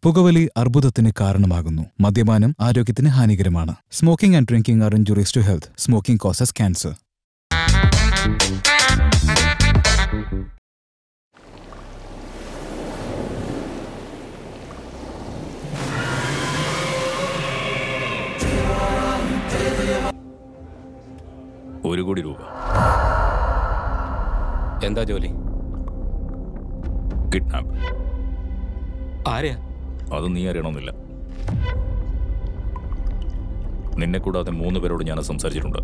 പുകവലി അർബുദത്തിന് കാരണമാകുന്നു മദ്യപാനം ആരോഗ്യത്തിന് ഹാനികരമാണ് smoking and drinking are injuries to health smoking causes cancer ഒരു കോടി രൂപ എന്താ ജോലി കിഡ്നാപ്പ് ആരെയാ അത് നീ അറിയണമെന്നില്ല നിന്നെ കൂടാതെ മൂന്ന് പേരോട് ഞാൻ സംസാരിച്ചിട്ടുണ്ട്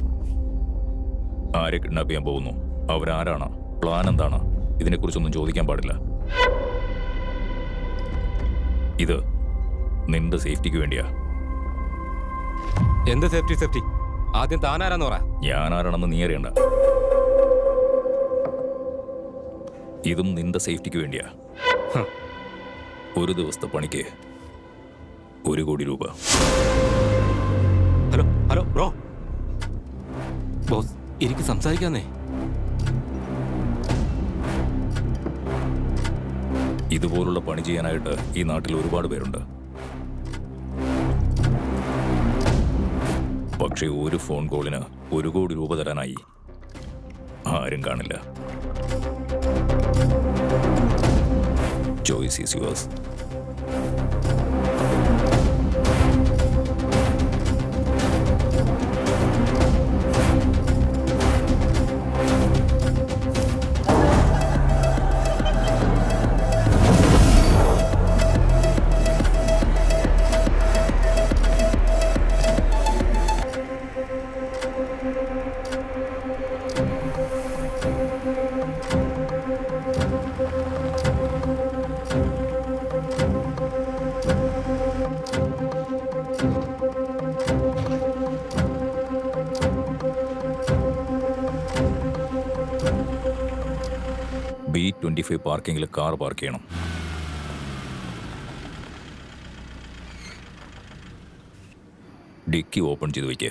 ആരെ കിഡ്നാപ്പ് ചെയ്യാൻ പോകുന്നു അവരാരാണ് പ്ലാൻ എന്താണ് ഇതിനെക്കുറിച്ചൊന്നും ചോദിക്കാൻ പാടില്ല ഇത് നിന്റെ സേഫ്റ്റിക്ക് വേണ്ടിയാ എന്ത് സേഫ്റ്റി സേഫ്റ്റി ആദ്യം താനാരാന്ന് പറ ഞാൻ ആരാണെന്ന് നീ അറിയണ്ട ഇതും നിന്റെ സേഫ്റ്റിക്ക് വേണ്ടിയാ ഹ. ഒരു ദിവസത്തെ പണിക്ക് ഒരു കോടി രൂപ ഹലോ ഹലോ ബ്രോ ബോസ് എനിക്ക് സംസാരിക്കാന്നേ ഇതുപോലുള്ള പണി ചെയ്യാനായിട്ട് ഈ നാട്ടിൽ ഒരുപാട് പേരുണ്ട് പക്ഷേ ഒരു ഫോൺ കോളിന് ഒരു കോടി രൂപ തരാനായി ആരും കാണില്ല choice is yours B twenty five പാർക്കിങ്ങിൽ കാർ പാർക്ക് ചെയ്യണം ഡിക്കി ഓപ്പൺ ചെയ്ത് വയ്ക്കുക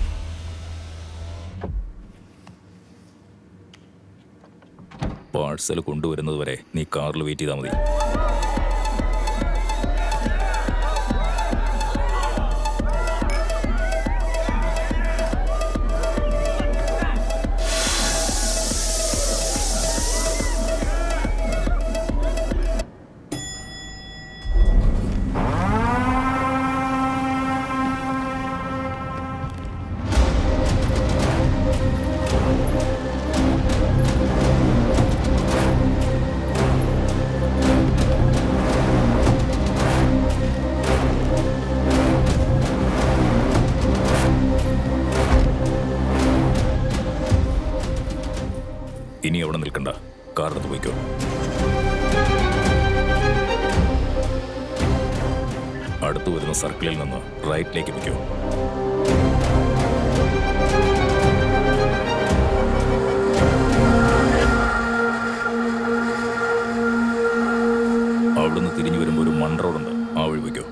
പാഴ്സൽ കൊണ്ടുവരുന്നത് വരെ നീ കാറിൽ വെയിറ്റ് ചെയ്താൽ മതി ഇനി അവിടെ നിൽക്കണ്ട കാറിനകത്ത് പോയിക്കോ അടുത്ത് വരുന്ന സർക്കിളിൽ നിന്ന് റൈറ്റിലേക്ക് വയ്ക്കോ അവിടുന്ന് തിരിഞ്ഞു വരുമ്പോൾ ഒരു മൺ റോഡുണ്ട് ആ വഴി വയ്ക്കോ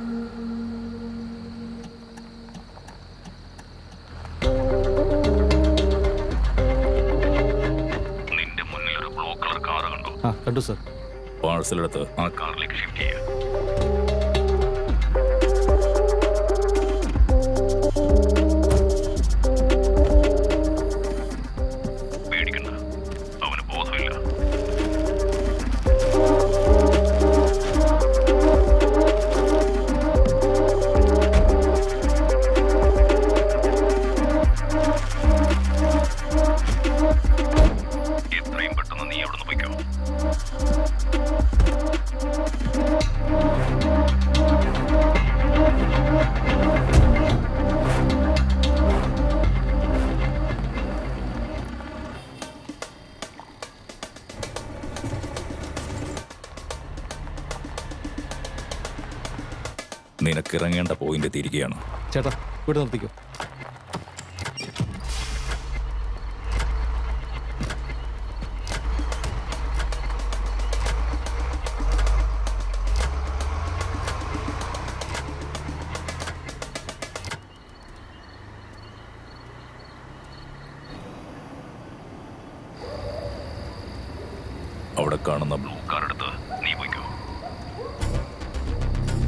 നിന്റെ മുന്നിൽ ഒരു ബ്ലൂ കളർ കാർ കണ്ടു ആ കണ്ടു സർ പാഴ്സൽ എടുത്ത് ആ കാറിലേക്ക് ഷിഫ്റ്റ് ചെയ്യുക പേടിക്കണ്ട അവന് ബോധമില്ല എത്രയും പെട്ടെന്ന് നീ അവിടുന്ന് പൊയ്ക്കോ നിനക്കിറങ്ങേണ്ട പോയിന്റ് തിരികെയാണ് ചേട്ടാ ഇവിടെ നിർത്തിക്കോ അവിടെ കാണുന്ന ബ്ലൂ കാർ എടുത്ത് നീ പോയിക്കോ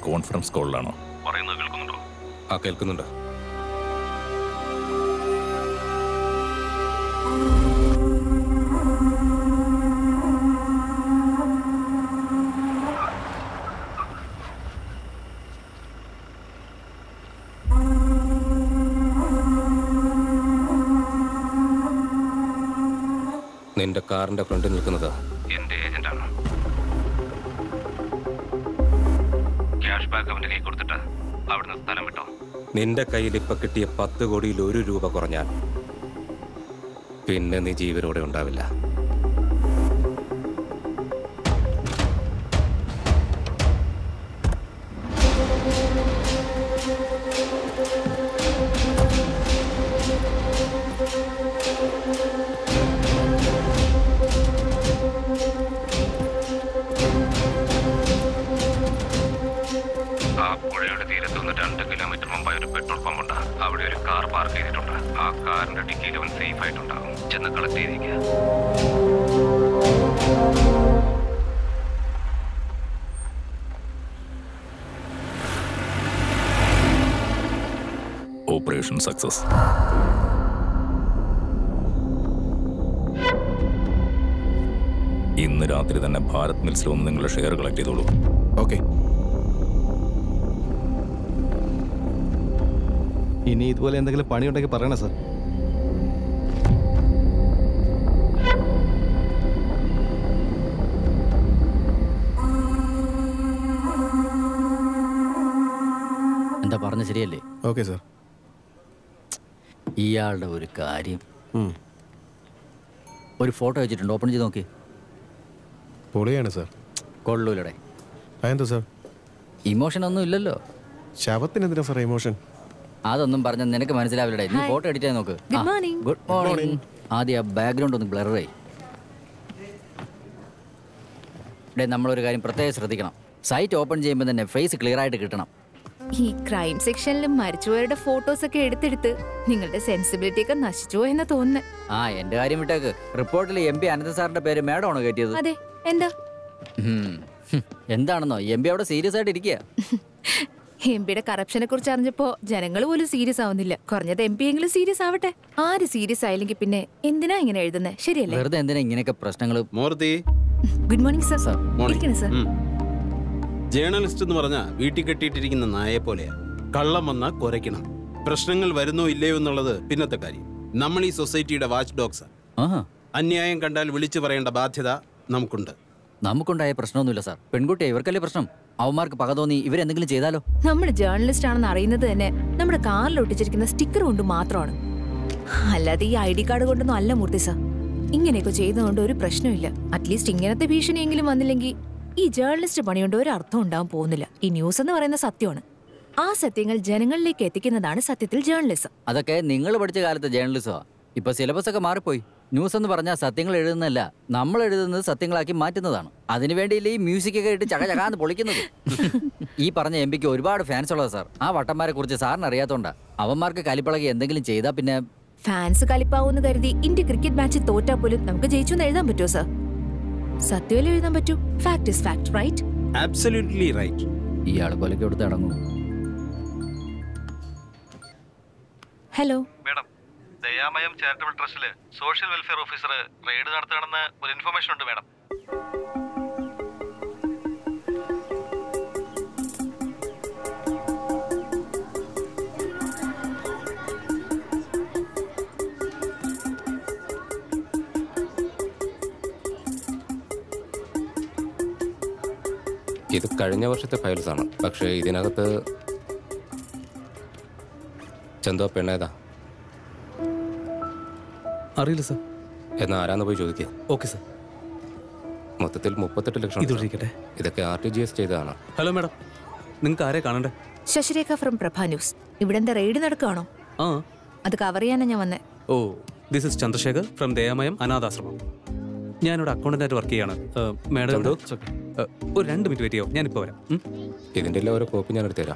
കോൺഫറൻസ് കോളിലാണോ പറയുന്നത് കേൾക്കുന്നുണ്ടോ ആ കേൾക്കുന്നുണ്ട് നിന്റെ കാറിന്റെ ഫ്രണ്ടിൽ നിൽക്കുന്നത് എന്റെ ഏജന്റാണ് ക്യാഷ് ബാക്ക് അവന്റെ കൈ കൊടുത്തിട്ട് അവിടുന്ന് സ്ഥലം വിട്ടോ നിന്റെ കയ്യിൽ ഇപ്പൊ കിട്ടിയ പത്ത് കോടിയിൽ ഒരു രൂപ കുറഞ്ഞാൽ പിന്നെ നീ ജീവനോടെ ഉണ്ടാവില്ല ആ പുഴയുടെ തീരത്ത് നിന്ന് രണ്ട് കിലോമീറ്റർ മുമ്പായി ഒരു പെട്രോൾ പമ്പ് ഉണ്ട് അവിടെ ഒരു കാർ പാർക്ക് ചെയ്തിട്ടുണ്ട് ആ കാറിന്റെ ഡിക്കിയിൽ അവൻ സേഫ് ആയിട്ടുണ്ടാകും ചെന്ന് കളക്ട് ചെയ്തിരിക്കുക ഓപ്പറേഷൻ സക്സസ് ഇന്ന് രാത്രി തന്നെ ഭാരത് മിൽസിൽ ഒന്ന് നിങ്ങളുടെ ഷെയർ കളക്ട് ചെയ്തോളൂ ഓക്കെ ഇനി ഇതുപോലെ എന്തെങ്കിലും പണിയുണ്ടെങ്കിൽ പറയണേ സാർ എന്താ പറഞ്ഞ ശരിയല്ലേ ഓക്കെ സാർ ഇയാളുടെ ഒരു കാര്യം ഒരു ഫോട്ടോ വെച്ചിട്ടുണ്ട് ഓപ്പൺ ചെയ്ത് നോക്കി പൊളിയാണ് സാർ കൊള്ളൂലടെ അതെന്താ സാർ ഇമോഷൻ ഒന്നും ഇല്ലല്ലോ ശവത്തിന് എന്തിനാ സാർ ഇമോഷൻ അതൊന്നും പറഞ്ഞ നിനക്ക് മനസ്സിലാവില്ലടേ നീ ഫോട്ടോ എഡിറ്റ് ചെയ്ത് നോക്ക് Good morning. ഗുഡ് മോർണിംഗ് ആദ്യം ആ ബാക്ക്ഗ്രൗണ്ട് ഒന്ന് ബ്ലറായി ഡേ നമ്മളൊരു കാര്യം പ്രത്യേകം ശ്രദ്ധിക്കണം സൈറ്റ് ഓപ്പൺ ചെയ്യുമ്പോൾ തന്നെ ഫേസ് ക്ലിയർ ആയിട്ട് കിട്ടണം ഈ ക്രൈം സെക്ഷനിലും മരിച്ചുപോയവരുടെ ഫോട്ടോസ് ഒക്കെ എടുത്തെടുത്ത് നിങ്ങളുടെ സെൻസിബിലിറ്റി ഒക്കെ നശിച്ചു എന്ന് തോന്നുന്നു ആ എന്റെ കാര്യം വിട്ടേക്ക് റിപ്പോർട്ടിൽ എം പി അനന്ത സാറിന്റെ പേര് മേഡമാണോ കയറ്റിയത് അതെ എന്താ ഉം. ഹും. എന്താണെന്നോ എം പി അവിടെ സീരിയസ് ആയിട്ട് ഇരിക്കുക എം പിയുടെ കറപ്ഷനെ കുറിച്ച് അറിഞ്ഞപ്പോ ജനങ്ങൾ പോലും സീരിയസ് ആവുന്നില്ല കുറഞ്ഞത് എം പി എങ്കിലും സീരിയസ് ആവട്ടെ ആര് സീരിയസ് ആയില്ലെങ്കിൽ പിന്നെ എന്തിനാ ഇങ്ങനെ എഴുതുന്നത് ശരിയല്ലേ വെറുതെ എന്തിനാ ഇങ്ങനെയൊക്കെ പ്രശ്നങ്ങൾ Murthy good morning sir sir ഇരിക്കണം സർ ഉം. ജേർണലിസ്റ്റ് എന്ന് പറഞ്ഞാൽ വീട്ടിൽ കെട്ടിയിട്ടിരിക്കുന്ന നായെ പോലെയാ കള്ളം വന്നാൽ കുരയ്ക്കണം പ്രശ്നങ്ങൾ വരുന്നോ ഇല്ലയോ എന്നുള്ളത് പിന്നത്തെ കാര്യം നമ്മൾ ഈ സൊസൈറ്റിയുടെ വാച്ച് ഡോഗ്സ് ആഹാ അന്യായം കണ്ടാൽ വിളിച്ചു പറയേണ്ട ബാധ്യത നമുക്കുണ്ട് നമുക്കുണ്ടായ പ്രശ്നമൊന്നുമില്ല സാർ പെൺകുട്ടിയെ ഇവർക്കല്ലേ പ്രശ്നം അവന്മാർക്ക് പക തോന്നി ഇവരെന്തെങ്കിലും ചെയ്താലോ നമ്മൾ ജേർണലിസ്റ്റ് ആണെന്ന് അറിയുന്നത് തന്നെ നമ്മുടെ കാറിൽ ഒട്ടിച്ചിരിക്കുന്ന സ്റ്റിക്കർ കൊണ്ട് മാത്രമാണ് അല്ലാതെ ഈ ഐ ഡി കാർഡ് കൊണ്ടൊന്നും അല്ല മൂർത്തി സർ ഇങ്ങനെയൊക്കെ ചെയ്തതുകൊണ്ട് ഒരു പ്രശ്നമില്ല അറ്റ്ലീസ്റ്റ് ഇങ്ങനത്തെ ഭീഷണിയെങ്കിലും വന്നില്ലെങ്കിൽ ഈ ജേർണലിസ്റ്റ് പണികൊണ്ട് ഒരു അർത്ഥം ഉണ്ടാവാൻ പോകുന്നില്ല ഈ ന്യൂസ് എന്ന് പറയുന്ന സത്യമാണ് ആ സത്യങ്ങൾ ജനങ്ങളിലേക്ക് എത്തിക്കുന്നതാണ് സത്യത്തിൽ ജേർണലിസം അതൊക്കെ നിങ്ങൾ പഠിച്ച കാലത്തെ ജേർണലിസമാ ഇപ്പൊ സിലബസ് ഒക്കെ മാറിപ്പോയി ന്യൂസ് എന്ന് പറഞ്ഞാൽ സത്യങ്ങൾ എഴുതുന്നതല്ല നമ്മൾ എഴുതുന്നത് സത്യങ്ങളാക്കി മാറ്റുന്നതാണ് അതിനുവേണ്ടിയില്ലേ ഈ മ്യൂസിക് ഒക്കെ ഇട്ട് ചക ചകാന്ന് പൊളിക്കുന്നത് ഈ പറഞ്ഞ എം പിക്ക് ഒരുപാട് ഫാൻസ് ഉള്ളത് സാർ ആ വട്ടന്മാരെ കുറിച്ച് സാറിന് അറിയാത്തോണ്ടാ അവന്മാർക്ക് കലിപ്പളകി എന്തെങ്കിലും ചെയ്താൽ പിന്നെ ഫാൻസ് കലിപ്പാവൂന്ന് കരുതി ഇന്ത്യ ക്രിക്കറ്റ് മാച്ച് തോറ്റാ പോലും നമുക്ക് ജയിച്ചു എന്ന് എഴുതാൻ പറ്റുമോ സർ സത്യമല്ലേ എഴുതാൻ പറ്റൂ fact is fact right absolutely right ഇയാൾ കൊലയ്ക്ക് കൊടുത്ത് അടങ്ങും ഹലോ മേഡം ദയാമയം ചാരിറ്റബിൾ ട്രസ്റ്റില് സോഷ്യൽ വെൽഫെയർ ഓഫീസർ റെയ്ഡ് നടത്തണമെന്ന് ഒരു ഇൻഫർമേഷൻ ഉണ്ട് മേഡം ഇത് കഴിഞ്ഞ വർഷത്തെ ഫയൽസ് ആണ് പക്ഷേ ഇതിനകത്ത് ചന്തോ പെണ്ണേതാ അറിയില്ല സാർ എന്നാ ആരാന്ന് പോയി ചോദിക്കുക ഓക്കെ സാർ മൊത്തത്തിൽ മുപ്പത്തെട്ട് ലക്ഷം ഇത് ഉണ്ട്. വിളിക്കട്ടെ ഇതൊക്കെ ആർ ടി ജി എസ് ചെയ്തതാണ് ഹലോ മാഡം നിങ്ങൾക്ക് ആരെ കാണണ്ടേ ശശിരേഖ ഫ്രം പ്രഭ ന്യൂസ് ഇവിടെ എന്താ റെയ്ഡ് നടക്കുകയാണോ ആ അത് കവർ ചെയ്യാനാ ഞാൻ വന്നേ oh this is Chandrasekhar from Dayamayam അനാഥാശ്രമം ഞാനിവിടെ അക്കൗണ്ടന്റായിട്ട് വർക്ക് ചെയ്യാണ് മാഡം ചന്തു? ഒരു രണ്ട് മിനിറ്റ് വെയിറ്റ് ചെയ്യോ ഞാനിപ്പോൾ വരാം ഉം? ഇതിൻ്റെ എല്ലാം ഓരോ കോപ്പി ഞാൻ എടുത്തുതരാം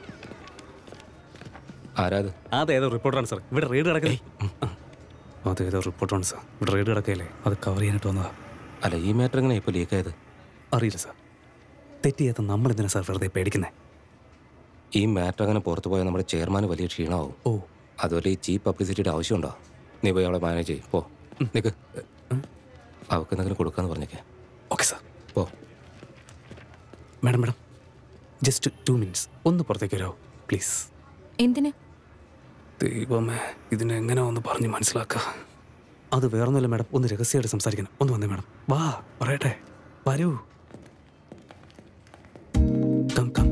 ആരാത് അതേതോ റിപ്പോർട്ടറാണ് സാർ ഇവിടെ റെയ്ഡ് കിടക്കുന്നത് അതേതോ റിപ്പോർട്ടറാണ് സാർ ഇവിടെ റെയ്ഡ് കിടക്കയില്ലേ അത് കവർ ചെയ്യാനായിട്ട് വന്നതാ അല്ല ഈ മാറ്റർ എങ്ങനെ ഇപ്പോൾ ലീക്കായത് അറിയില്ല സാർ തെറ്റ് ചെയ്യാത്ത നമ്മളെന്തിനാ സാർ വെറുതെ പേടിക്കുന്നത് ഈ മാറ്റർ അങ്ങനെ പുറത്തു പോയാൽ നമ്മുടെ ചെയർമാന് വലിയ ക്ഷീണമാവും ഓ അതുപോലെ ഈ ചീപ്പ് പബ്ലിസിറ്റിയുടെ ആവശ്യമുണ്ടോ നീ പോയി അവളെ മാനേജ് ചെയ്യ് പോ നിക്ക് അവൾക്ക് എന്തെങ്കിലും കൊടുക്കാന്ന് പറഞ്ഞേക്കെ ഓക്കെ സാർ പോ madam madam just two minutes ഒന്ന് പുറത്തേക്ക് വരാമോ പ്ലീസ് എന്തിന് ദൈവമേ ഇതിനെങ്ങനെ ഒന്ന് പറഞ്ഞ് മനസ്സിലാക്കുക അത് വേറൊന്നുമല്ല മാഡം ഒന്ന് രഹസ്യമായിട്ട് സംസാരിക്കണം ഒന്ന് വന്നേ മാഡം വാ പറയട്ടെ വരൂ കം കം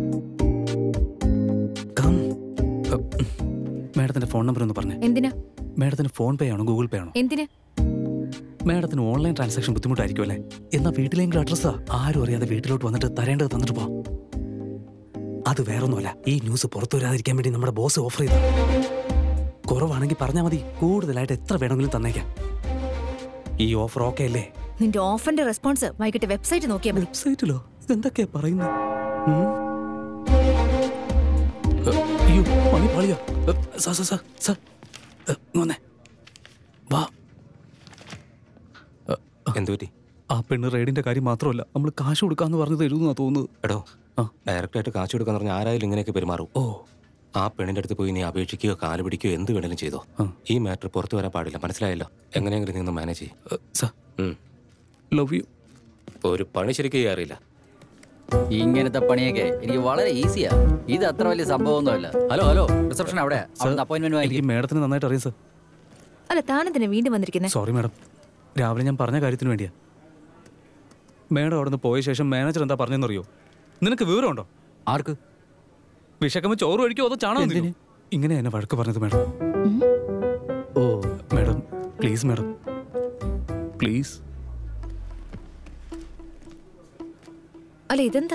കം മാഡത്തിന്റെ ഫോൺ നമ്പർ ഒന്ന് പറഞ്ഞേ എന്തിനാ മാഡത്തിന് ഫോൺ പേ ആണോ ഗൂഗിൾ പേ ആണോ എന്തിന് മാഡത്തിന് ഓൺലൈൻ ട്രാൻസാക്ഷൻ ബുദ്ധിമുട്ടായിരിക്കും അല്ലേ എന്നാൽ വീട്ടിലെങ്കിലും അഡ്രസ്സാ ആരും അറിയാതെ വീട്ടിലോട്ട് വന്നിട്ട് തരേണ്ടത് തന്നിട്ട് പോ അത് വേറൊന്നുമല്ല ഈ ന്യൂസ് പുറത്തു വരാതിരിക്കാൻ വേണ്ടി നമ്മുടെ ബോസ് ഓഫർ ചെയ്തു കുറവാണെങ്കിൽ പറഞ്ഞാൽ മതി കൂടുതലായിട്ട് എത്ര വേണമെങ്കിലും തന്നേക്കാം ഈ ഓഫർ ഓക്കെ അല്ലേ നിന്റെ ഓഫറിന്റെ റെസ്പോൺസ് വൈകിട്ട് വെബ്സൈറ്റ് നോക്കിയാൽ മതി വെബ്സൈറ്റിലോ ഇതെന്തൊക്കെയാ പറയുന്നത് ഉം? ഏ, അയ്യോ പണി പാളിയോ ഏ, സാർ സാർ സാർ സാർ ഏ, ഇങ്ങ് വന്നേ വാ എന്തു പറ്റി ആ പെണ്ണ് റെയ്ഡിന്റെ കാര്യം മാത്രമല്ല നമ്മൾ കാശ് കൊടുക്കാന്ന് പറഞ്ഞത് എഴുതുന്നാ തോന്നുന്നത് എടോ ആ. ഡയറക്റ്റായിട്ട് കാശ് കൊടുക്കാന്ന് പറഞ്ഞാൽ ആരായാലും ഇങ്ങനെയൊക്കെ പെരുമാറും ഓ ആ പെണ്ണിന്റെ അടുത്ത് പോയി നീ അപേക്ഷിക്കുകയോ കാല് പിടിക്കുകയോ എന്ത് വേണേലും ചെയ്തോ ആ. ഈ മാറ്റർ പുറത്തു വരാൻ പാടില്ല മനസ്സിലായല്ലോ എങ്ങനെയെങ്കിലും നീ ഒന്ന് മാനേജ് ചെയ്യും ഏ, സാർ ലവ് യു ഒരു പണി ശരിക്കും ചെയ്യാൻ അറിയില്ല ഇങ്ങനത്തെ പണിയൊക്കെ എനിക്ക് വളരെ ഈസിയാ ഇത് അത്ര വലിയ സംഭവമൊന്നുമല്ല ഹലോ ഹലോ റിസപ്ഷൻ അവിടെ അവിടുന്ന് അപ്പോയിന്റ്മെന്റ് എനിക്ക് വാങ്ങിക്കും മാഡത്തിന് നന്നായിട്ട് അറിയാം സാർ അല്ല താനെന്തിനാ വീണ്ടും വന്നിരിക്കുന്നേ സോറി മാഡം രാവിലെ ഞാൻ പറഞ്ഞ കാര്യത്തിന് വേണ്ടിയാ മാഡം അവിടെ നിന്ന് പോയ ശേഷം മാനേജർ എന്താ പറഞ്ഞെന്നറിയോ നിനക്ക് വിവരമുണ്ടോ ആർക്ക് വിശക്കുമ്പോൾ ചോറ് കഴിക്കോ അതോ ചാണകം എന്തിന്? തിന്നോ? ഇങ്ങനെ എന്നെ വഴക്ക് പറഞ്ഞത് madam oh madam please madam please അല്ല ഇതെന്താ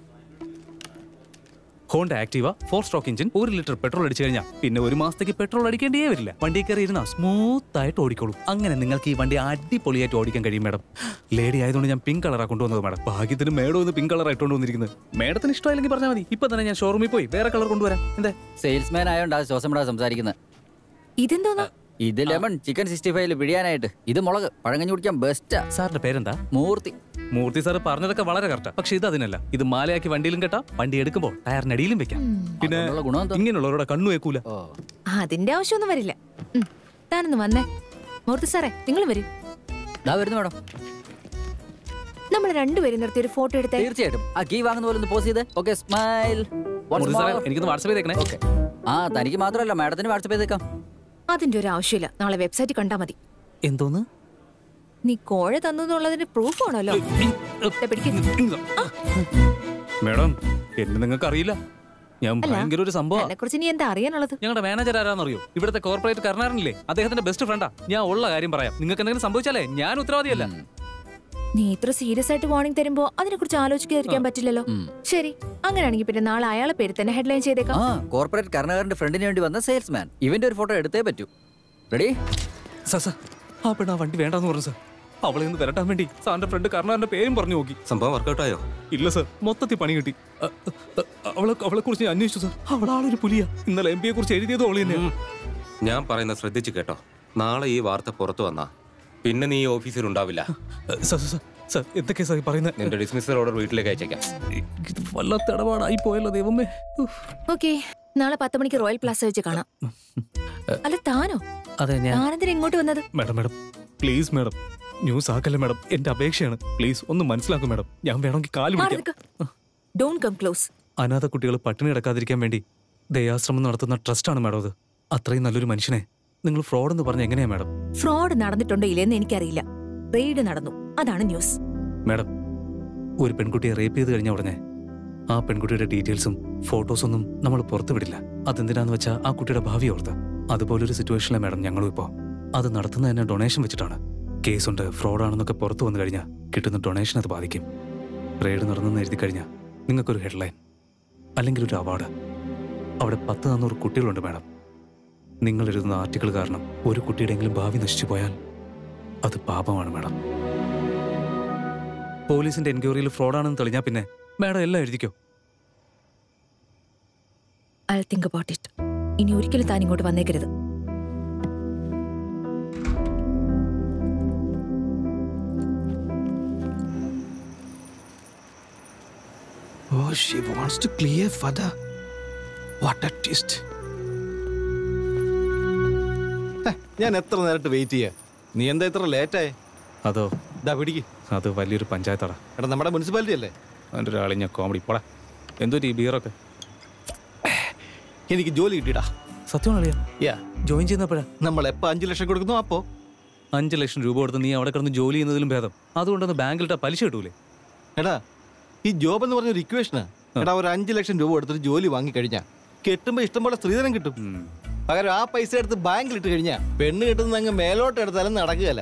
Honda Activa four stroke engine ഒരു ലിറ്റർ പെട്രോൾ അടിച്ചു കഴിഞ്ഞാൽ പിന്നെ ഒരു മാസത്തേക്ക് പെട്രോൾ അടിക്കേണ്ടേ വരില്ല വണ്ടി കയറി ഇരുന്ന സ്മൂത്ത് ആയിട്ട് ഓടിക്കോളും അങ്ങനെ നിങ്ങൾക്ക് ഈ വണ്ടി അടിപൊളിയായിട്ട് ഓടിക്കാൻ കഴിയും മാഡം ലേഡി ആയതുകൊണ്ട് ഞാൻ പിങ്ക് കളറാണ് കൊണ്ടുവന്നത് മാഡം ഭാഗ്യത്തിന് മേഡം ഒന്ന് പിങ്ക് കളർ ആയിട്ടുണ്ട് വന്നിരിക്കുന്നത് മാഡത്തിന് ഇഷ്ടമായില്ലെങ്കിൽ പറഞ്ഞാൽ മതി ഇപ്പൊ തന്നെ ഞാൻ ഷോറൂമിൽ പോയി വേറെ കളർ കൊണ്ടുവരാം എന്താ സെയിൽസ്മാൻ ആയതുകൊണ്ട് ആ ശ്വാസം വിടാതെ സംസാരിക്കുന്നത് ഇതെന്തോന്നാ ഇത് ലെമൺ ചിക്കൻ സിക്സ്റ്റി ഫൈവില് പിടിയാനായിട്ട് ഇത് മുളക് പഴങ്കഞ്ഞി കുടിക്കാൻ ബെസ്റ്റാ സാറിന്റെ പേരെന്താ മൂർത്തി മൂർത്തി സാർ പറഞ്ഞതൊക്കെ വളരെ കറക്റ്റാ പക്ഷെ ഇത് അതിനല്ല ഇത് മാലയാക്കി വണ്ടിയിലും കെട്ടാം വണ്ടി എടുക്കുമ്പോൾ ടയറിനടിയിലും വെക്കാം പിന്നെ അതുകൊണ്ടുള്ള ഗുണം എന്താ? ഇങ്ങനെയുള്ളവരുടെ കണ്ണു വെക്കൂല ഓ അതിന്റെ ആവശ്യമൊന്നും വരില്ല ഉം. താനൊന്ന് വന്നേ മൂർത്തി സാറേ നിങ്ങൾ വരൂ ഇതാ വരുന്നു മേഡം നമ്മൾ രണ്ടുപേരും നിർത്തി ഒരു ഫോട്ടോ എടുത്തേ തീർച്ചയായിട്ടും ആ കീ വാങ്ങുന്ന പോലെ ഒന്ന് പോസ് ചെയ്ത് ഓക്കെ സ്മൈൽ മൂർത്തി സാറേ എനിക്കൊന്ന് വാട്സപ്പ് ചെയ്തേക്കണേ ഓക്കെ ആ തനിക്ക് മാത്രമല്ല മാഡത്തിന് വാട്സപ്പ് ചെയ്തേക്കാം അതിന്റെ ഒരു ആവശ്യമില്ല നാളെ വെബ്സൈറ്റ് കണ്ടാ മതി എന്തോന്ന് നീ കോഴ തന്നു എന്നുള്ളതിന്റെ പ്രൂഫ് ആണല്ലോ ദേ പിടിക്ക്. മേഡം എന്നെ നിങ്ങൾക്ക് അറിയില്ല ഞാൻ ഭയങ്കര ഒരു സംഭവം എന്നെ കുറിച്ച് നീ എന്താ അറിയാനുള്ളത് ഞങ്ങളുടെ മാനേജർ ആരാന്നറിയോ ഇവിടുത്തെ കോർപ്പറേറ്റ് കർണാടനില്ലേ അദ്ദേഹത്തിന്റെ ബെസ്റ്റ് ഫ്രണ്ടാ ഞാൻ ഉള്ള കാര്യം പറയാം നിങ്ങൾക്ക് എന്തെങ്കിലും സംഭവിച്ചാലേ ഞാൻ ഉത്തരവാദിയല്ല നീ ഇത്ര സീരിയസ് ആയിട്ട് വാർണിംഗ് തരുമ്പോ അതിനെ കുറിച്ച് ആലോചിക്കാതിരിക്കാൻ പറ്റില്ലല്ലോ ശരി അങ്ങനെയാണെങ്കിൽ പിന്നെ നാളെ അയാളെ പേര് തന്നെ ഹെഡ്ലൈൻ ചെയ്തേക്കാം ആ കോർപ്പറേറ്റ് കർണാകരന്റെ ഫ്രണ്ടിന് വേണ്ടി വന്ന സെയിൽസ്മാൻ ഇവന്റെ ഒരു ഫോട്ടോ എടുത്തേ പറ്റൂ റെഡി സാർ സാർ ആ പെണ്ണ് ആ വണ്ടി വേണ്ടെന്ന് പറഞ്ഞു സാർ അവളെ ഒന്ന് വരട്ടാൻ വേണ്ടി സാറിന്റെ ഫ്രണ്ട് കർണാടന്റെ പേരും പറഞ്ഞു നോക്കി സംഭവം വർക്കൗട്ടായോ ഇല്ല സാർ മൊത്തത്തിൽ പണി കിട്ടി അ, അ, അവളെ അവളെ കുറിച്ച് ഞാൻ അന്വേഷിച്ചു സാർ അവളാളൊരു പുലിയാ ഇന്നലെ എം പിയെ കുറിച്ച് എഴുതിയത് അവള് തന്നെയാ ഞാൻ പറയുന്നത് ശ്രദ്ധിച്ച് കേട്ടോ നാളെ ഈ വാർത്ത പുറത്തു വന്നാ പിന്നെ നീ ഈ ഓഫീസിൽ ഉണ്ടാവില്ല സാർ സാർ സാർ സാർ എന്തൊക്കെയാ സാർ ഈ പറയുന്നത് നിന്റെ ഡിസ്മിസൽ ഓർഡർ വീട്ടിലേക്ക് അയച്ചേക്കാം ഇത് വല്ലാത്ത ഇടപാടായി പോയല്ലോ ദൈവമേ ഉഫ്. ഓക്കെ നാളെ പത്ത് മണിക്ക് റോയൽ പ്ലാസ വെച്ച് കാണാം അല്ല താനോ അതെ ഞാൻ താനെന്തിനാ ഇങ്ങോട്ട് വന്നത് madam madam please madam news ആക്കല്ലേ മാഡം എന്റെ അപേക്ഷയാണ് പ്ലീസ് ഒന്ന് മനസ്സിലാക്കും മാഡം ഞാൻ വേണമെങ്കിൽ കാല് മാറി പിടിക്കാം നിൽക്ക് ഡോണ്ട് കം ക്ലോസ് അനാഥ കുട്ടികൾ പട്ടിണി കിടക്കാതിരിക്കാൻ വേണ്ടി ദയാശ്രമം നടത്തുന്ന ട്രസ്റ്റാണ് മാഡം അത് അത്രയും നല്ലൊരു മനുഷ്യനെ നിങ്ങൾ ഫ്രോഡ് എന്ന് പറഞ്ഞ എങ്ങനെയാ മാഡം ഫ്രോഡ് നടന്നിട്ടുണ്ടോ ഇല്ലെന്ന് എനിക്കറിയില്ല റെയ്ഡ് നടന്നു അതാണ് ന്യൂസ് മാഡം ഒരു പെൺകുട്ടിയെ റേപ്പ് ചെയ്ത് കഴിഞ്ഞ ഉടനെ ആ പെൺകുട്ടിയുടെ ഡീറ്റെയിൽസും ഫോട്ടോസൊന്നും നമ്മൾ പുറത്തു വിടില്ല അതെന്തിനാന്ന് വെച്ചാൽ ആ കുട്ടിയുടെ ഭാവി ഓർത്ത് അതുപോലൊരു സിറ്റുവേഷനിലെ മാഡം ഞങ്ങളും ഇപ്പോൾ അത് നടത്തുന്നത് തന്നെ ഡൊണേഷൻ വെച്ചിട്ടാണ് കേസുണ്ട് ഫ്രോഡാണെന്നൊക്കെ പുറത്തു വന്നു കഴിഞ്ഞാൽ കിട്ടുന്ന ഡൊണേഷൻ അത് ബാധിക്കും റെയ്ഡ് നടന്നെന്ന് എഴുതി കഴിഞ്ഞാൽ നിങ്ങൾക്കൊരു ഹെഡ്ലൈൻ അല്ലെങ്കിൽ ഒരു അവാർഡ് അവിടെ പത്ത് നാന്നൂറ് കുട്ടികളുണ്ട് മാഡം നിങ്ങൾ എഴുതുന്ന ആർട്ടിക്കിൾ കാരണം ഒരു കുട്ടിയുടെയെങ്കിലും ഭാവി നശിച്ചു പോയാൽ അത് പാപമാണ് മാഡം പോലീസിന്റെ എൻക്വയറിയിൽ ഫ്രോഡാണെന്ന് തെളിഞ്ഞാൽ പിന്നെ മാഡം എല്ലാം എഴുതിക്കോ ഐ തിങ്ക് അബൌട്ട് ഇറ്റ് ഇനി ഒരിക്കലും താൻ ഇങ്ങോട്ട് വന്നേക്കരുത് Oh, she wants to clear father. What twist ഞാൻ എത്ര നേരിട്ട് വെയിറ്റ് ചെയ്യാ നീ എന്താ ഇത്ര ലേറ്റായേ അതോ ഇതാ പിടിക്ക് അത് വലിയൊരു പഞ്ചായത്താടാ എടാ നമ്മുടെ മുനിസിപ്പാലിറ്റി അല്ലേ അതിൻ്റെ ഒരു ആളിഞ്ഞ കോമഡി പോടാ എന്തോ ഈ ബിയറൊക്കെ എനിക്ക് ജോലി കിട്ടിയിടാ സത്യമാണ് അറിയാം യാ ജോയിൻ ചെയ്യുന്നപ്പോഴാ നമ്മൾ എപ്പോൾ അഞ്ച് ലക്ഷം കൊടുക്കുന്നു അപ്പോ അഞ്ച് ലക്ഷം രൂപ കൊടുത്ത് നീ അവിടെ കിടന്ന് ജോലി ചെയ്യുന്നതിലും ഭേദം അതുകൊണ്ടൊന്ന് ബാങ്കിലിട്ട പലിശ കിട്ടൂലേ എടാ ഈ ജോബ് എന്ന് പറഞ്ഞ ഒരു ഇക്വേഷനാ എടാ ഒരു അഞ്ച് ലക്ഷം രൂപ കൊടുത്തിട്ട് ജോലി വാങ്ങി കഴിഞ്ഞാ കെട്ടുമ്പോ ഇഷ്ടംപോലെ സ്ത്രീധനം കിട്ടും പകരം ആ പൈസ എടുത്ത് ബാങ്കിൽ ഇട്ട് കഴിഞ്ഞാ പെണ്ണ് കിട്ടുന്ന അങ്ങ് മേലോട്ട് എടുത്താലും നടക്കുകയല്ല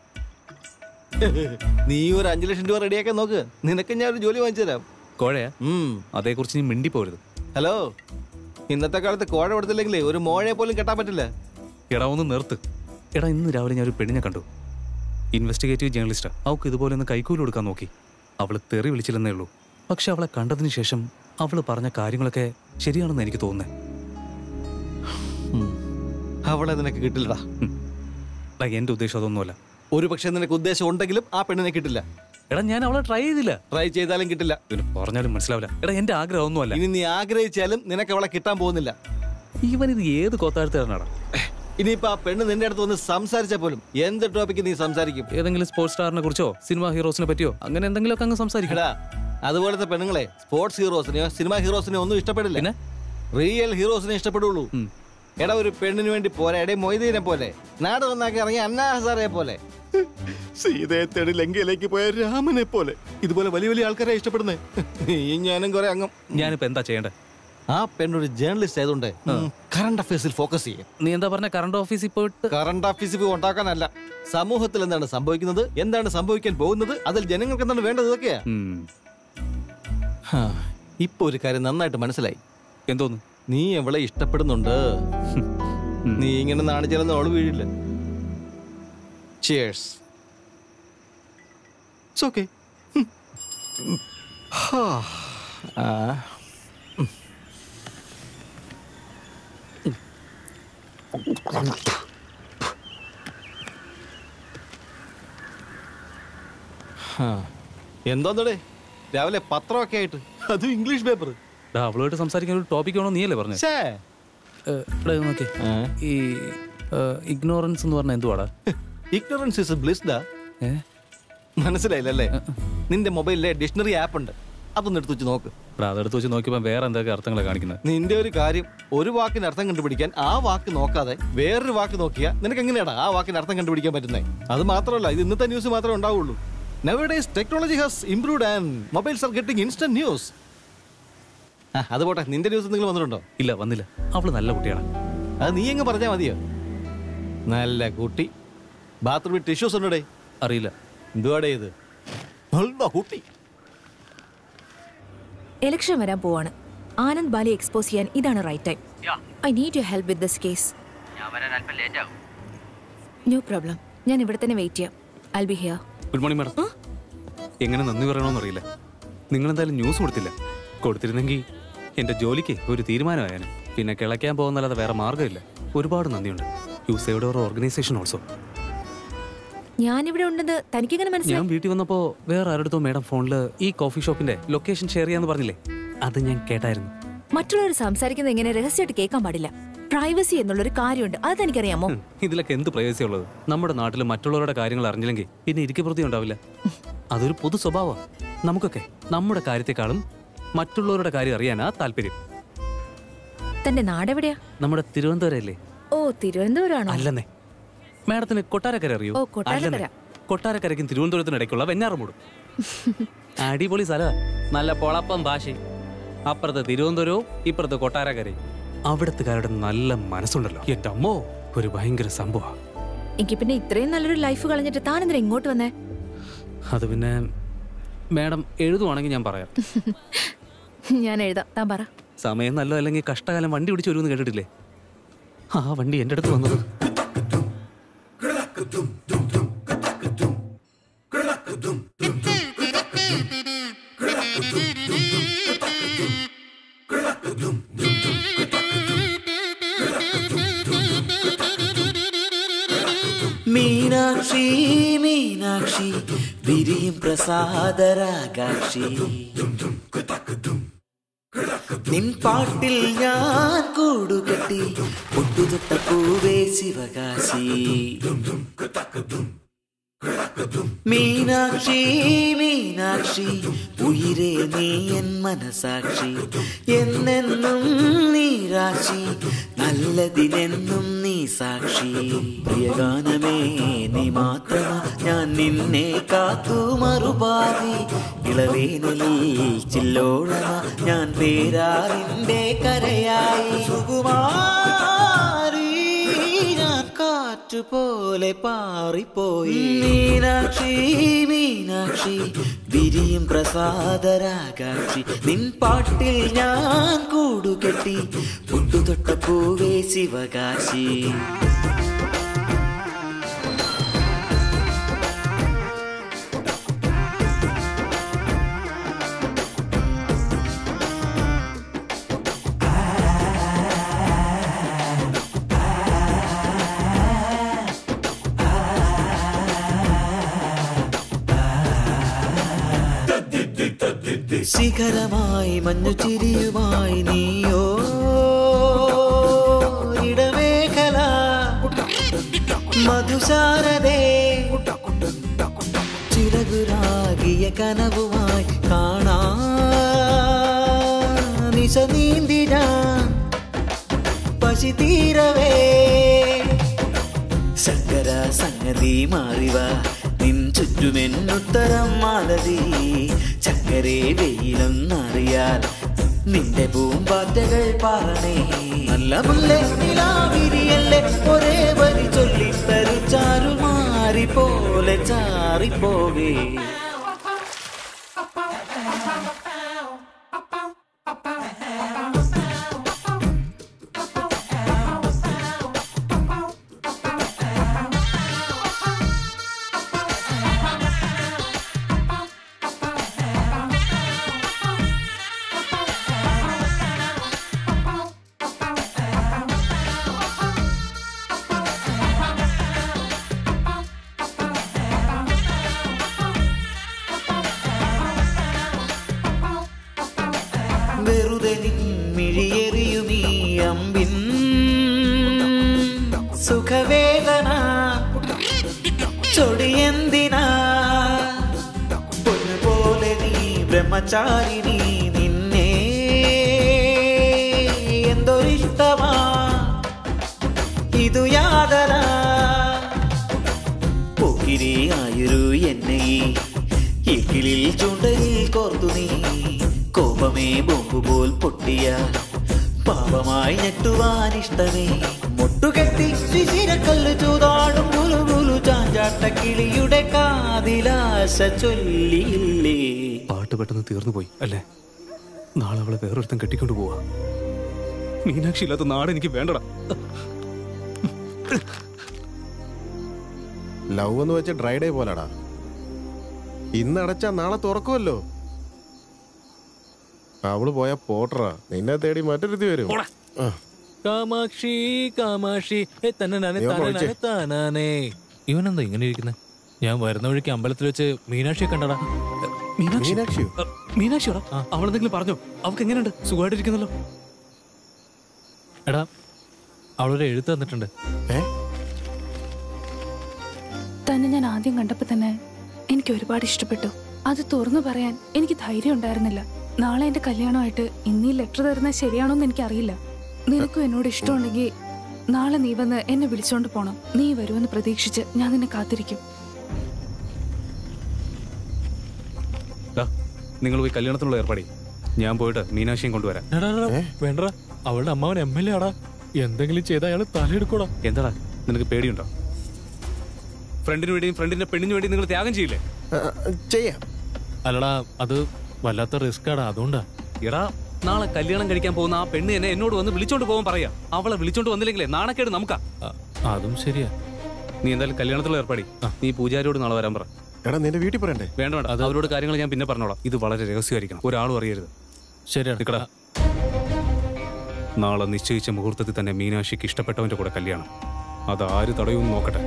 നീ ഒരു അഞ്ചു ലക്ഷം രൂപ റെഡിയാക്കാൻ നോക്ക് നിനക്ക് ഞാൻ ഒരു ജോലി വാങ്ങിച്ചു തരാം കോഴയാ ഉം. അതേക്കുറിച്ച് നീ മിണ്ടിപ്പോരുത് ഹലോ ഇന്നത്തെ കാലത്ത് കോഴ കൊടുത്തില്ലെങ്കിലേ ഒരു മോഴയെ പോലും കെട്ടാൻ പറ്റില്ല എടാ ഒന്ന് നിർത്ത് എടാ ഇന്ന് രാവിലെ ഞാൻ ഒരു പെണ്ണിനെ കണ്ടു ഇൻവെസ്റ്റിഗേറ്റീവ് ജേർണലിസ്റ്റാ അവൾക്ക് ഇതുപോലെ ഒന്ന് കൈക്കൂലി കൊടുക്കാൻ നോക്കി അവള് തെറി വിളിച്ചില്ലെന്നേ ഉള്ളൂ പക്ഷെ അവളെ കണ്ടതിന് ശേഷം അവള് പറഞ്ഞ കാര്യങ്ങളൊക്കെ ശരിയാണെന്ന് എനിക്ക് തോന്നുന്നത് അവളെ നിനക്ക് കിട്ടില്ലടാ എന്റെ ഉദ്ദേശം അതൊന്നുമല്ല ഒരു പക്ഷെ നിനക്ക് ഉദ്ദേശം ഉണ്ടെങ്കിലും ആ പെണ്ണിനെ കിട്ടില്ല എടാ ഞാൻ അവളെ ട്രൈ ചെയ്തില്ല ട്രൈ ചെയ്താലും കിട്ടില്ല ഇവന് പറഞ്ഞാലും മനസ്സിലാവില്ല എടാ എന്റെ ആഗ്രഹം ഒന്നുമല്ല ഇനി നീ ആഗ്രഹിച്ചാലും നിനക്ക് അവളെ കിട്ടാൻ പോകുന്നില്ല ഇവൻ ഇത് ഏത് കൊത്താഴ്ത്താരനാടാ ഇനിയിപ്പോ ആ പെണ്ണ് നിന്റെ അടുത്ത് വന്ന് സംസാരിച്ചാൽ പോലും എന്ത് ടോപ്പിക്ക് നീ സംസാരിക്കും ഏതെങ്കിലും സ്പോർട്സ് സ്റ്റാറിനെ കുറിച്ചോ സിനിമ ഹീറോസിനെ പറ്റിയോ അങ്ങനെ എന്തെങ്കിലുമൊക്കെ അങ്ങ് സംസാരിക്കടാ എടാ അതുപോലത്തെ പെണ്ണുങ്ങളെ സ്പോർട്സ് ഹീറോസിനെയോ സിനിമ ഹീറോസിനെയോ ഒന്നും ഇഷ്ടപ്പെടില്ല പിന്നെ? റിയൽ ഹീറോസിനെ ഇഷ്ടപ്പെടുള്ളൂ എടാ ഒരു പെണ്ണിന് വേണ്ടി പോരാടെ മൊയ്തീനെ പോലെ നാട് നന്നാക്കി ഇറങ്ങിയ അന്നാ ഹസാറെ പോലെ സീതയെ തേടി ലങ്കയിലേക്ക് പോയ രാമനെ പോലെ ഇതുപോലെ വലിയ വലിയ ആൾക്കാരെ ഇഷ്ടപ്പെടുന്നേ നീയും ഞാനും കുറെ അംഗം ഞാനിപ്പോ എന്താ ചെയ്യണ്ടേ ആ പെണ്ണൊരു ജേർണലിസ്റ്റ് ആയതുകൊണ്ട് കറണ്ട് അഫയേഴ്സിൽ ഫോക്കസ് ചെയ്യും നീ എന്താ പറഞ്ഞ കറണ്ട് ഓഫീസിൽ പോയിട്ട് കറണ്ട് ഓഫീസിൽ പോയി ഉണ്ടാക്കാനല്ല സമൂഹത്തിൽ എന്താണ് സംഭവിക്കുന്നത് എന്താണ് സംഭവിക്കാൻ പോകുന്നത് അതിൽ ജനങ്ങൾക്ക് എന്താണ് വേണ്ടത് ഇതൊക്കെയാ ഉം. ഹാ, ഇപ്പൊ ഒരു കാര്യം നന്നായിട്ട് മനസ്സിലായി എന്തോന്ന് നീ അവളെ ഇഷ്ടപ്പെടുന്നുണ്ട് നീ ഇങ്ങനെ നാണിച്ചാലൊന്നും അവള് വീഴില്ല ചേഴ്സ് ഓക്കെ എന്തോന്നടേ രാവിലെ പത്രമൊക്കെ ആയിട്ട് അതും ഇംഗ്ലീഷ് പേപ്പർ എടാ, അവളുമായിട്ട് സംസാരിക്കാൻ ഒരു ടോപ്പിക് ആണോ നീയല്ലേ പറഞ്ഞു ഛേ നോക്കേ ഈ ഇഗ്നോറൻസ് എന്ന് പറഞ്ഞ എന്തുവാടാ ഇഗ്നോറൻസ് ഇസ് ബ്ലിസ്ഡാ ഏ? മനസ്സിലായില്ലല്ലേ നിന്റെ മൊബൈലിലെ ഡിക്ഷണറി ആപ്പ് ഉണ്ട് അതൊന്ന് എടുത്ത് വെച്ച് നോക്ക് എടാ അതെടുത്ത് വെച്ച് നോക്കിയപ്പോൾ വേറെ എന്തൊക്കെ അർത്ഥങ്ങളെ കാണിക്കുന്നത് നിന്റെ ഒരു കാര്യം ഒരു വാക്കിന് അർത്ഥം കണ്ടുപിടിക്കാൻ ആ വാക്ക് നോക്കാതെ വേറൊരു വാക്ക് നോക്കിയാ നിനക്ക് എങ്ങനെയാടാ ആ വാക്കിന് അർത്ഥം കണ്ടുപിടിക്കാൻ പറ്റുന്നത് അത് മാത്രമല്ല ഇത് ഇന്നത്തെ ന്യൂസ് മാത്രമേ ഉണ്ടാവുള്ളൂ nowadays technology has improved and mobiles are getting instant news അത് പോട്ടെ നിന്റെ ന്യൂസ് എന്തെങ്കിലും വന്നിട്ടുണ്ടോ ഇല്ല വന്നില്ല അവള് നല്ല കുട്ടിയാണ് അത് നീ എങ്ങ് പറഞ്ഞാൽ മതിയോ നല്ല കുട്ടി ബാത്റൂമിൽ ടിഷ്യൂസ് ഉണ്ടേ അറിയില്ല എന്തുവാടേ ഇത് നല്ല കുട്ടി ഇലക്ഷൻ വരാൻ പോവാണ് ആനന്ദ് ബാലി എക്സ്പോസ് ചെയ്യാൻ ഇതാണ് right time I need you help with this case ഞാൻ വരാൻ അല്പം ലേറ്റ് ആവും നോ പ്രോബ്ലം ഞാൻ ഇവിടെ തന്നെ വെയിറ്റ് ചെയ്യാം I be here good morning madam എങ്ങനെ നന്ദി പറയണമെന്ന് അറിയില്ല നിങ്ങൾ എന്തായാലും ന്യൂസ് കൊടുത്തില്ല കൊടുത്തിരുന്നെങ്കിൽ എന്റെ ജോലിക്ക് ഒരു തീരുമാനമായേനെ പിന്നെ കിളയ്ക്കാൻ പോകുന്നല്ലാതെ വേറെ മാർഗ്ഗമില്ല ഒരുപാട് നന്ദിയുണ്ട് you saved our organisation also ഞാനിവിടെ ഉണ്ടെന്ന് തനിക്കെങ്ങനെ ഞാൻ മനസ്സിലായി വീട്ടിൽ വന്നപ്പോ വേറെ ആരുടെ മേഡം ഫോണിൽ ഈ കോഫി ഷോപ്പിന്റെ ലൊക്കേഷൻ ഷെയർ ചെയ്യാന്ന് പറഞ്ഞില്ലേ അത് ഞാൻ കേട്ടായിരുന്നു മറ്റുള്ളവർ സംസാരിക്കുന്നത് എങ്ങനെ രഹസ്യമായിട്ട് കേൾക്കാൻ പാടില്ല പ്രൈവസി എന്നുള്ളൊരു കാര്യമുണ്ട് അത് തനിക്കറിയാമോ ഹും, ഇതിലൊക്കെ എന്ത് പ്രൈവസി ഉള്ളത് നമ്മുടെ നാട്ടിൽ മറ്റുള്ളവരുടെ കാര്യങ്ങൾ അറിഞ്ഞില്ലെങ്കിൽ പിന്നെ ഇരിക്കപ്രതി ഉണ്ടാവില്ല അതൊരു പൊതു സ്വഭാവമാണ് നമുക്കൊക്കെ നമ്മുടെ കാര്യത്തെക്കാളും മറ്റുള്ളവരുടെ കാര്യം അറിയാനാ താല്പര്യം തന്റെ നാടെവിടെയാ നമ്മുടെ തിരുവനന്തപുരം അല്ലേ ഓ തിരുവനന്തപുരമാണോ അല്ലെന്നേ മാഡത്തിന് കൊട്ടാരക്കര അറിയോ ഓ, കൊട്ടാരക്കര. അല്ലെന്നേ. കൊട്ടാരക്കരയ്ക്കും തിരുവനന്തപുരത്തിനും ഇടയ്ക്കുള്ള വെഞ്ഞാറമൂട് അടിപൊളി സ്ഥല നല്ല പൊളപ്പം ഭാഷ അപ്പുറത്ത് തിരുവനന്തപുരവും ഇപ്പുറത്ത് കൊട്ടാരക്കരയും അവിടത്തുകാരുടെ നല്ല മനസ്സുണ്ടല്ലോ എന്റെ അമ്മോ ഒരു ഭയങ്കര സംഭവം എനിക്ക് പിന്നെ ഇത്രയും നല്ലൊരു ലൈഫ് കളഞ്ഞിട്ട് താൻ എന്തിനാ ഇങ്ങോട്ട് വന്നേ അത് പിന്നെ മാഡം എഴുതുവാണെങ്കിൽ ഞാൻ പറയാം ഞാൻ എഴുതാം താൻ പറ സമയം നല്ല അല്ലെങ്കിൽ കഷ്ടകാലം വണ്ടി പിടിച്ച് വരുമെന്ന് കേട്ടിട്ടില്ലേ ആ വണ്ടി എൻ്റെ അടുത്ത് വന്നത് മീനാക്ഷി മീനാക്ഷി വിരിയും പ്രസാദരാകാക്ഷി നിൻ പാട്ടിൽ ഞാൻ കൂടുകെട്ടി പൊട്ടുതൊട്ട പൂവേ ശിവകാശി മീനാക്ഷി മീനാക്ഷി ഉയിരേ നീ എൻ മനസാക്ഷി എന്നെന്നും നീ രാശി നല്ലതിനെന്നും നീ സാക്ഷി പ്രിയഗാനമേ നീ മാത്രമാ ഞാൻ നിന്നെ കാത്തു മറുപാതി ഇളവേനലിൽ ചില്ലോളമാ ഞാൻ പേരാറിന്റെ കരയായി സുകുമാരി ഞാൻ കാറ്റു പോലെ പാറിപ്പോയി മീനാക്ഷി മീനാക്ഷി വിരിയും പ്രസാദരാകാക്ഷി നിൻ പാട്ടിൽ ഞാൻ കൂടുകെട്ടി പുട്ടുതൊട്ട പൂവേ ശിവകാശി ശിഖരമായി മഞ്ഞു ചിരിയുമായി നീയോ ഇടമേഖല മധുസാരതേ ചിറകുരാകിയ കനവുമായി കാണാ നിശ നീന്തിന പശി തീരവേ ശങ്കര സംഗതി മാറിവ നിൻ ചുറ്റുമെന്നുത്തരം മാലതി ചക്കരെ വെയിലൊന്നറിയാൽ നിന്റെ പൂമ്പാറ്റകൾ പറഞ്ഞേ നല്ല മുല്ലേ നിലാവിരിയല്ലേ ഒരേ വരി ചൊല്ലിത്തരു ചാരു മാറി പോലെ ചാറിപ്പോവേ വെറുതെ നിൻമിഴിയെറിയുമീ അമ്പിൻ സുഖവേദന ചൊടിയെന്തിനാ പൊന്നുപോലെ നീ ബ്രഹ്മചാരിണി നിന്നെ എന്തൊരിഷ്ടമാ ഇതു യാതന പോക്കിരി ആയൊരു എന്നെ ഈ കിളിൽ ചൂണ്ടയിൽ കോർത്തു നീ കോപമേ ബോംബ് പോൽ പൊട്ടിയ പാപമായി ഞെട്ടുവാൻ ഇഷ്ടമേ മുട്ടുകെട്ടി ശിശിരക്കല്ല് ചൂതാടും ഗുലു ഗുലു ചാഞ്ചാട്ട കിളിയുടെ കാതിലാശ ചൊല്ലിയില്ലേ പാട്ട് പെട്ടെന്ന് തീർന്നു പോയി അല്ലേ നാളെ അവളെ വേറൊരുത്തൻ കെട്ടിക്കൊണ്ട് പോവാ മീനാക്ഷി ഇല്ലാത്ത നാട് എനിക്ക് വേണ്ടടാ ലവ് എന്ന് വെച്ച ഡ്രൈ ഡേ പോലാടാ ഇന്ന് അടച്ചാ നാളെ തുറക്കുമല്ലോ അവള് പോയ പോട്ടറാ നിന്നെ തേടി മറ്റൊരുത്തി വരും ആ. കാമാക്ഷി കാമാക്ഷി ഏ, തന്നനാനെ, ഇവൻ താനാനെ, പോയിച്ചേ. താനാനെ. ഇവനെന്താ ഇങ്ങനെ ഇരിക്കുന്നത് ഞാൻ വരുന്ന വഴിക്ക് അമ്പലത്തിൽ വെച്ച് മീനാക്ഷിയെ കണ്ടടാ എ, മീനാക്ഷി മീനാക്ഷിയോ? എ, മീനാക്ഷിയോടാ അവളെന്തെങ്കിലും പറഞ്ഞോ അവൾക്ക് എങ്ങനെയുണ്ട് സുഖമായിട്ടിരിക്കുന്നല്ലോ എടാ അവളൊരു എഴുത്ത് തന്നിട്ടുണ്ട് തന്നെ ഞാൻ ആദ്യം കണ്ടപ്പോ തന്നെ എനിക്ക് ഒരുപാട് ഇഷ്ടപ്പെട്ടു അത് തുറന്നു പറയാൻ എനിക്ക് ധൈര്യം ഉണ്ടായിരുന്നില്ല നാളെ എന്റെ കല്യാണമായിട്ട് ഇന്നീ ലെറ്റർ തരുന്നത് ശരിയാണോന്ന് എനിക്കറിയില്ല നിനക്കും എന്നോട് ഇഷ്ടമുണ്ടെങ്കിൽ നാളെ നീ വന്ന് എന്നെ വിളിച്ചോണ്ട് പോണം നീ വരുമെന്ന് പ്രതീക്ഷിച്ച് ഞാൻ നിന്നെ കാത്തിരിക്കും ദാ, നിങ്ങൾ പോയി കല്യാണത്തിനുള്ള ഏർപ്പാടി ഞാൻ പോയിട്ട് മീനാക്ഷിയും കൊണ്ടുവരാം വേണ്ട അവളുടെ അമ്മാവൻ എം എൽ എ ആടാ എന്തെങ്കിലും ചെയ്ത അയാൾ തലയെടുക്കൂടാ എന്താടാ നിനക്ക് പേടിയുണ്ടോ ഫ്രണ്ടിന് വേണ്ടിയും ഫ്രണ്ടിന്റെ പെണ്ണിന് വേണ്ടി നിങ്ങൾ ത്യാഗം ചെയ്യില്ലേ ചെയ്യാം അല്ലടാ അത് വല്ലാത്ത റിസ്ക് ആടാ അതുകൊണ്ടാ എടാ നാളെ കല്യാണം കഴിക്കാൻ പോകുന്ന ആ പെണ്ണ് എന്നെ എന്നോട് വന്ന് വിളിച്ചോണ്ട് പോകാൻ പറയാ അവളെ വിളിച്ചോണ്ട് വന്നില്ലെങ്കിലേ നാണക്കേട് നമുക്കാ അതും ശരിയാ നീ എന്തായാലും കല്യാണത്തിലുള്ള ഏർപ്പാടി നീ പൂജാരിയോട് നാളെ വരാൻ പറ എടാ നിന്റെ വീട്ടിൽ പറയണ്ടേ വേണ്ട വേണ്ട അത് അവരോട് കാര്യങ്ങൾ ഞാൻ പിന്നെ പറഞ്ഞോളാം ഇത് വളരെ രഹസ്യമായിരിക്കണം ഒരാളും അറിയരുത് ശരിയാണ് നിക്കടാ നാളെ നിശ്ചയിച്ച മുഹൂർത്തത്തിൽ തന്നെ മീനാക്ഷിക്ക് ഇഷ്ടപ്പെട്ടവന്റെ കൂടെ കല്യാണം അത് ആര് തടയുമെന്ന് നോക്കട്ടെ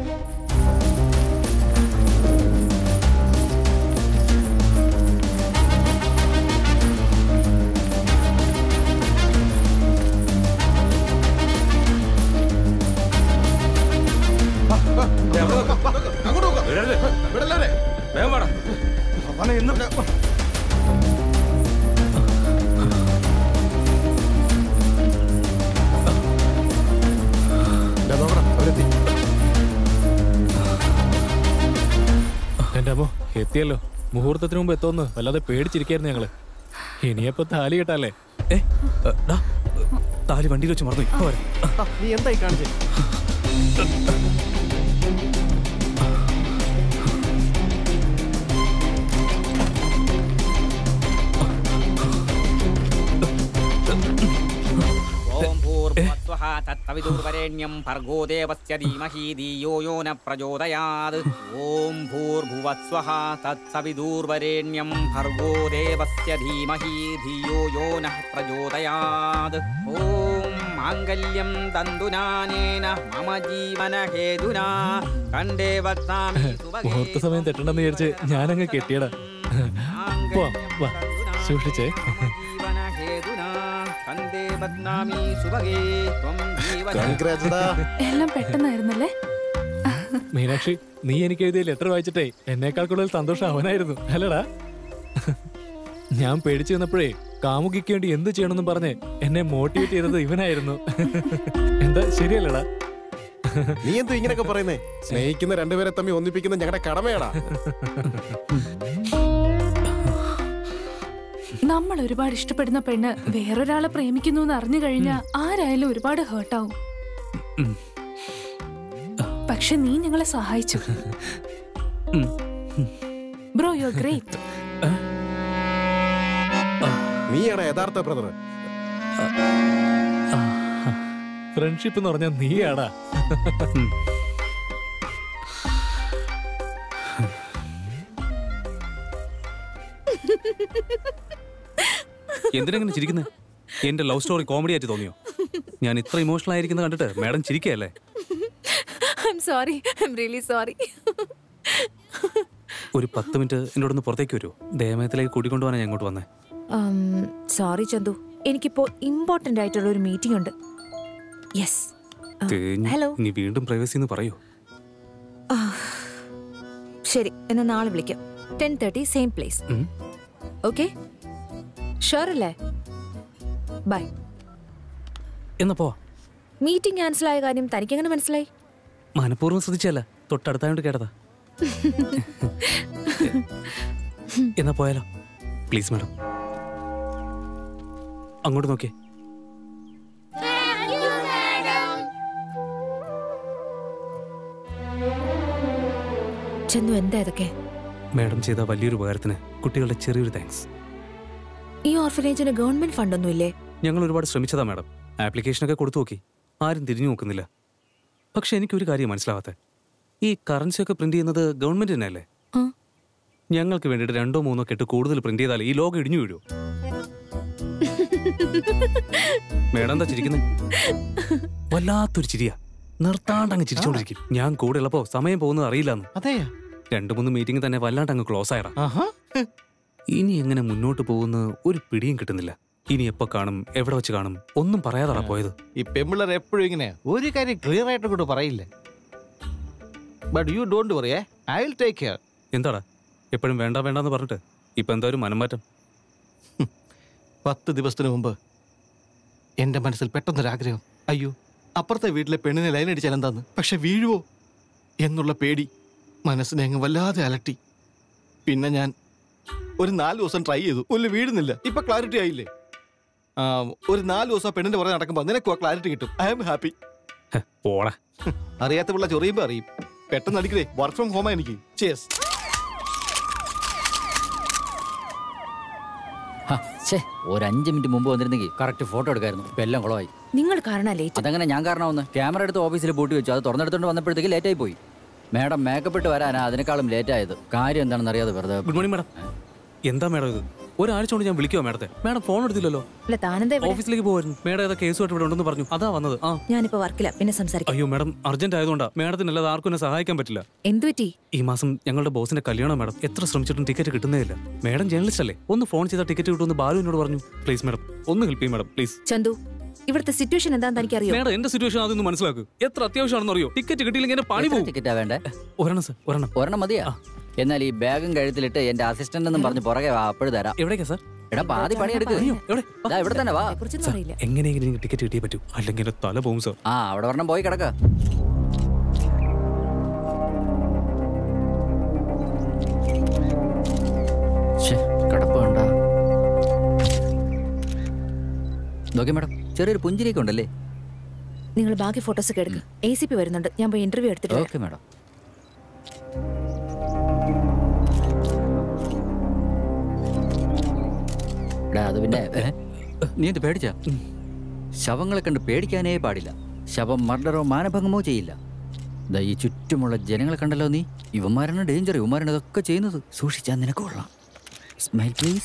എന്റെ അമ്മോ എത്തിയല്ലോ മുഹൂർത്തത്തിന് മുമ്പ് എത്തോന്ന് വല്ലാതെ പേടിച്ചിരിക്കായിരുന്നു ഞങ്ങള് ഇനിയപ്പോ താലി കെട്ടല്ലേ ഏ ഏ, ഡാ, താലി വണ്ടിയിൽ വെച്ച് മറന്നു പോരെ നീ എന്തായി കാണിച്ചേ ഓം ഭൂർഭുവസ്വഃ തത്സവിതുർവരേണ്യം ഭർഗോ ദേവസ്യ ധീമഹി ധിയോ യോ ന പ്രചോദയാത് ഓം ഭൂർഭുവസ്വഃ തത്സവിതുർവരേണ്യം ഭർഗോ ദേവസ്യ ധീമഹി ധിയോ യോ ന പ്രചോദയാത് ഓം മാംഗല്യം തന്തുനാനേന മമ ജീവന ഹേതുനാ കണ്ടേ വത്താമി മുഹൂർത്ത സമയം തെറ്റണ്ടെന്ന് വിചാരിച്ച് ഞാനങ്ങ് കെട്ടിയടാ പോവാം വാ സൂക്ഷിച്ചേ ഹേതുനാ കണ്ടേ വത്താമി സുഭഗേ ത്വം ജീവന എല്ലാം പെട്ടെന്നായിരുന്നല്ലേ മീനാക്ഷി നീ എനിക്ക് എഴുതിയ ലെറ്റർ വായിച്ചിട്ടേ എന്നേക്കാൾ കൂടുതൽ സന്തോഷം അവനായിരുന്നു അല്ലടാ ഞാൻ പേടിച്ചു വന്നപ്പോഴേ കാമുകിക്ക് വേണ്ടി എന്ത് ചെയ്യണമെന്നും പറഞ്ഞ് എന്നെ മോട്ടിവേറ്റ് ചെയ്തത് ഇവനായിരുന്നു എന്താ ശരിയല്ലടാ നീ എന്തോ ഇങ്ങനെയൊക്കെ പറയുന്നേ സ്നേഹിക്കുന്ന രണ്ടുപേരെ തമ്മിൽ ഒന്നിപ്പിക്കുന്ന ഞങ്ങളുടെ കടമയാടാ നമ്മൾ ഒരുപാട് ഇഷ്ടപ്പെടുന്ന പെണ്ണ് വേറൊരാളെ പ്രേമിക്കുന്നു എന്ന് അറിഞ്ഞു കഴിഞ്ഞാൽ ആരായാലും ഒരുപാട് ഹേർട്ടാവും പക്ഷെ നീ ഞങ്ങളെ സഹായിച്ചു ബ്രോ യു ഗ്രേറ്റ് നീയാടാ യഥാർത്ഥ ബ്രദർ ഫ്രണ്ട്ഷിപ്പ് എന്ന് പറഞ്ഞാൽ നീയാടാ എന്തിനെങ്ങനെ ചിരിക്കുന്നത് എന്റെ ലവ് സ്റ്റോറി കോമഡി ആയിട്ട് തോന്നിയോ ഞാൻ ഇത്ര ഇമോഷണൽ ആയിരിക്കുന്നത് കണ്ടിട്ട് മാഡം ചിരിക്കുകയല്ലേ I'm sorry I'm really sorry ഒരു പത്ത് മിനിറ്റ് എന്നോട് ഒന്ന് പുറത്തേക്ക് വരുമോ ദേമയത്തിലേക്ക് കൂട്ടിക്കൊണ്ടുപോകാനാണ് ഞാൻ ഇങ്ങോട്ട് വന്നേ സോറി ചന്തു എനിക്കിപ്പോ ഇമ്പോർട്ടന്റ് ആയിട്ടുള്ള ഒരു മീറ്റിംഗ് ഉണ്ട് യെസ് തേഞ്ഞു. ഹലോ ഇനി വീണ്ടും പ്രൈവസി എന്ന് പറയൂ ശരി എന്നാ നാളെ വിളിക്കാം ten thirty same place hmm. Okay sure അല്ലേ ബൈ എന്നാ പോവാ മീറ്റിംഗ് ക്യാൻസൽ ആയ കാര്യം തനിക്ക് എങ്ങനെ മനസ്സിലായി മനഃപൂർവ്വം ശ്രദ്ധിച്ചല്ല തൊട്ടടുത്തായോണ്ട് കേട്ടതാ എന്നാ പോയാലോ പ്ലീസ് മാഡം അങ്ങോട്ട് നോക്കിയേ ചന്തു എന്താ ഇതൊക്കെ മാഡം ചെയ്ത വലിയൊരു ഉപകാരത്തിന് കുട്ടികളുടെ ചെറിയൊരു താങ്ക്സ് ഈ ഓർഫനേജിന് ഗവൺമെന്റ് ഫണ്ടൊന്നുമില്ലേ ഞങ്ങൾ ഒരുപാട് ശ്രമിച്ചതാ മാഡം ആപ്ലിക്കേഷനൊക്കെ കൊടുത്തു നോക്കി ആരും തിരിഞ്ഞു നോക്കുന്നില്ല പക്ഷെ എനിക്കൊരു കാര്യം മനസ്സിലാവാത്ത ഈ കറൻസി ഒക്കെ പ്രിന്റ് ചെയ്യുന്നത് ഗവൺമെന്റ് തന്നെയല്ലേ ആ. ഞങ്ങൾക്ക് വേണ്ടിയിട്ട് രണ്ടോ മൂന്നോ കെട്ട് കൂടുതൽ പ്രിന്റ് ചെയ്താൽ ഈ ലോകം ഇടിഞ്ഞു വീഴൂ മേഡം എന്താ ചിരിക്കുന്നത് വല്ലാത്തൊരു ചിരിയാ നിർത്താണ്ട് അങ്ങ് ചിരിച്ചോണ്ടിരിക്കും ഞാൻ കൂടെ ഉള്ളപ്പോ സമയം പോകുന്നത് അറിയില്ലെന്ന് അതെയാ രണ്ടു മൂന്ന് മീറ്റിംഗ് തന്നെ വല്ലാണ്ട് അങ്ങ് ക്ലോസ് ആയടാ ആഹാ ഇനി എങ്ങനെ മുന്നോട്ട് പോകുന്ന ഒരു പിടിയും കിട്ടുന്നില്ല ഇനി എപ്പോ കാണും എവിടെ വെച്ച് കാണും ഒന്നും പറയാതാടാ പോയത് ഈ പെമ്പിള്ളർ എപ്പോഴും ഇങ്ങനെ ഒരു കാര്യം ക്ലിയർ ആയിട്ട് കൊണ്ട് പറയില്ല but you don't worry I will take care എന്താടാ എപ്പോഴും വേണ്ട വേണ്ടെന്ന് പറഞ്ഞിട്ട് ഇപ്പൊ എന്താ ഒരു മനംമാറ്റം പത്ത് ദിവസത്തിന് മുമ്പ് എന്റെ മനസ്സിൽ പെട്ടെന്നൊരാഗ്രഹം അയ്യോ അപ്പുറത്തെ വീട്ടിലെ പെണ്ണിനെ ലൈൻ അടിച്ചാൽ എന്താന്ന് പക്ഷെ വീഴുവോ എന്നുള്ള പേടി മനസ്സിനെ അങ്ങ് വല്ലാതെ അലട്ടി പിന്നെ ഞാൻ ഒരു നാല് ദിവസം ട്രൈ ചെയ്തു ഒരു വീഴുന്നില്ല ഇപ്പൊ ക്ലാരിറ്റി ആയില്ലേ ആ, ഒരു നാല് ദിവസം ആ പെണ്ണിന്റെ പുറകെ നടക്കുമ്പോൾ നിനക്ക് ക്ലാരിറ്റി കിട്ടും ഐ ആം ഹാപ്പി പോടാ അറിയാത്ത പിള്ള ചൊറിയുമ്പോ അറിയും പെട്ടെന്ന് അടിക്കലേ വർക്ക് ഫ്രം ഹോമാ എനിക്ക് ചേസ് ഒരു അഞ്ച് മിനിറ്റ് മുമ്പ് വന്നിരുന്നെങ്കിൽ കറക്റ്റ് ഫോട്ടോ എടുക്കായിരുന്നു ഇപ്പൊ എല്ലാം കുളമായി നിങ്ങൾ കാരണം ലേറ്റ് അതങ്ങനെ ഞാൻ കാരണമാവുന്നു ക്യാമറ എടുത്ത് ഓഫീസിൽ പൂട്ടി വെച്ചു അത് തുറന്നെടുത്തോണ്ട് വന്നപ്പോഴത്തേക്ക് ലേറ്റ് ആയി പോയി മാഡം മേക്കപ്പ് ഇട്ട് വരാനാ അതിനേക്കാളും ലേറ്റ് ആയത് കാര്യം എന്താണെന്ന് അറിയാതെ വെറുതെ ഗുഡ് മോർണിംഗ് മാഡം എന്താ മാഡം ഇത് ഒരാഴ്ച കൊണ്ട് ഞാൻ വിളിക്കുവാ മാഡത്തെ മാഡം ഫോൺ എടുത്തില്ലല്ലോ അല്ല താനെന്താ ഇവിടെ ഓഫീസിലേക്ക് പോകുമായിരുന്നു മാഡം ഏതാ കേസുമായിട്ട് ഇവിടെ ഉണ്ടെന്ന് പറഞ്ഞു അതാ വന്നത് ആ ഞാനിപ്പോ വർക്കില്ല പിന്നെ സംസാരിക്കാം അയ്യോ മാഡം അർജന്റ് ആയതുകൊണ്ടാ മാഡത്തിന് അല്ലാതെ ആർക്കും എന്നെ സഹായിക്കാൻ പറ്റില്ല എന്തു പറ്റി ഈ മാസം ഞങ്ങളുടെ ബോസിന്റെ കല്യാണം മാഡം എത്ര ശ്രമിച്ചിട്ടും ടിക്കറ്റ് കിട്ടുന്നേയില്ല മാഡം ജേർണലിസ്റ്റ് അല്ലേ ഒന്ന് ഫോൺ ചെയ്താൽ ടിക്കറ്റ് കിട്ടുമെന്ന് ബാലു എന്നോട് പറഞ്ഞു പ്ലീസ് മാഡം ഒന്ന് ഹെൽപ്പ് ചെയ്യും മാഡം പ്ലീസ് ചന്തു ഇവിടുത്തെ സിറ്റുവേഷൻ എന്താന്ന് തനിക്ക് അറിയോ മേഡം എന്റെ സിറ്റുവേഷൻ അതൊന്ന് മനസ്സിലാക്ക് എത്ര അത്യാവശ്യമാണെന്ന് അറിയോ ടിക്കറ്റ് കിട്ടിയില്ലെങ്കിൽ എന്റെ പണി എത്ര പോകും ടിക്കറ്റാ വേണ്ടേ ഒരെണ്ണം സർ ഒരെണ്ണം ഒരെണ്ണം മതിയാ എന്നാൽ ഈ ബാഗും കഴുത്തിലിട്ട് എന്റെ അസിസ്റ്റന്റ് എന്നും പറഞ്ഞ് പുറകെ വാ അപ്പോഴും തരാം എവിടേക്കാ സർ എടാ പാതി പണിയെടുക്ക് ദാ ഇവിടെ തന്നെ വാ കുറിച്ചൊന്നും അറിയില്ല എങ്ങനെയെങ്കിലും എനിക്ക് ടിക്കറ്റ് കിട്ടിയേ പറ്റൂ അല്ലെങ്കിൽ എന്റെ തല പോകും സർ ആ അവിടെ ഒരെണ്ണം പോയി കിടക്ക കിടപ്പ് വേണ്ട നോക്കി മാഡം ചെറിയൊരു പുഞ്ചിരിയൊക്കെ ഉണ്ടല്ലേ നിങ്ങൾ ബാക്കി ഫോട്ടോസ് ഒക്കെ എടുക്ക് എ സി പി വരുന്നുണ്ട് ഞാൻ പോയി ഇന്റർവ്യൂ എടുത്തിട്ട് വരാം. ഓക്കെ മാഡം എടാ അത് പിന്നെ ഏ? നീ എന്ത് പേടിച്ച ശവങ്ങളെ കണ്ട് പേടിക്കാനേ പാടില്ല ശവം മർഡറോ മാനഭംഗമോ ചെയ്യില്ല ദാ ഈ ചുറ്റുമുള്ള ജനങ്ങളെ കണ്ടല്ലോ നീ ഇവന്മാരാണ് ഡേഞ്ചർ ഇവന്മാരാണ് ഇതൊക്കെ ചെയ്യുന്നത് സൂക്ഷിച്ചാൽ നിനക്ക് കൊള്ളാം സ്മൈൽ പ്ലീസ്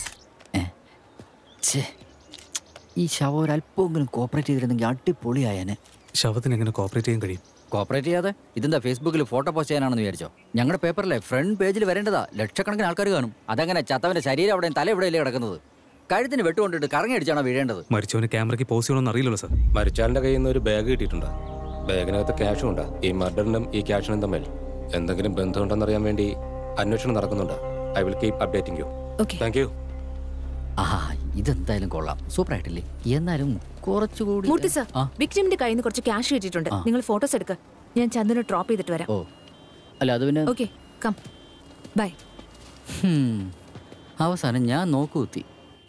ഈ ശവം ഒരല്പമെങ്കിലും കോപ്പറേറ്റ് ചെയ്തിരുന്നെങ്കിൽ അടിപൊളിയായനെ ശവത്തിന് എങ്ങനെ കോപ്പറേറ്റ് ചെയ്യാൻ കഴിയും കോപ്പറേറ്റ് ചെയ്യാതെ ഇതെന്താ ഫേസ്ബുക്കിൽ ഫോട്ടോ പോസ്റ്റ് ചെയ്യാനാണെന്ന് വിചാരിച്ചോ ഞങ്ങളുടെ പേപ്പറിലെ ഫ്രണ്ട് പേജിൽ വരേണ്ടതാ ലക്ഷക്കണക്കിന് ആൾക്കാർ കാണും അതങ്ങനെ ചത്തവന്റെ ശരീരം അവിടെ തല എവിടെയല്ലേ കിടക്കുന്നത് കഴുത്തിന് വെട്ടുകൊണ്ടിട്ട് കറങ്ങി അടിച്ചാണോ വീഴേണ്ടത് മരിച്ചവന് ക്യാമറയ്ക്ക് പോസ്റ്റ് ചെയ്യണമെന്ന് അറിയില്ലല്ലോ സർ മരിച്ചാളിന്റെ കയ്യിൽ നിന്ന് ഒരു ബാഗ് കിട്ടിയിട്ടുണ്ട് ബാഗിനകത്ത് ക്യാഷും ഉണ്ട് ഈ മർഡറിനും ഈ ക്യാഷിനും തമ്മിൽ എന്തെങ്കിലും ബന്ധമുണ്ടെന്നറിയാൻ വേണ്ടി അന്വേഷണം നടക്കുന്നുണ്ട് I will keep updating you Okay. Thank you ആ ഇതെന്തായാലും കൊള്ളാം സൂപ്പർ ആയിട്ടില്ലേ എന്നാലും കുറച്ചുകൂടി മൂർത്തി സർ ആ. വിക്ടിമിന്റെ കയ്യിൽ നിന്ന് കുറച്ച് ക്യാഷ് കിട്ടിയിട്ടുണ്ട് ആ. നിങ്ങൾ ഫോട്ടോസ് എടുക്ക ഞാൻ ചന്ദന ഡ്രോപ്പ് ചെയ്തിട്ട് വരാം ഓ അല്ല അത് പിന്നെ ഓക്കെ കം ബൈ ഹും. അവസാനം ഞാൻ നോക്കുകുത്തി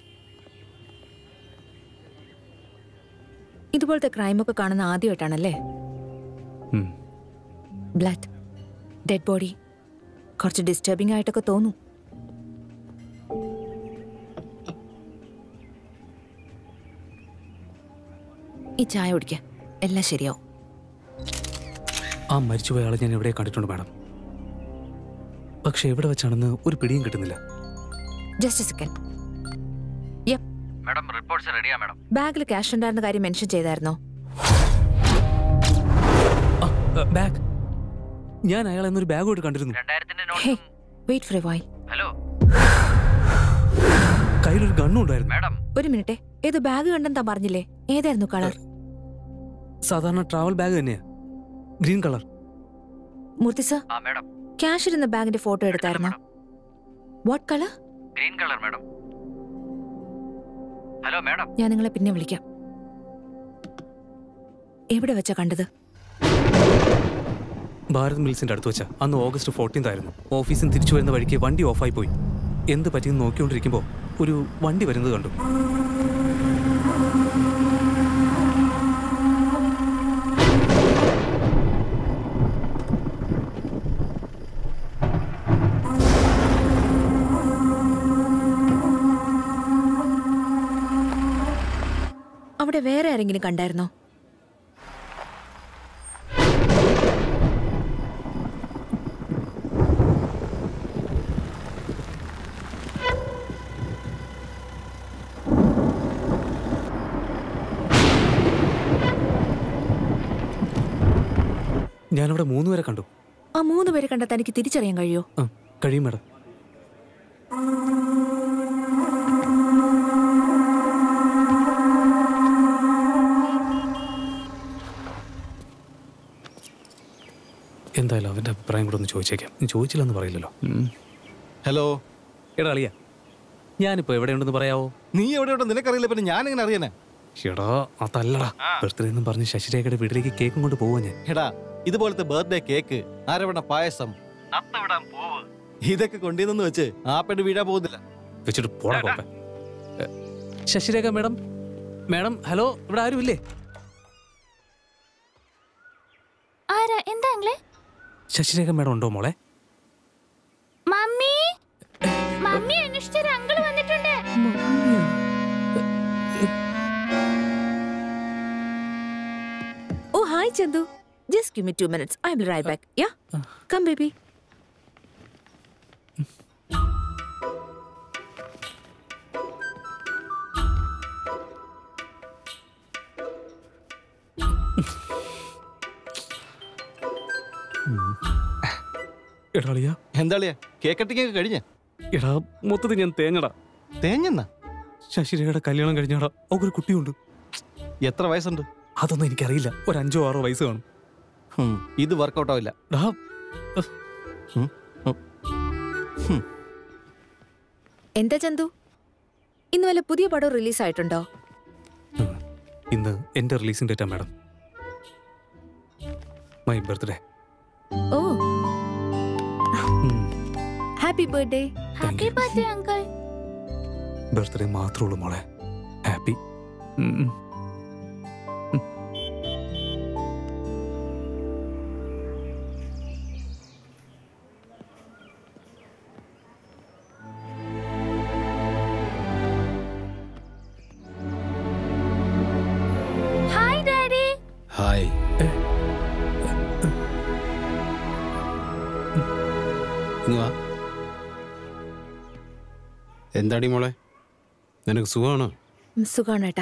ഇതുപോലത്തെ ക്രൈമൊക്കെ കാണുന്ന ആദ്യമായിട്ടാണല്ലേ ഉം. ബ്ലഡ് ഡെഡ് ബോഡി കുറച്ച് ഡിസ്റ്റർബിംഗ് ആയിട്ടൊക്കെ തോന്നും ഈ ചായ കുടിക്ക എല്ലാം ശരിയാവും ആ മരിച്ചുപോയ ആളെ ഞാൻ എവിടെ കണ്ടിട്ടുണ്ട് മാഡം പക്ഷെ എവിടെ വെച്ചാണെന്ന് ഒരു പിടിയും കിട്ടുന്നില്ല ജസ്റ്റ് സെക്കൻഡ് മാഡം റിപ്പോർട്ട്സ് റെഡിയാ മാഡം ബാഗിൽ ക്യാഷ് ഉണ്ടായിരുന്ന കാര്യം മെൻഷൻ ചെയ്തായിരുന്നോ ബാഗ് ഞാൻ അയാൾ എന്നൊരു ബാഗ് ആയിട്ട് കണ്ടിരുന്നു hey wait for a why hello കയ്യിലൊരു ഗണ്ണും ഉണ്ടായിരുന്നു മാഡം ഒരു മിനിറ്റ് ഏത് ബാഗ് കണ്ടെന്താ പറഞ്ഞില്ലേ ഏതായിരുന്നു കളർ സാധാരണ ട്രാവൽ ബാഗ് തന്നെയാ ഗ്രീൻ കളർ മൂർത്തി സർ ആ മാഡം ക്യാഷ് ഇരുന്ന ബാഗിന്റെ ഫോട്ടോ എടുത്തായിരുന്നോ what colour green colour madam hello madam ഞാൻ നിങ്ങളെ പിന്നെ വിളിക്കാം എവിടെ വെച്ചാ കണ്ടത് ഭാരത് മിൽസിന്റെ അടുത്ത് വെച്ചാ അന്ന് ഓഗസ്റ്റ് ഫോർട്ടീൻത് ആയിരുന്നു ഓഫീസിൽ നിന്ന് തിരിച്ചു വരുന്ന വഴിക്ക് വണ്ടി ഓഫായി പോയി എന്ത് പറ്റിയെന്ന് നോക്കിക്കൊണ്ടിരിക്കുമ്പോൾ ഒരു വണ്ടി വരുന്നത് കണ്ടു അവിടെ വേറെ ആരെങ്കിലും കണ്ടായിരുന്നോ ഞാനവിടെ മൂന്ന് പേരെ കണ്ടു ആ മൂന്ന് പേരെ കണ്ടാൽ തനിക്ക് തിരിച്ചറിയാൻ കഴിയോ ആ കഴിയും മാഡം എന്തായാലും അവന്റെ അഭിപ്രായം കൂടെ ഒന്ന് ചോദിച്ചേക്കാം നീ ചോദിച്ചില്ലെന്ന് പറയില്ലല്ലോ ഹലോ എടാ അളിയ ഞാനിപ്പോ എവിടെയുണ്ടെന്ന് പറയാവോ നീ എവിടെയുണ്ടോ നിനക്കറിയില്ല പിന്നെ ഞാൻ എങ്ങനെ അറിയാനാ എടാ അതല്ലടാ ബർത്ത്ഡേ എന്നും പറഞ്ഞ് ശശിരേഖയുടെ വീട്ടിലേക്ക് കേക്കും കൊണ്ട് പോവാ ഞാൻ എടാ ഇതുപോലത്തെ ബർത്ത്ഡേ കേക്ക് ആരവണ പായസം നത്തവിടാൻ പോവ് ഇതൊക്കെ കൊണ്ടുവന്നെന്ന് വെച്ച് ആ പെണ്ണ് വീഴാൻ പോകുന്നില്ല വെച്ചിട്ട് പോടാ കോപ്പ ശശിരേഖ മേഡം മേഡം ഹലോ ഇവിടെ ആരുമില്ലേ ആരാ എന്താ അങ്ങളെ ശശിരേഖ മേഡം ഉണ്ടോ മോളെ മമ്മി മമ്മി അന്വേഷിച്ചൊരു അങ്കിൾ വന്നിട്ടുണ്ട് oh hi Chandu just give me two minutes I will right back yeah come baby എടാ അളിയ എന്താളിയാ കേക്ക് കട്ടിങ്ങൊക്കെ കഴിഞ്ഞ എടാ മൊത്തത്തിൽ ഞാൻ തേങ്ങടാ തേഞ്ഞെന്നാ ശശിരേഖയുടെ കല്യാണം കഴിഞ്ഞാടാ അവക്കൊരു കുട്ടിയുണ്ട് എത്ര വയസ്സുണ്ട് അതൊന്നും എനിക്കറിയില്ല ഒരു അഞ്ചോ ആറോ വയസ്സ് കാണും ഹും, ഇത് വർക്കൗട്ട് ആവില്ല ഡാ, ഹും, ഹും. ഹും. എന്താ ചന്തു ഇന്ന് വല്ല പുതിയ പടം റിലീസ് ആയിട്ടുണ്ടോ ഇന്ന് എന്റെ റിലീസിംഗ് ഡേറ്റാ madam my birthday oh happy birthday happy birthday uncle birthday മാത്രമേ ഉള്ളൂ മോളെ ഹാപ്പി ഹായ് ഡാഡി ഹായ് ഇങ്ങ് വാ എന്താടി മോളെ നിനക്ക് സുഖമാണോ സുഖാണ് ഏട്ടാ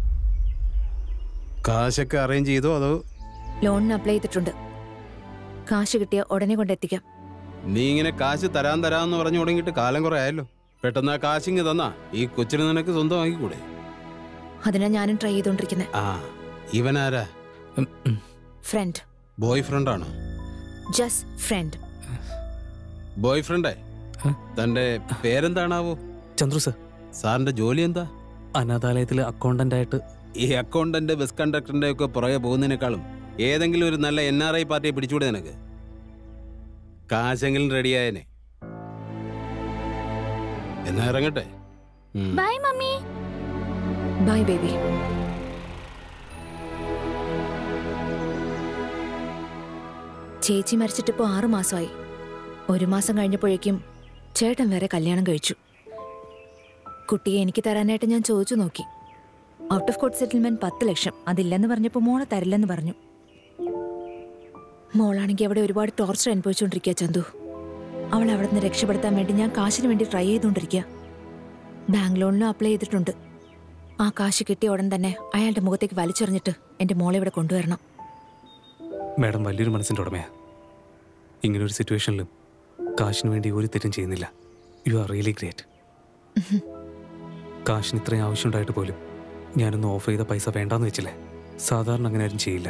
കാശൊക്കെ അറേഞ്ച് ചെയ്തോ അതോ ലോണിന് അപ്ലൈ ചെയ്തിട്ടുണ്ട് കാശ് കിട്ടിയ ഉടനെ കൊണ്ടെത്തിക്കാം നീ ഇങ്ങനെ കാശ് തരാൻ തരാന്ന് പറഞ്ഞു തുടങ്ങിയിട്ട് കാലം കുറെ ആയല്ലോ പെട്ടെന്ന് ആ കാശിങ് തന്നാ ഈ കൊച്ചിന് നിനക്ക് സ്വന്തമാക്കിക്കൂടെ അതിനാ ഞാനും ട്രൈ ചെയ്തോണ്ടിരിക്കുന്നത് ആ ഇവനാരാ ഫ്രണ്ട് ബോയ് ഫ്രണ്ടാണോ ജസ്റ്റ് ഫ്രണ്ട് ബോയ് ഫ്രണ്ടേ തന്റെ പേരെന്താണാവോ ചന്ദ്രു സർ സാറിന്റെ ജോലി എന്താ അനാഥാലയത്തിൽ അക്കൗണ്ടന്റ് ആയിട്ട് ഈ അക്കൗണ്ടന്റ് ബസ് കണ്ടക്ടറിന്റെ ഒക്കെ പുറകെ പോകുന്നതിനേക്കാളും ഏതെങ്കിലും ഒരു നല്ല എൻ ആർ ഐ പാർട്ടിയെ പിടിച്ചുകൂടെ നിനക്ക് കാശെങ്കിലും റെഡിയായനെ എന്നാ ഇറങ്ങട്ടെ ഉം. ബൈ മമ്മി ബൈ ബേബി ചേച്ചി മരിച്ചിട്ട് ഇപ്പോൾ ആറു മാസമായി ഒരു മാസം കഴിഞ്ഞപ്പോഴേക്കും ചേട്ടൻ വേറെ കല്യാണം കഴിച്ചു കുട്ടിയെ എനിക്ക് തരാനായിട്ട് ഞാൻ ചോദിച്ചു നോക്കി ഔട്ട് ഓഫ് കോർട്ട് സെറ്റിൽമെന്റ് പത്ത് ലക്ഷം അതില്ലെന്ന് പറഞ്ഞപ്പോൾ മോളെ തരില്ലെന്ന് പറഞ്ഞു മോളാണെങ്കിൽ അവിടെ ഒരുപാട് ടോർച്ചർ അനുഭവിച്ചുകൊണ്ടിരിക്കുക ചന്തു അവൾ അവിടെ നിന്ന് രക്ഷപ്പെടുത്താൻ വേണ്ടി ഞാൻ കാശിന് വേണ്ടി ട്രൈ ചെയ്തുകൊണ്ടിരിക്കുക ബാങ്ക് ലോണിനും അപ്ലൈ ചെയ്തിട്ടുണ്ട് ആ കാശ് കിട്ടിയ ഉടൻ തന്നെ അയാളുടെ മുഖത്തേക്ക് വലിച്ചെറിഞ്ഞിട്ട് എന്റെ മോളെ ഇവിടെ കൊണ്ടുവരണം മാഡം വലിയൊരു മനസ്സിൻ്റെ ഉടമയാ ഇങ്ങനൊരു സിറ്റുവേഷനിലും കാശിന് വേണ്ടി ഒരു തെറ്റും ചെയ്യുന്നില്ല യു ആർ റിയലി ഗ്രേറ്റ് കാശിന് ഇത്രയും ആവശ്യമുണ്ടായിട്ട് പോലും ഞാനൊന്ന് ഓഫ് ചെയ്ത പൈസ വേണ്ടാന്ന് വെച്ചില്ലേ സാധാരണ അങ്ങനെ ആരും ചെയ്യില്ല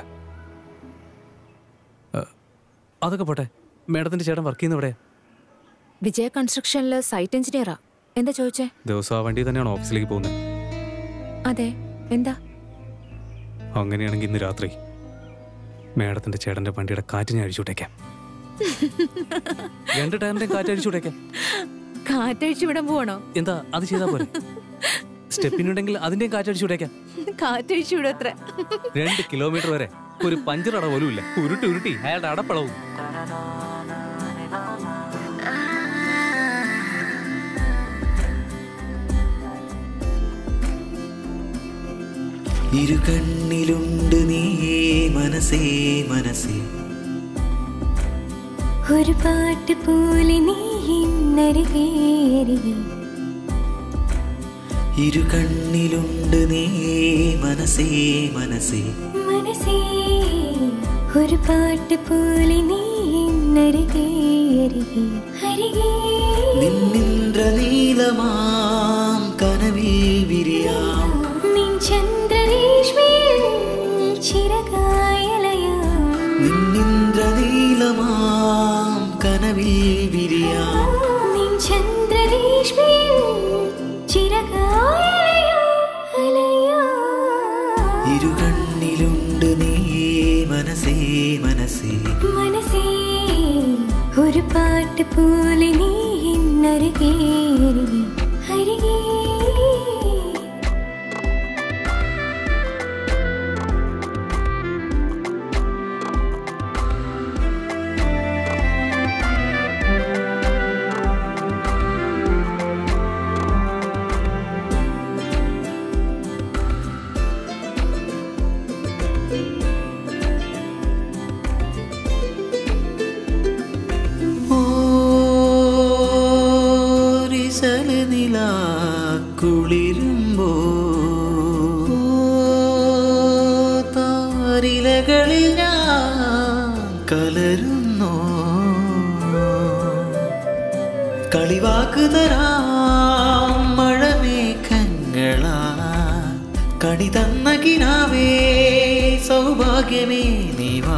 അ, അതൊക്കെ പോട്ടെ മാഡത്തിന്റെ ചേട്ടൻ വർക്ക് ചെയ്യുന്ന ഇവിടെ വിജയ കൺസ്ട്രക്ഷനിൽ സൈറ്റ് എഞ്ചിനീയറാ എന്താ ചോദിച്ചേ ദിവസം ആ വണ്ടി തന്നെയാണ് ഓഫീസിലേക്ക് പോകുന്നത് അതെ എന്താ അങ്ങനെയാണെങ്കിൽ ഇന്ന് രാത്രി മാഡത്തിന്റെ ചേട്ടന്റെ വണ്ടിയുടെ കാറ്റ് ഞാൻ അഴിച്ചുവിട്ടേക്കാം രണ്ട് ടയറിന്റെയും കാറ്റ് അഴിച്ചുവിട്ടേക്കാം കാറ്റഴിച്ചു വിടാൻ പോവാണോ എന്താ അത് ചെയ്താൽ പോലെ സ്റ്റെപ്പിനുണ്ടെങ്കിൽ അതിന്റെയും കാറ്റ് അടിച്ചുവിടേക്കാം കാറ്റഴിച്ചു വിടും അത്ര രണ്ട് കിലോമീറ്റർ വരെ ഒരു പഞ്ചറട പോലും ഇല്ല ഉരുട്ടി ഉരുട്ടി അയാളുടെ അടപ്പളവും ഇരു കണ്ണിലുണ്ട് നീ മനസ്സേ മനസ്സേ ഒരു പാട്ട് പോലെ നീ ഇന്നരികെ അരികെ ഇരു കണ്ണിലുണ്ട് നീ മനസ്സേ മനസ്സേ മനസ്സേ ഒരു പാട്ട് പോലെ നീ ഇന്നരികെ അരികെ അരികെ നിന്നിന്ദ്രനീലമാം കനവിൽ വിരിയാം നിൻ ചന്ദ്രരേഷ്മിയിൽ ചിരകായലയാം നിന്നിന്ദ്രനീലമാം കനവിൽ വിരിയാം നിൻ ചന്ദ്രരേഷ്മിയിൽ ചിരകായലയാം അലയാം ഇരു കണ്ണിലുണ്ട് നീ മനസ്സേ മനസ്സേ മനസ്സേ ഒരു പാട്ട് പോലെ നീ ഇന്നരികെ അരികെ അരികെ ഓരിസല നില കുളിരുമ്പോ താരിലകളിൽ ഞാൻ കലരുന്നു കളിവാക്ക് തരാം മഴമേഘങ്ങളാ കണി തന്ന കിനാവേ സൗഭാഗ്യമേ നീവാ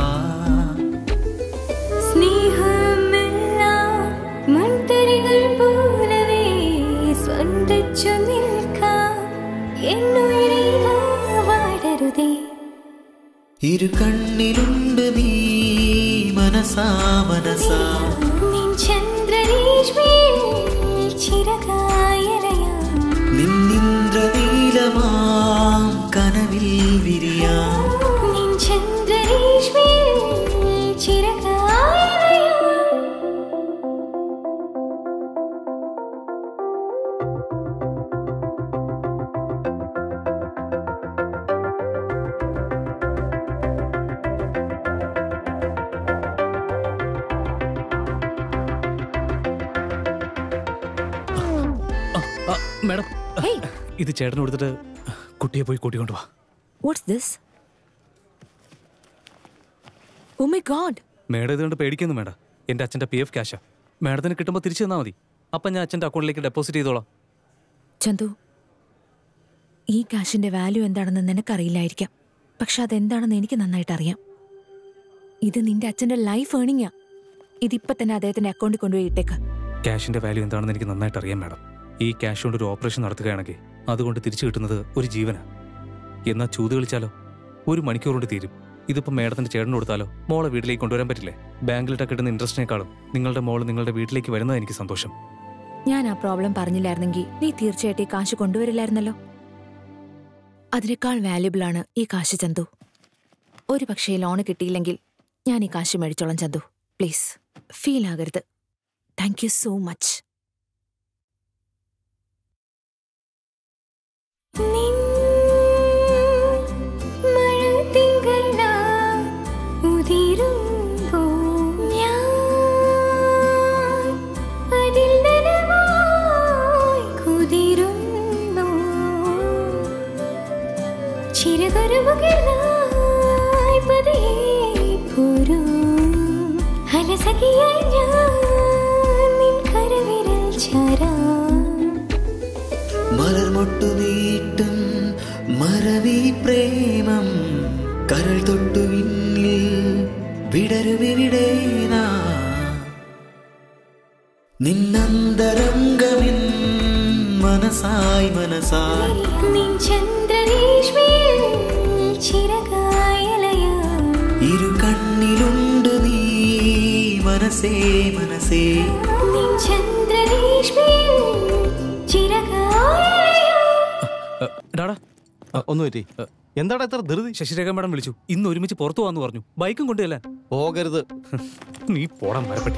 സ്നേഹമെല്ലാം മൺതരികൾ പോലവേ സ്വന്തച്ചു നിൽക്കാം എന്നുയിരേ വാടരുതേ ഇരു കണ്ണിലുണ്ട് നീ മനസാ മനസാ നിൻ ചന്ദ്രരേഷ്മയിൽ ചിരകായലയാ നിന്നിന്ദ്രനീലമാം കനവിൽ വിരിയാം നിൻ ചന്ദ്രരേഷ്മയിൽ ചിരകായലയാ മാഡം ഇത് ചേട്ടൻ കൊടുത്തിട്ട് കുട്ടിയെ പോയി കൂട്ടിക്കൊണ്ട് വാ what's this oh my God madam ഇതുകൊണ്ട് പേടിക്കൊന്നും വേണ്ട എൻ്റെ അച്ഛൻ്റെ പി എഫ് ക്യാഷാ മേഡത്തിന് കിട്ടുമ്പോൾ തിരിച്ചു തന്നാൽ മതി അപ്പം ഞാൻ അച്ഛൻ്റെ അക്കൗണ്ടിലേക്ക് ഡെപ്പോസിറ്റ് ചെയ്തോളാം ചന്തു ഈ കാശിന്റെ വാല്യൂ എന്താണെന്ന് നിനക്കറിയില്ലായിരിക്കാം പക്ഷെ അതെന്താണെന്ന് എനിക്ക് നന്നായിട്ട് അറിയാം ഇത് നിന്റെ അച്ഛന്റെ ലൈഫ് ഏണിങ്ങാ ഇതിപ്പോ തന്നെ അദ്ദേഹത്തിന്റെ അക്കൗണ്ടിൽ കൊണ്ടുപോയി ഇട്ടേക്ക് ക്യാഷിൻ്റെ വാല്യൂ എന്താണെന്ന് എനിക്ക് നന്നായിട്ട് അറിയാം മാഡം ഈ ക്യാഷ് കൊണ്ട് ഒരു ഓപ്പറേഷൻ നടത്തുകയാണെങ്കിൽ അതുകൊണ്ട് തിരിച്ചു കിട്ടുന്നത് ഒരു ജീവനാണ് എന്നാൽ ചൂത് കളിച്ചാലോ ഒരു മണിക്കൂർ കൊണ്ട് തീരും ഇതിപ്പോൾ മേഡത്തിന്റെ ചേട്ടന് കൊടുത്താലോ മോളെ വീട്ടിലേക്ക് കൊണ്ടുവരാൻ പറ്റില്ലേ ബാങ്കിലിട്ട് കിട്ടുന്ന ഇൻട്രസ്റ്റിനേക്കാളും നിങ്ങളുടെ മോള് നിങ്ങളുടെ വീട്ടിലേക്ക് വരുന്നത് എനിക്ക് സന്തോഷം ഞാൻ ആ പ്രോബ്ലം പറഞ്ഞില്ലായിരുന്നെങ്കിൽ നീ തീർച്ചയായിട്ടും ഈ കാശ് കൊണ്ടുവരില്ലായിരുന്നല്ലോ അതിനേക്കാൾ വാല്യുബിൾ ആണ് ഈ കാശ് ചന്തു ഒരു പക്ഷേ ലോണ് കിട്ടിയില്ലെങ്കിൽ ഞാൻ ഈ കാശ് മേടിച്ചോളാം ചന്തു പ്ലീസ് ഫീൽ ആകരുത് താങ്ക് യു സോ മച്ച് മഴത്തിങ്കളാൽ ഉതിരുമ്പോൾ ഞാൻ അതിൽ നനവായി കുതിരുന്നു. ചിരകരുമുകിലായി പതിയെ പോരൂ. അലസഖിയായി ഞാൻ നിൻ കരവിരൽ ചാരാം മലർമൊട്ടു നീട്ടും മറവി പ്രേമം കരൾ തൊട്ടു വിണ്ണിൽ വിടരുമിവിടെ നിന്നന്തരംഗമിൻ മനസായി മനസായി നിൻ ചന്ദ്രരേഷ്മയിൽ ചിരകായലയാ ഇരു കണ്ണിലുണ്ട് നീ മനസ്സേ മനസ്സേ നിൻ ചന്ദ്രരേഷ്മയിൽ ചിരകായലയാ ഡാടാ ഒന്ന് പറ്റി എന്താടാ ഇത്ര ധൃതി ശശിരേഖ മാഡം വിളിച്ചു ഇന്ന് ഒരുമിച്ച് പുറത്തു പോകാന്ന് പറഞ്ഞു ബൈക്കും കൊണ്ടുവല്ലാൻ പോകരുത് നീ പോടാൻ വരപ്പെട്ടി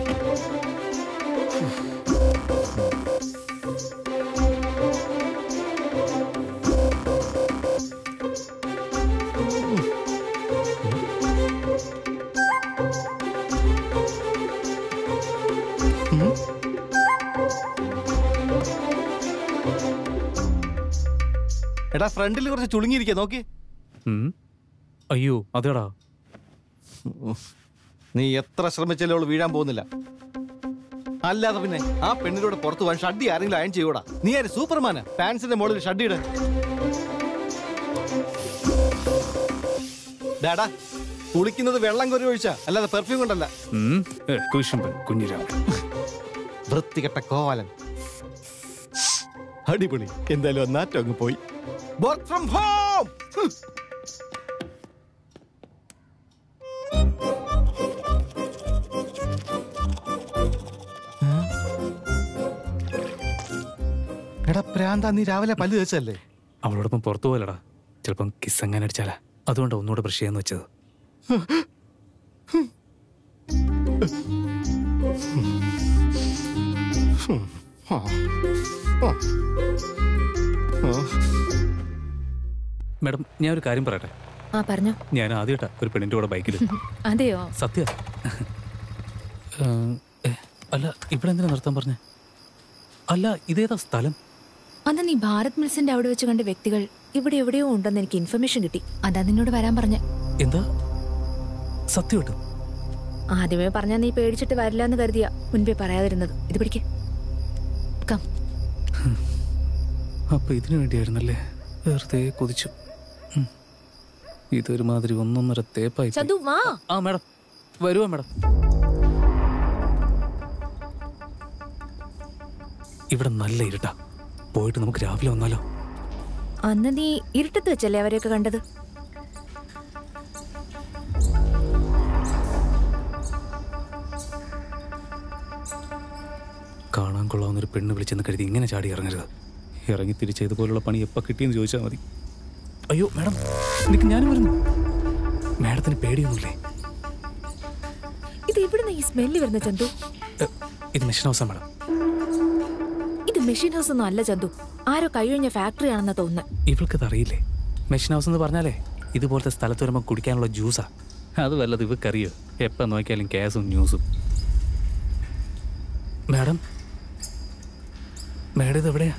എടാ ഫ്രണ്ടിൽ കുറച്ച് ചുളുങ്ങിയിരിക്കുക നോക്കി ഉം. അയ്യോ അതേടാ നീ എത്ര ശ്രമിച്ചാലും അവള് വീഴാൻ പോകുന്നില്ല അല്ലാതെ പിന്നെ ആ പെണ്ണിലൂടെ പുറത്തു പോകാൻ ഷഡ്ഡി ആരെങ്കിലും അയൺ ചെയ്യൂടാ നീ ആര് സൂപ്പർമാനാ പാൻസിന്റെ മുകളിൽ ഷഡ്ഡി ഇട ഡാടാ കുളിക്കുന്നത് വെള്ളം കൊരി ഒഴിച്ചാ അല്ലാതെ പെർഫ്യൂം കൊണ്ടല്ല ഉം. ഏ, കുശുമ്പൻ കുഞ്ഞിരാമൻ വൃത്തികെട്ട കോവാലൻ അടിപൊളി എന്തായാലും ഒന്നാറ്റം അങ്ങ് പോയി വർക്ക് ഫ്രം ഹോം എടാ പ്രാന്ത നീ രാവിലെ പല്ല് തേച്ചല്ലേ അവളോടൊപ്പം പുറത്തു പോലടാ ചിലപ്പം കിസ് എങ്ങനെ അടിച്ചാലാ അതുകൊണ്ട് ഒന്നുകൂടെ ബ്രഷ് ചെയ്യാന്ന് വെച്ചത് മാഡം ഞാൻ ഒരു കാര്യം പറയട്ടെ ആ പറഞ്ഞോ ഞാൻ ആദ്യമായിട്ടാ ഒരു പെണ്ണിന്റെ കൂടെ ബൈക്കിൽ അതെയോ സത്യ അല്ല ഇവിടെ എന്തിനാ നിർത്താൻ പറഞ്ഞേ അല്ല ഇതേതാ സ്ഥലം അന്ന് നീ ഭാരത് മിൽസിന്റെ അവിടെ വെച്ച് കണ്ട വ്യക്തികൾ ഇവിടെ എവിടെയോ ഉണ്ടെന്ന് എനിക്ക് ഇൻഫർമേഷൻ കിട്ടി അതാ നിന്നോട് വരാൻ പറഞ്ഞ എന്താ സത്യമായിട്ടും ആദ്യമേ പറഞ്ഞാ നീ പേടിച്ചിട്ട് വരില്ല എന്ന് കരുതിയാ മുൻപേ പറയാതിരുന്നത് ഇത് പിടിക്ക് കം അപ്പൊ ഇതിനു വേണ്ടിയായിരുന്നല്ലേ വെറുതെ കൊതിച്ചു ഇതൊരുമാതിരി ഒന്നൊന്നര തേപ്പായി പോയി. ചന്തു വാ ആ മാഡം വരുവാ മാഡം ഇവിടെ നല്ല ഇരുട്ടാ പോയിട്ട് നമുക്ക് രാവിലെ വന്നാലോ അന്ന് നീ ഇരുട്ടത്ത് വെച്ചല്ലേ അവരെയൊക്കെ കണ്ടത് കാണാൻ കൊള്ളാവുന്നൊരു പെണ്ണ് വിളിച്ചെന്ന് കരുതി ഇങ്ങനെ ചാടി ഇറങ്ങരുത് ഇറങ്ങി തിരിച്ച് ഇതുപോലുള്ള പണി എപ്പോൾ കിട്ടിയെന്ന് ചോദിച്ചാൽ മതി അയ്യോ മാഡം എനിക്ക് ഞാനും വരുന്നു മാഡത്തിന് പേടിയൊന്നുമില്ലേ ഇത് എവിടുന്ന ഈ സ്മെല്ല് വരുന്ന ചന്തു എ, ഇത് മെഷീൻ ഹൗസാ മാഡം ഇത് മെഷീൻ ഹൗസ് ഒന്നും അല്ല ചന്തു ആരോ കഴിഞ്ഞ ഫാക്ടറി ആണെന്ന് തോന്നുന്നു ഇവൾക്കത് അറിയില്ലേ മെഷീൻ ഹൗസ് എന്ന് പറഞ്ഞാലേ ഇതുപോലത്തെ സ്ഥലത്ത് വരുമ്പോൾ കുടിക്കാനുള്ള ജ്യൂസാ അത് വല്ലത് ഇവക്കറിയോ എപ്പോൾ നോക്കിയാലും കേസും ന്യൂസും മാഡം മാഡം ഇത് എവിടെയാ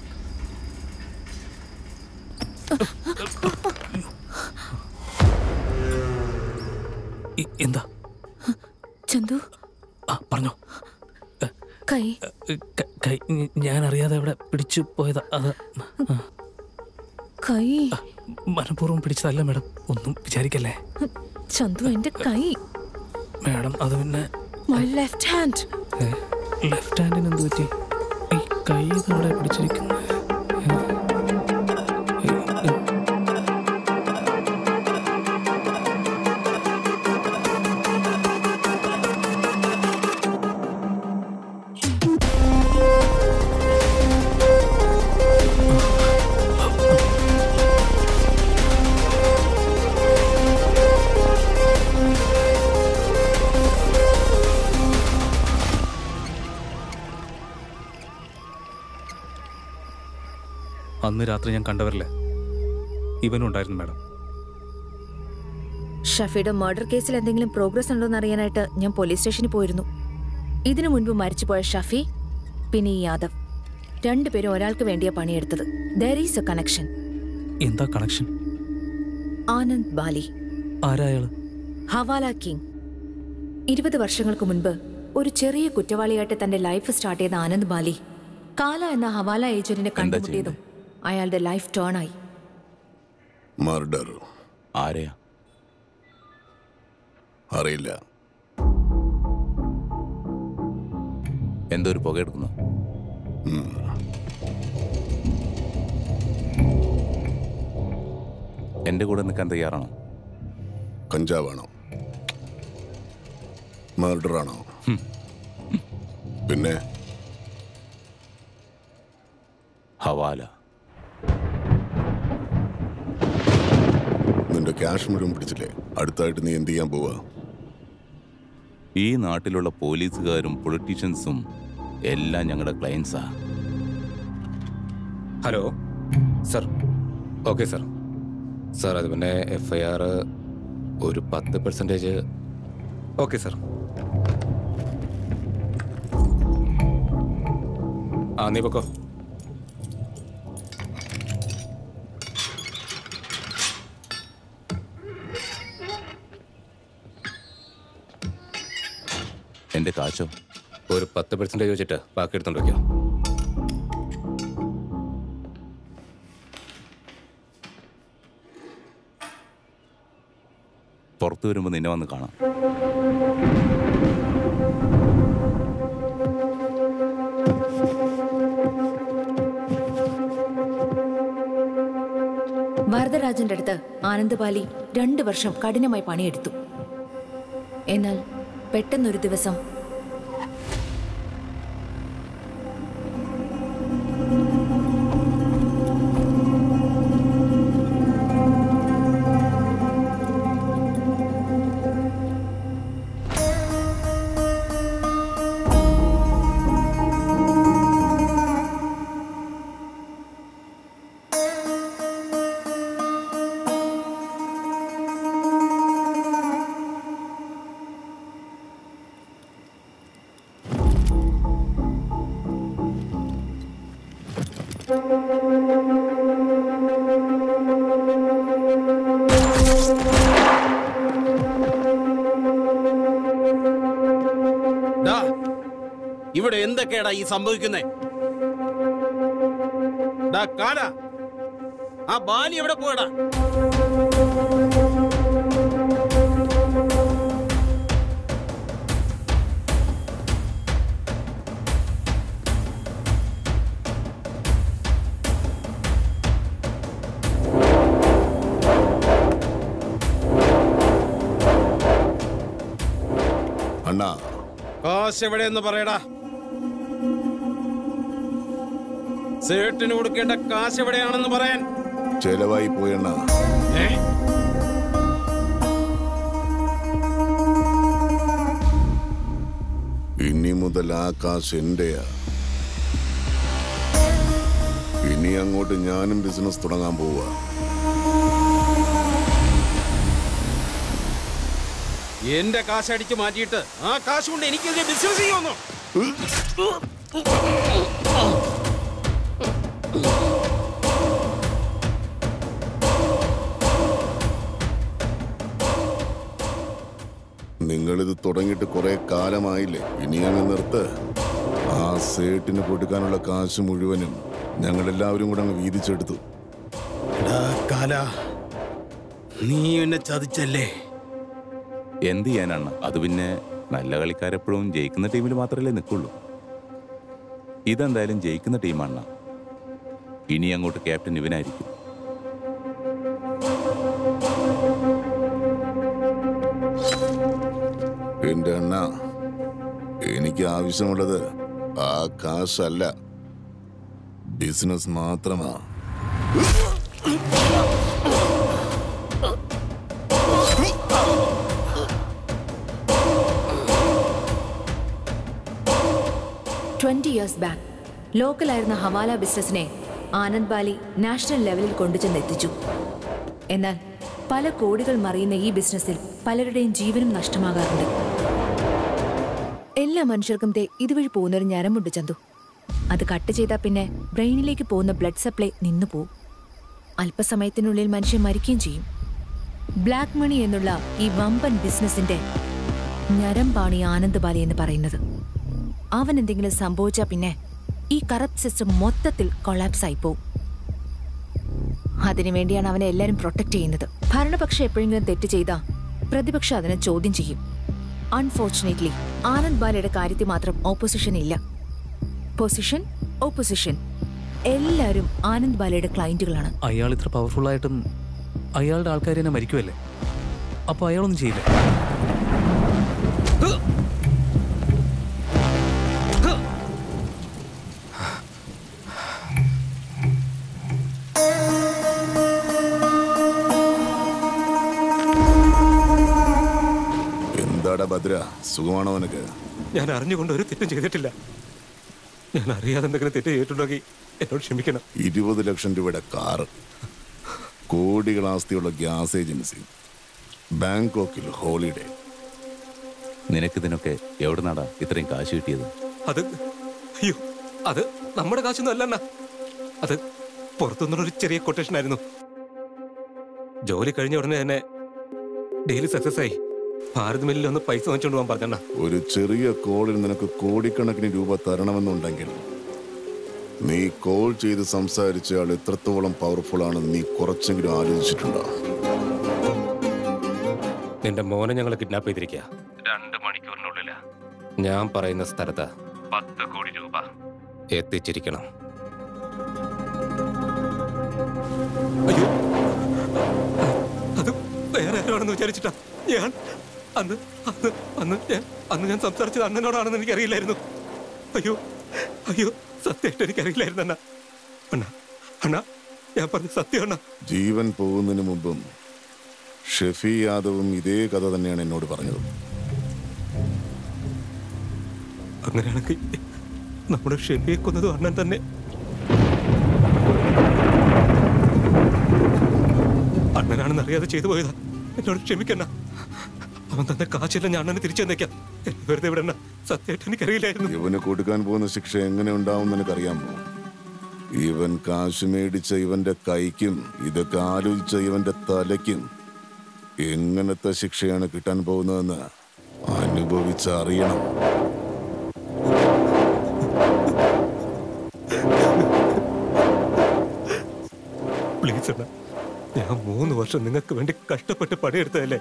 ഇ- എന്താ ചന്തു ആ പറഞ്ഞോ കൈ ക- കൈ ഞ- ഞാൻ അറിയാതെ അവിടെ പിടിച്ചു പോയതാ അത് ആ, കൈ മനഃപൂർവ്വം പിടിച്ചതല്ല മാഡം ഒന്നും വിചാരിക്കല്ലേ ചന്തു എന്റെ കൈ മാഡം അത് പിന്നെ മൈ ലെഫ്റ്റ് ഹാൻഡ് ലെഫ്റ്റ് ഹാൻഡിന് എന്ത് പറ്റി ഈ കൈ ഇതവിടെ പിടിച്ചിരിക്കുന്നത് അന്ന് രാത്രി ഞാൻ കണ്ടവരില്ലേ ഇവനും ഉണ്ടായിരുന്നു മാഡം ഷഫിയുടെ മർഡർ കേസിൽ എന്തെങ്കിലും പ്രോഗ്രസ് ഉണ്ടോ എന്ന് അറിയാനായിട്ട് ഞാൻ പോലീസ് സ്റ്റേഷനിൽ പോയിരുന്നു ഇതിനു മുൻപ് മരിച്ചുപോയ ഷഫി പിന്നെ ഈ യാദവ് രണ്ടുപേരും ഒരാൾക്ക് വേണ്ടിയാ പണിയെടുത്തത് ദർ ഈസ് എ കണക്ഷൻ എന്താ കണക്ഷൻ ആനന്ദ് ബാലി ആരായാള് ഹവാല കിങ് ഇരുപത് വർഷങ്ങൾക്ക് മുൻപ് ഒരു ചെറിയ കുറ്റവാളിയായിട്ട് തന്റെ ലൈഫ് സ്റ്റാർട്ട് ചെയ്ത ആനന്ദ് ബാലി കാല എന്ന ഹവാല ഏജന്റിനെ കണ്ടുമുട്ടിയതും അയാളുടെ ലൈഫ് ടേൺ ആയി മർഡർ ആരെയാ അറിയില്ല എന്തോ ഒരു പുകയെടുക്കുന്നു ഉം. എന്റെ കൂടെ നിൽക്കാൻ തയ്യാറാണോ കഞ്ചാവാണോ മർഡറാണോ പിന്നെ ഹവാല നിന്റെ ക്യാഷ് മുഴുവൻ പിടിച്ചില്ലേ അടുത്തായിട്ട് നീ എന്ത് ചെയ്യാൻ പോവാ ഈ നാട്ടിലുള്ള പോലീസുകാരും പൊളിറ്റീഷ്യൻസും എല്ലാം ഞങ്ങളുടെ ക്ലയൻസാ hello sir okay sir sir അത് പിന്നെ എഫ് ഐ ആർ ഒരു പത്ത് പെർസെൻറ്റേജ് ഓക്കെ സർ ആ നീ പൊക്കോ എന്റെ കാശോ ഒരു പത്ത് പെർസെൻറ്റേജ് വെച്ചിട്ട് ബാക്കി എടുത്തോണ്ട് വയ്ക്കാം പുറത്തു വരുമ്പോൾ നിന്നെ വന്ന് കാണാം വരദരാജന്റെ അടുത്ത് ആനന്ദപാലി രണ്ടു വർഷം കഠിനമായി പണിയെടുത്തു എന്നാൽ പെട്ടെന്നൊരു ദിവസം ഡാ, ഇവിടെ എന്തൊക്കെയാടാ ഈ സംഭവിക്കുന്നേ ഡാ കാല ആ ബാലി എവിടെ പോയടാ കാശ് എവിടെയെന്ന് പറയടാ സേട്ടിന് കൊടുക്കേണ്ട കാശ് എവിടെയാണെന്ന് പറയാൻ ചെലവായി പോയെണ്ണ ഏ? ഇനി മുതൽ ആ കാശ് എന്റെയാ ഇനി അങ്ങോട്ട് ഞാനും ബിസിനസ് തുടങ്ങാൻ പോവാ എന്റെ കാശ് അടിച്ചു മാറ്റിയിട്ട് ആ കാശ് കൊണ്ട് എനിക്കൊരു ബിസിനസ് ചെയ്യുമെന്നോ നിങ്ങളിത് തുടങ്ങിയിട്ട് കുറെ കാലമായില്ലേ ഇനി അങ്ങ് നിർത്ത് ആ സേട്ടിന് കൊടുക്കാനുള്ള കാശ് മുഴുവനും ഞങ്ങൾ എല്ലാവരും കൂടെ അങ്ങ് വീതിച്ചെടുത്തു കാല നീ എന്നെ ചതിച്ചല്ലേ എന്ത് ചെയ്യാനാണ് അത് പിന്നെ നല്ല കളിക്കാരെപ്പോഴും ജയിക്കുന്ന ടീമിൽ മാത്രമല്ലേ നിൽക്കുള്ളൂ ഇതെന്തായാലും ജയിക്കുന്ന ടീമാണ് ഇനി അങ്ങോട്ട് ക്യാപ്റ്റൻ ഇവനായിരിക്കും എന്റെ അണ്ണ എനിക്ക് ആവശ്യമുള്ളത് ആ കാശല്ല ബിസിനസ് മാത്രമാ ട്വന്റി ഇയേഴ്സ് ബാക്ക് ലോക്കലായിരുന്ന ഹവാല ബിസിനസിനെ ആനന്ദ് ബാലി നാഷണൽ ലെവലിൽ കൊണ്ടുചെന്ന് എത്തിച്ചു എന്നാൽ പല കോടികൾ മറിയുന്ന ഈ ബിസിനസ്സിൽ പലരുടെയും ജീവനും നഷ്ടമാകാറുണ്ട് എല്ലാ മനുഷ്യർക്കും ദേ ഇതുവഴി പോകുന്നൊരു ഞരമ്പുണ്ട് ചന്തു അത് കട്ട് ചെയ്താൽ പിന്നെ ബ്രെയിനിലേക്ക് പോകുന്ന ബ്ലഡ് സപ്ലൈ നിന്നു പോവും അല്പസമയത്തിനുള്ളിൽ മനുഷ്യൻ മരിക്കുകയും ചെയ്യും ബ്ലാക്ക് മണി എന്നുള്ള ഈ വമ്പൻ ബിസിനസിന്റെ ഞരമ്പാണ് ഈ ആനന്ദ് ബാലി എന്ന് പറയുന്നത് അവൻ എന്തെങ്കിലും സംഭവിച്ചാൽ പിന്നെ ഈ കറപ്റ്റ് സിസ്റ്റം മൊത്തത്തിൽ കൊളാപ്സ് ആയി പോവും അതിനുവേണ്ടിയാണ് അവനെ എല്ലാവരും പ്രൊട്ടക്ട് ചെയ്യുന്നത് ഭരണപക്ഷം എപ്പോഴെങ്കിലും തെറ്റ് ചെയ്താൽ പ്രതിപക്ഷം അതിനെ ചോദ്യം ചെയ്യും അൺഫോർച്ചുനേറ്റ്ലി ആനന്ദ് ബാലയുടെ കാര്യത്തിൽ മാത്രം ഓപ്പോസിഷൻ ഇല്ല പൊസിഷൻ ഓപ്പോസിഷൻ എല്ലാവരും ആനന്ദ് ബാലയുടെ ക്ലയന്റുകളാണ് അയാൾ ഇത്ര പവർഫുൾ ആയിട്ടും അയാളുടെ ആൾക്കാർ തന്നെ മരിക്കുമല്ലേ അപ്പൊ അയാളൊന്നും ചെയ്യില്ല എന്താടാ ഭദ്ര സുഖമാണോ നിനക്ക് ഞാൻ അറിഞ്ഞുകൊണ്ട് ഒരു തെറ്റും ചെയ്തിട്ടില്ല ഞാൻ അറിയാതെ എന്തെങ്കിലും തെറ്റ് ചെയ്തിട്ടുണ്ടെങ്കിൽ എന്നോട് ക്ഷമിക്കണം ഇരുപത് ലക്ഷം രൂപയുടെ കാറ് കോടികൾ ആസ്തിയുള്ള ഗ്യാസ് ഏജൻസി ബാങ്കോക്കിൽ ഹോളിഡേ നിനക്കിതിനൊക്കെ എവിടെ നടാ ഇത്രയും കാശ് കിട്ടിയത് അത് അയ്യോ അത് നമ്മുടെ കാശൊന്നും അല്ലണ്ണ അത് പുറത്തുനിന്നുള്ള ഒരു ചെറിയ കൊട്ടേഷൻ ആയിരുന്നു ജോലി കഴിഞ്ഞ ഉടനെ തന്നെ ഡെയിലി സക്സസ് ആയി ഭാരത് മില്ലിൽ ഒന്ന് പൈസ വാങ്ങിച്ചോണ്ട് പോകാൻ പറഞ്ഞണ്ണ ഒരു ചെറിയ കോളിൽ നിനക്ക് കോടിക്കണക്കിന് രൂപ തരണമെന്നുണ്ടെങ്കിൽ നീ കോൾ ചെയ്ത് സംസാരിച്ച ആൾ എത്രത്തോളം പവർഫുൾ ആണെന്ന് നീ കുറച്ചെങ്കിലും ആലോചിച്ചിട്ടുണ്ടോ നിന്റെ മോനെ ഞങ്ങൾ കിഡ്നാപ്പ് ചെയ്തിരിക്കുക രണ്ട് മണിക്കൂറിനുള്ളില് ഞാൻ പറയുന്ന സ്ഥലത്ത് പത്ത് കോടി രൂപ എത്തിച്ചിരിക്കണം അത് വേറെ ആരാണെന്ന് വിചാരിച്ചിട്ടാ ഞാൻ അന്ന് അന്ന് അന്ന് ഞാൻ അന്ന് ഞാൻ സംസാരിച്ചത് അണ്ണനോടാണെന്ന് എനിക്കറിയില്ലായിരുന്നു അയ്യോ അയ്യോ സത്യമായിട്ട് എനിക്കറിയില്ലായിരുന്നു അണ്ണ അണ്ണ അണ്ണ ഞാൻ പറഞ്ഞ സത്യം അണ്ണ ജീവൻ പോകുന്നതിന് മുമ്പും ഷെഫി യാദവും ഇതേ കഥ തന്നെയാണ് എന്നോട് പറഞ്ഞത് അങ്ങനെയാണെങ്കിൽ നമ്മുടെ ഷെഫിയെ കൊന്നതും അണ്ണൻ തന്നെ അണ്ണനാണെന്ന് അറിയാതെ ചെയ്തു പോയതാ എന്നോട് ക്ഷമിക്കണ്ണ അവൻ തന്ന കാശെല്ലാം ഞാൻ അണ്ണന് തിരിച്ചു തന്നേക്കാം എന്നെ വെറുതെ വിടണ്ണ സത്യമായിട്ട് എനിക്കറിയില്ലായിരുന്നു ഇവന് കൊടുക്കാൻ പോകുന്ന ശിക്ഷ എങ്ങനെ ഉണ്ടാവും നിനക്കറിയാമോ ഇവൻ കാശ് മേടിച്ച ഇവന്റെ കൈക്കും ഇതൊക്കെ ആലോചിച്ച ഇവന്റെ തലയ്ക്കും എങ്ങനത്തെ ശിക്ഷയാണ് കിട്ടാൻ പോകുന്നതെന്ന് അനുഭവിച്ചറിയണം പ്ലീസ് അണ്ണ ഞാൻ മൂന്ന് വർഷം നിങ്ങൾക്ക് വേണ്ടി കഷ്ടപ്പെട്ട് പണിയെടുത്തതല്ലേ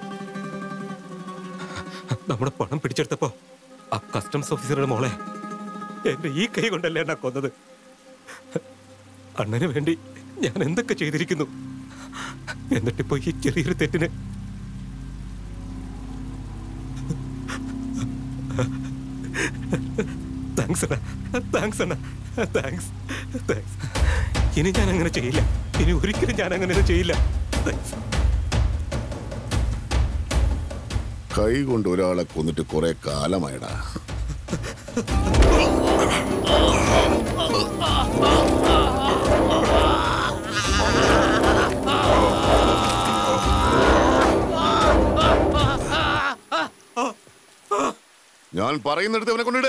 നമ്മുടെ പണം പിടിച്ചെടുത്തപ്പോ ആ കസ്റ്റംസ് ഓഫീസറുടെ മോളെ എന്റെ ഈ കൈ കൊണ്ടല്ലേ അണ്ണ കൊന്നത് അണ്ണന് വേണ്ടി ഞാൻ എന്തൊക്കെ ചെയ്തിരിക്കുന്നു എന്നിട്ടിപ്പോ ഈ ചെറിയൊരു തെറ്റിന് താങ്ക്സ് അണ്ണ താങ്ക്സ് അണ്ണ താങ്ക്സ് താങ്ക്സ് ഇനി ഞാൻ അങ്ങനെ ചെയ്യില്ല ഇനി ഒരിക്കലും ഞാൻ അങ്ങനെ ചെയ്യില്ല താങ്ക്സ് കൈ കൊണ്ട് ഒരാളെ കൊന്നിട്ട് കുറെ കാലമായടാ ഞാൻ പറയുന്നിടത്ത് അവനെ കൊണ്ടിട്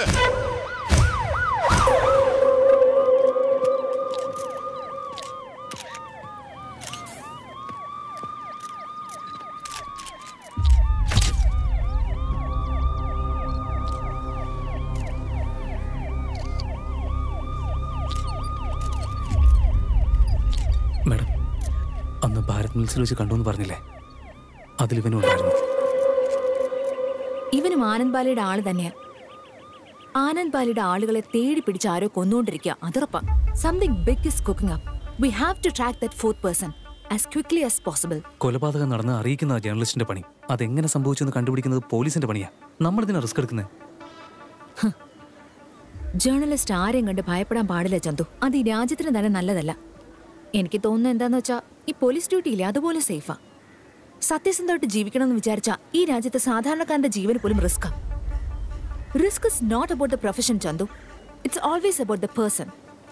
മാഡം അന്ന് ഭാരത് മിൽസിൽ വെച്ച് കണ്ടു എന്ന് പറഞ്ഞില്ലേ അതിലിവനും ഉണ്ടായിരുന്നു ഇവനും ആനന്ദ് ബാലയുടെ ആള് തന്നെയാ ആനന്ദ് ബാലയുടെ ആളുകളെ തേടി പിടിച്ച് ആരോ കൊന്നുകൊണ്ടിരിക്കുക അതുറപ്പാ something big is cooking up we have to track that fourth person as quickly as possible കൊലപാതകം നടന്ന് അറിയിക്കുന്ന ജേർണലിസ്റ്റിന്റെ പണി അതെങ്ങനെ സംഭവിച്ചെന്ന് കണ്ടുപിടിക്കുന്നത് പോലീസിന്റെ പണിയാ നമ്മളിതിനാ റിസ്ക് എടുക്കുന്നത് ജേർണലിസ്റ്റ് ആരെയും കണ്ട് ഭയപ്പെടാൻ പാടില്ല ചന്തു അത് ഈ രാജ്യത്തിന് തന്നെ നല്ലതല്ല എനിക്ക് തോന്നുന്നത് എന്താന്ന് വെച്ചാ ഈ പോലീസ് ഡ്യൂട്ടിയില്ലേ അതുപോലെ സേഫാ സത്യസന്ധമായിട്ട് ജീവിക്കണമെന്ന് വിചാരിച്ച ഈ രാജ്യത്തെ സാധാരണക്കാരന്റെ ജീവന് പോലും റിസ്ക്കാ risk is not about the profession Chandu it's always about the person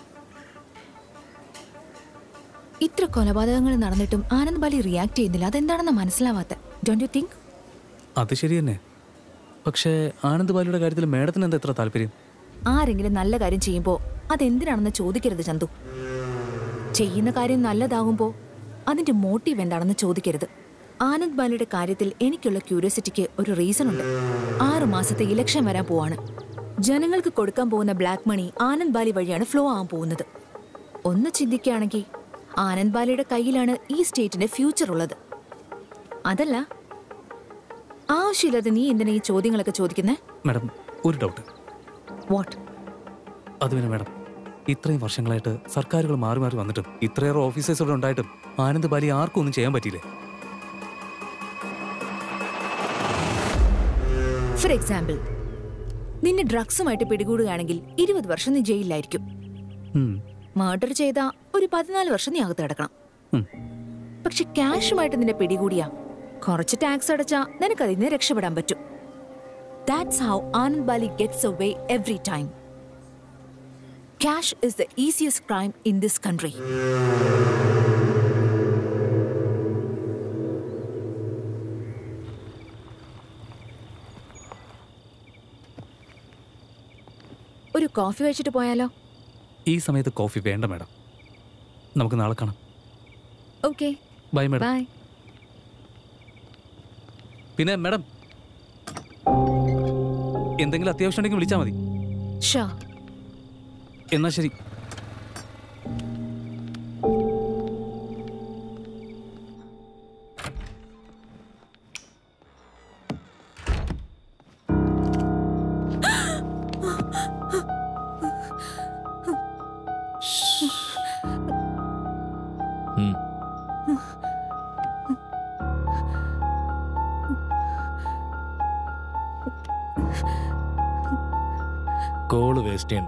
ഇത്ര കൊലപാതകങ്ങൾ നടന്നിട്ടും ആനന്ദ് ബാലി റിയാക്ട് ചെയ്യുന്നില്ല അതെന്താണെന്ന് മനസ്സിലാവാത്ത ഡോണ്ട് യു തിങ്ക് അത് ശരി തന്നെ പക്ഷേ ആനന്ദ് ബാലിയുടെ കാര്യത്തിൽ മേഡത്തിന് എന്താ എത്ര താല്പര്യം ആരെങ്കിലും നല്ല കാര്യം ചെയ്യുമ്പോൾ അതെന്തിനാണെന്ന് ചോദിക്കരുത് ചന്തു ചെയ്യുന്ന കാര്യം നല്ലതാകുമ്പോൾ അതിന്റെ മോട്ടീവ് എന്താണെന്ന് ചോദിക്കരുത് ആനന്ദ് ബാലിയുടെ കാര്യത്തിൽ എനിക്കുള്ള ക്യൂരിയോസിറ്റിക്ക് ഒരു റീസൺ ഉണ്ട് ആറു മാസത്തെ ഇലക്ഷൻ വരാൻ പോവാണ് ജനങ്ങൾക്ക് കൊടുക്കാൻ പോകുന്ന ബ്ലാക്ക് മണി ആനന്ദ് ബാലി വഴിയാണ് ഫ്ലോ ആവാൻ പോകുന്നത് ഒന്ന് ചിന്തിക്കുകയാണെങ്കിൽ ആനന്ദ് ബാലിയുടെ കയ്യിലാണ് ഈ സ്റ്റേറ്റിന്റെ ഫ്യൂച്ചർ ഉള്ളത് അതല്ല ആവശ്യമില്ലാതെ നീ എന്തിനാ ഈ ചോദ്യങ്ങളൊക്കെ ചോദിക്കുന്നേ മാഡം ഒരു ഡൗട്ട് വാട്ട് അത് പിന്നെ മാഡം ഇത്രയും വർഷങ്ങളായിട്ട് സർക്കാരുകൾ മാറി മാറി വന്നിട്ടും ഇത്രയേറെ ഓഫീസേഴ്സ് ഇവിടെ ഉണ്ടായിട്ടും ആനന്ദ് ബാലി ആർക്കും ഒന്നും ചെയ്യാൻ പറ്റിയില്ലേ ഫോർ എക്സാമ്പിൾ നിന്നെ ഡ്രഗ്സുമായിട്ട് പിടികൂടുകയാണെങ്കിൽ ഇരുപത് വർഷം നീ ജയിലിലായിരിക്കും ഉം. മർഡർ ചെയ്ത ഒരു പതിനാല് വർഷം നീ അകത്ത് കിടക്കണം ഉം. പക്ഷെ ക്യാഷുമായിട്ട് നിന്നെ പിടികൂടിയാ കുറച്ച് ടാക്സ് അടച്ചാ നിനക്ക് അതിൽ നിന്ന് രക്ഷപ്പെടാൻ പറ്റും that's how Anand Bali gets away every time cash is the easiest crime in this country ഒരു കോഫി കഴിച്ചിട്ട് പോയാലോ ഈ സമയത്ത് കോഫി വേണ്ട മാഡം നമുക്ക് നാളെ കാണാം ഓക്കെ ബൈ മാഡം ബൈ പിന്നെ മാഡം എന്തെങ്കിലും അത്യാവശ്യം ഉണ്ടെങ്കിൽ വിളിച്ചാൽ മതി ഷാ എന്നാ ശരി കോള് വേസ്റ്റ് ചെയ്യണ്ട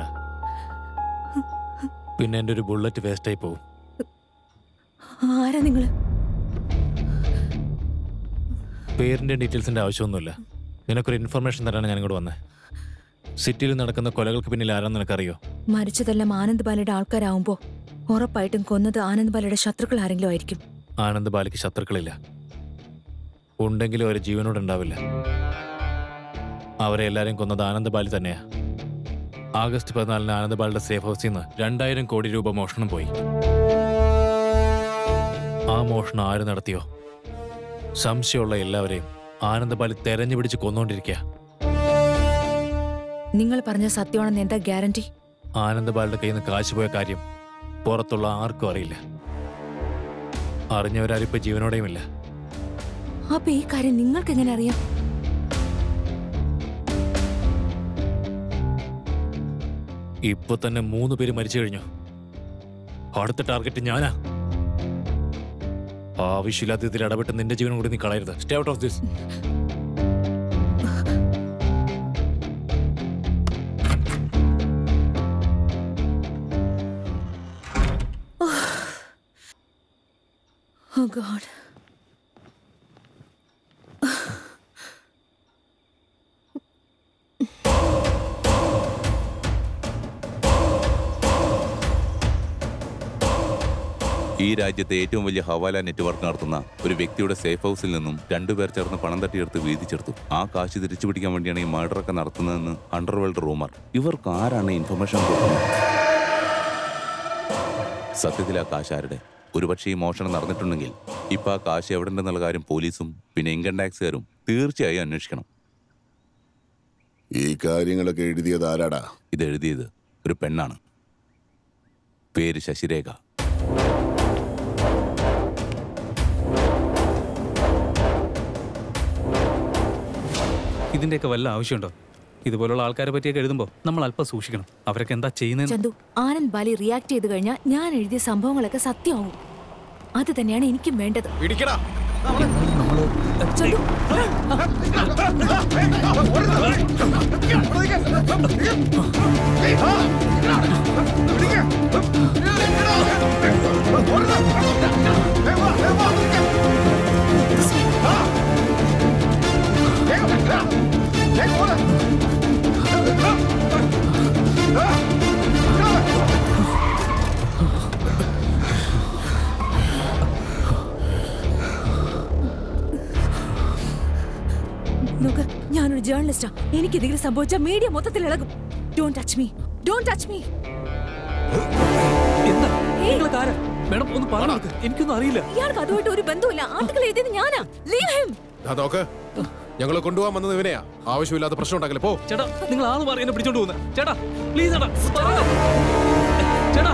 പിന്നെ എൻ്റെ ഒരു ബുള്ളറ്റ് വേസ്റ്റായി പോകും ആരാ നിങ്ങള് പേരിൻ്റെ ഡീറ്റെയിൽസിൻ്റെ ആവശ്യമൊന്നുമില്ല നിനക്കൊരു ഇൻഫർമേഷൻ തരാനാണ് ഞാൻ ഇങ്ങോട്ട് വന്നത് സിറ്റിയിൽ നടക്കുന്ന കൊലകൾക്ക് പിന്നിൽ ആരാന്ന് നിനക്കറിയോ മരിച്ചതെല്ലാം ആനന്ദ് ബാലയുടെ ആൾക്കാരാവുമ്പോ ഉറപ്പായിട്ടും കൊന്നത് ആനന്ദ് ബാലയുടെ ശത്രുക്കൾ ആരെങ്കിലും ആയിരിക്കും ആനന്ദ് ബാലിക്ക് ശത്രുക്കളില്ല ഉണ്ടെങ്കിലും അവർ ജീവനോട് ഉണ്ടാവില്ല അവരെ എല്ലാവരെയും കൊന്നത് ആനന്ദ് ബാലി തന്നെയാ ആഗസ്റ്റ് പതിനാലിന് ആനന്ദ് ബാലിയുടെ സേഫ് ഹൗസിൽ നിന്ന് രണ്ടായിരം കോടി രൂപ മോഷണം പോയി ആ മോഷണം ആര് നടത്തിയോ സംശയമുള്ള എല്ലാവരെയും ആനന്ദ് ബാലി തെരഞ്ഞു പിടിച്ച് കൊന്നുകൊണ്ടിരിക്കുക നിങ്ങൾ പറഞ്ഞ സത്യമാണെന്ന് എന്താ ഗ്യാരണ്ടി ആനന്ദ് ബാലിന്റെ കയ്യിൽ നിന്ന് കാശ് പോയ കാര്യം പുറത്തുള്ള ആർക്കും അറിയില്ല അറിഞ്ഞവരാരിപ്പോ ജീവനോടെയുമില്ല അപ്പൊ ഈ കാര്യം നിങ്ങൾക്ക് എങ്ങനെ അറിയാം ഇപ്പൊ തന്നെ മൂന്ന് പേര് മരിച്ചു കഴിഞ്ഞു അടുത്ത ടാർഗറ്റ് ഞാനാ ആവശ്യമില്ലാത്ത ഇതിൽ ഇടപെട്ട് നിന്റെ ജീവൻ കൂടി നീ കളയരുത് stay out of this Oh God. ഈ രാജ്യത്തെ ഏറ്റവും വലിയ ഹവാല നെറ്റ്വർക്ക് നടത്തുന്ന ഒരു വ്യക്തിയുടെ സേഫ് ഹൗസിൽ നിന്നും രണ്ടുപേർ ചേർന്ന് പണം തട്ടിയെടുത്ത് വീതിച്ചെടുത്തു ആ കാശ് തിരിച്ചു പിടിക്കാൻ വേണ്ടിയാണ് ഈ മർഡറൊക്കെ നടത്തുന്നതെന്ന് അണ്ടർവേൾഡ് റൂമർ ഇവർക്ക് ആരാണ് ഇൻഫർമേഷൻ കൊടുക്കുന്നത് സത്യത്തിൽ ആ കാശ് ആരുടെ ഒരുപക്ഷെ ഈ മോഷണം നടന്നിട്ടുണ്ടെങ്കിൽ ഇപ്പൊ ആ കാശ് എവിടെ ഉണ്ടെന്നുള്ള കാര്യം പോലീസും പിന്നെ ഇൻകം ടാക്സുകാരും തീർച്ചയായും അന്വേഷിക്കണം ഈ കാര്യങ്ങളൊക്കെ എഴുതിയത് ആരാടാ ഇത് എഴുതിയത് ഒരു പെണ്ണാണ് പേര് ശശിരേഖ ഇതിന്റെയൊക്കെ വല്ല ആവശ്യമുണ്ടോ ഇതുപോലുള്ള ആൾക്കാരെ പറ്റിയൊക്കെ എഴുതുമ്പോൾ നമ്മൾ അല്പം സൂക്ഷിക്കണം അവരൊക്കെ എന്താ ചെയ്യുന്നത് ചന്തു ആനന്ദ് ബാലി റിയാക്ട് ചെയ്ത് കഴിഞ്ഞാൽ ഞാൻ എഴുതിയ സംഭവങ്ങളൊക്കെ സത്യമാവും അത് തന്നെയാണ് എനിക്കും വേണ്ടത് ചന്തു നോക്ക് ഞാനൊരു ജേർണലിസ്റ്റാ എനിക്ക് എന്തെങ്കിലും സംഭവിച്ചാൽ മീഡിയ മൊത്തത്തിൽ ഇളകും don't touch me don't touch me madam ഒന്ന് പറഞ്ഞു എനിക്കൊന്നും അറിയില്ല ഇയാൾക്ക് അതുമായിട്ട് ഒരു ബന്ധവുമില്ല ആർട്ടിക്കൽ എഴുതിയത് ഞാനാ ലീവ് ഹിം ദാ നോക്ക് ഞങ്ങൾ കൊണ്ടുപോകാൻ വന്നത് ഇവനെയാ ആവശ്യമില്ലാത്ത പ്രശ്നം ഉണ്ടാക്കല്ലേ പോ ചേട്ടാ നിങ്ങൾ ആള് മാറി എന്നെ പിടിച്ചോണ്ട് പോകുന്നത് ചേട്ടാ പ്ലീസ് ചേട്ടാ പറയണം. ചേട്ടാ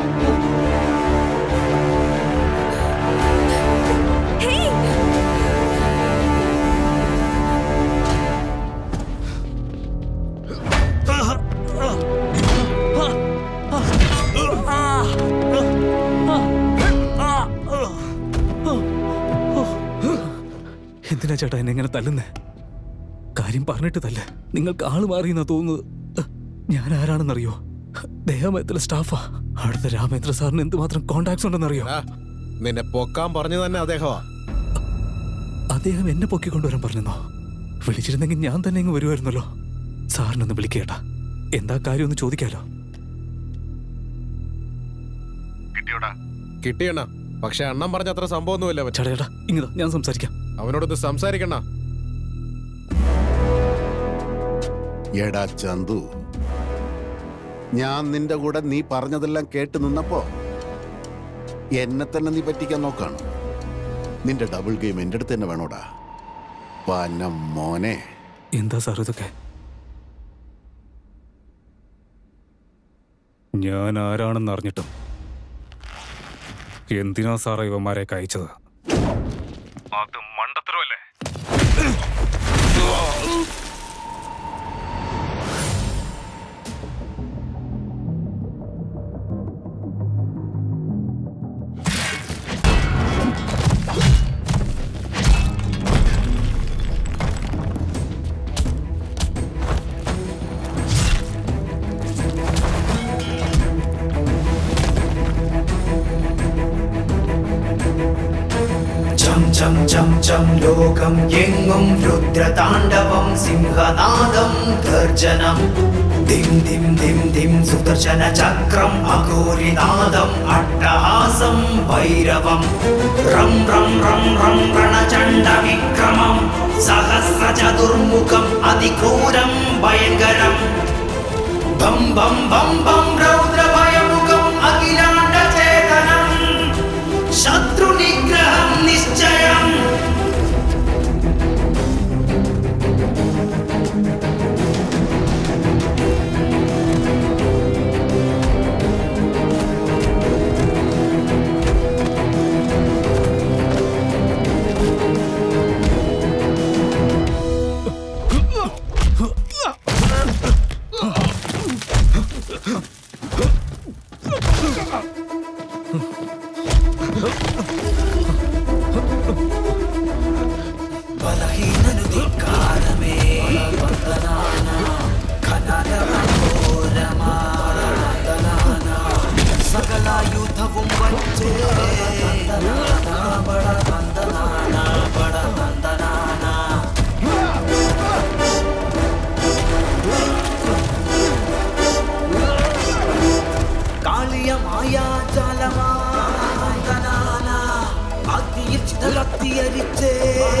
എന്തിനാ ചേട്ടാ എന്നെ ഇങ്ങനെ തല്ലുന്നേ കാര്യം പറഞ്ഞിട്ട് തല്ല നിങ്ങൾക്ക് ആള് മാറിയെന്നാ തോന്നുന്നത് ഞാൻ ആരാണെന്നറിയോ ദേഹമേത്തിലെ സ്റ്റാഫാ അടുത്ത രാമേന്ദ്ര സാറിന് എന്തുമാത്രം കോണ്ടാക്ട്സ് ഉണ്ടെന്നറിയോ നിന്നെ പൊക്കാൻ പറഞ്ഞു തന്നെ അദ്ദേഹമാ അദ്ദേഹം എന്നെ പൊക്കിക്കൊണ്ടുവരാൻ പറഞ്ഞെന്നോ വിളിച്ചിരുന്നെങ്കിൽ ഞാൻ തന്നെ ഇങ്ങ് വരുമായിരുന്നല്ലോ സാറിനൊന്ന് വിളിക്കേട്ടാ എന്താ കാര്യം ഒന്ന് ചോദിക്കാലോ കിട്ടിയണ്ണ പക്ഷെ അണ്ണൻ പറഞ്ഞ അത്ര സംഭവമൊന്നുമില്ല അവൻ. ചേട്ടാ ഇങ്ങതാ ഞാൻ സംസാരിക്കാം അവനോടൊന്ന് സംസാരിക്കണ്ണ എടാ ചന്തു ഞാൻ നിന്റെ കൂടെ നീ പറഞ്ഞതെല്ലാം കേട്ട് നിന്നപ്പോ എന്നെ തന്നെ നീ പറ്റിക്കാൻ നോക്കാണ് നിന്റെ ഡബിൾ ഗെയിം എൻ്റെ അടുത്ത് തന്നെ വേണോടാ പനം മോനെ എന്താ സാർ ഇതൊക്കെ ഞാൻ ആരാണെന്ന് അറിഞ്ഞിട്ടും എന്തിനാ സാറേ ഇവന്മാരെയൊക്കെ അയച്ചത് അത് മണ്ടത്തരമല്ലേ ചം ചം ചം ചം ലോകം എങ്ങും രുദ്രതാണ്ഡവം സിംഹനാദം ഗർജനം ദിം ദിം ദിം ദിം സുദർശന ചക്രം അഘോരിനാദം അട്ടഹാസം ഭൈരവം റം റം റം റം രണചണ്ഡ വിക്രമം സഹസ്ര ചതുർമുഖം അതിക്രൂരം ഭയങ്കരം ബം ബം ബം ബം രൗദ്രഭയമുഖം അഖിലാണ്ട ചേതനം ശത്രുനിഗ്രഹം നിശ്ചയം ബലഹീനനു ധിക്കാരമേ വർദ്ധനാന ഘനരഘോരമാരണതനാന സകലായുധവും വച്ചേ വലിയ മായാജാലമാനാന അഗ്നിയിൽ ചിതലത്തിയരിച്ചേ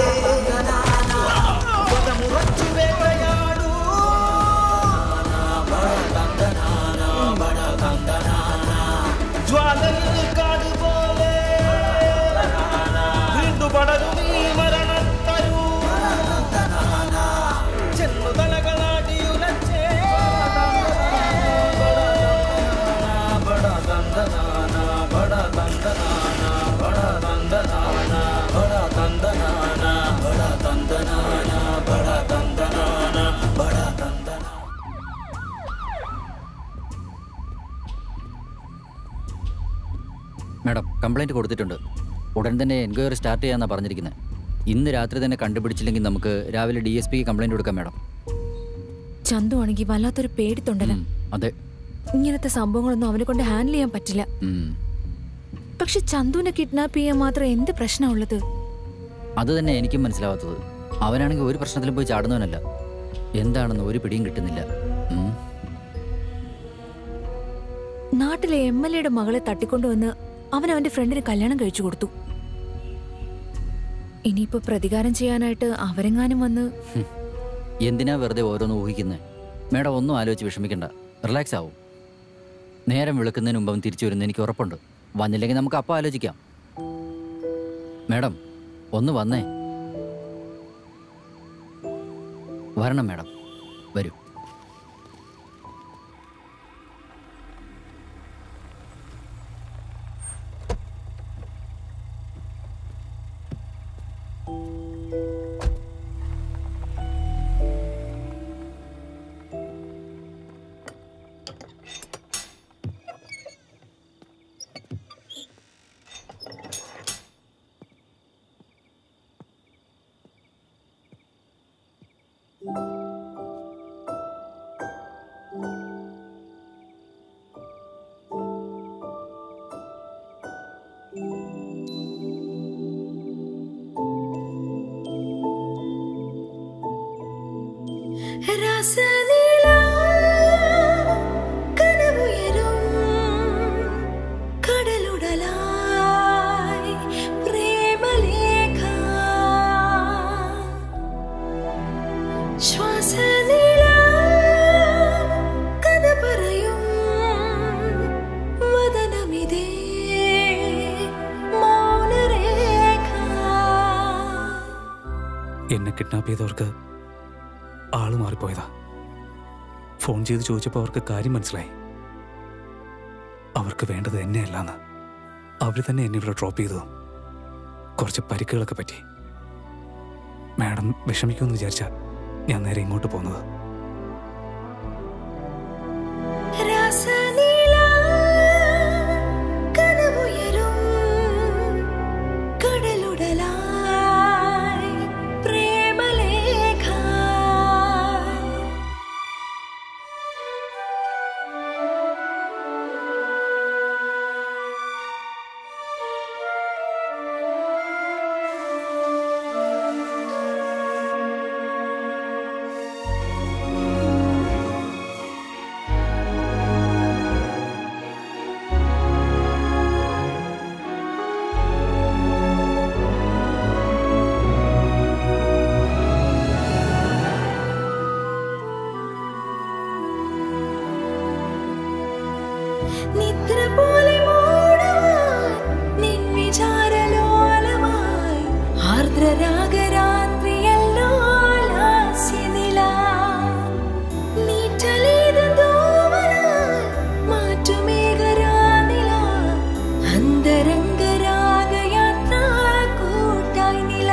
വധമുറച്ചു വേട്ടയാടൂ ജ്വാലൽ കാടുപോലെ വീണ്ടു പടരും ഈ മരണത്തരൂ ചെന്നു തലകളാടിയുലച്ചേ മാഡം കംപ്ലൈൻറ്റ് കൊടുത്തിട്ടുണ്ട് ഉടൻ തന്നെ എൻക്വയറി സ്റ്റാർട്ട് ചെയ്യാന്നാണ് പറഞ്ഞിരിക്കുന്നത് ഇന്ന് രാത്രി തന്നെ കണ്ടുപിടിച്ചില്ലെങ്കിൽ നമുക്ക് രാവിലെ ഡി എസ് പിക്ക് കംപ്ലൈൻറ്റ് കൊടുക്കാം മാഡം ചന്തു ആണെങ്കിൽ വല്ലാത്തൊരു പേടിത്തൊണ്ടല അതെ ഇങ്ങനത്തെ സംഭവങ്ങളൊന്നും അവനെ കൊണ്ട് ഹാൻഡിൽ ചെയ്യാൻ പറ്റില്ല ഉം. പക്ഷെ ചന്തുവിനെ കിഡ്നാപ്പ് ചെയ്യാൻ മാത്രം എന്ത് പ്രശ്നമുള്ളത് അത് തന്നെ എനിക്കും മനസ്സിലാവാത്തത് അവനാണെങ്കിൽ ഒരു പ്രശ്നത്തിലും പോയി ചാടുന്നവനല്ല എന്താണെന്ന് ഒരു പിടിയും കിട്ടുന്നില്ല ഉം. നാട്ടിലെ എം എൽ എയുടെ മകളെ തട്ടിക്കൊണ്ടുവന്ന് അവൻ അവന്റെ ഫ്രണ്ടിന് കല്യാണം കഴിച്ചു കൊടുത്തു ഇനിയിപ്പോ പ്രതികാരം ചെയ്യാനായിട്ട് അവരെങ്ങാനും വന്ന് എന്തിനാ വെറുതെ ഓരോന്ന് ഊഹിക്കുന്നത് മേഡം ഒന്നും ആലോചിച്ച് വിഷമിക്കണ്ട റിലാക്സ് ആവും നേരം വിളിക്കുന്നതിന് മുമ്പ് അവൻ തിരിച്ചു വരുന്ന എനിക്ക് ഉറപ്പുണ്ട് വന്നില്ലെങ്കിൽ നമുക്ക് അപ്പം ആലോചിക്കാം മേഡം ഒന്ന് വന്നേ വരണം മേഡം വരൂ രസനില കനവുയരും കടലുടലായി പ്രേമലേഖ ശ്വാസനില കഥ പറയും വദനമിതേ മൗനരേഖ എന്നെ കിഡ്നാപ്പ് ചെയ്തവർക്ക് ആള് മാറിപ്പോയതാ ഫോൺ ചെയ്ത് ചോദിച്ചപ്പോൾ അവർക്ക് കാര്യം മനസ്സിലായി അവർക്ക് വേണ്ടത് എന്നെയല്ലാന്ന് അവർ തന്നെ എന്നെ ഇവിടെ ഡ്രോപ്പ് ചെയ്തതും കുറച്ച് പരിക്കുകളൊക്കെ പറ്റി മാഡം വിഷമിക്കുമെന്ന് വിചാരിച്ച ഞാൻ നേരെ ഇങ്ങോട്ട് പോകുന്നത് രസനില കനവുയരും കടലുടലായി പ്രേമലേഖ നിദ്ര പോലെ മൂടുവാൻ നിൻ വിചാരലോലമായി ആർദ്രരാഗരാത്രിയല്ലോ ലാസ്യനില നീറ്റലേത് തൂവലാൽ മാറ്റുമേഘരാനില അന്തരംഗരാഗയാത്ര കൂട്ടായി നില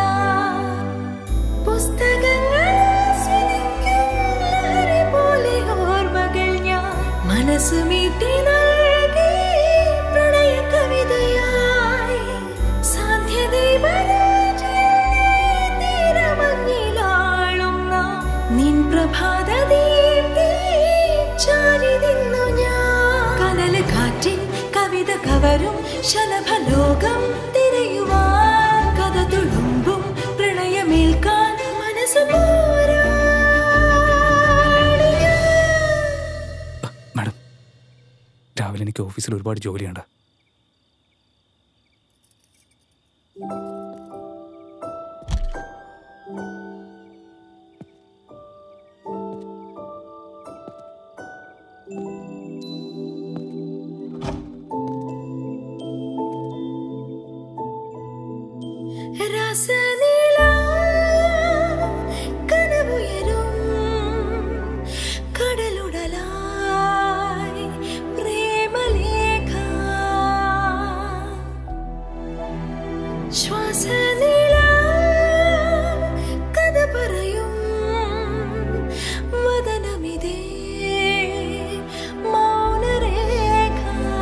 പുസ്തകങ്ങൾ ആസ്വദിക്കും ലഹരി പോലെ ഓർമ്മകൾ ഞാൻ മനസ്സ് മീട്ടി നൽകി പ്രണയ കവിതയായി സാധ്യതീരമങ്ങിലാളുന്ന നിൻ പ്രഭാത ദീപ്തി ചാരി നിന്നു ഞാൻ കനല് കാറ്റിൻ കവിത കവരും ശലഭലോകം തിരയുവാൻ കഥ തുളുമ്പും പ്രണയമേൽക്കാൻ മനസ്സ് പോരാ രാവിലെ എനിക്ക് ഓഫീസിൽ ഒരുപാട് ജോലിയുണ്ട് രസനില കനവുയരും കടലുടലായി പ്രേമലേഖ ശ്വാസനില കഥ പറയും വദനമിതേ മൗനരേഖ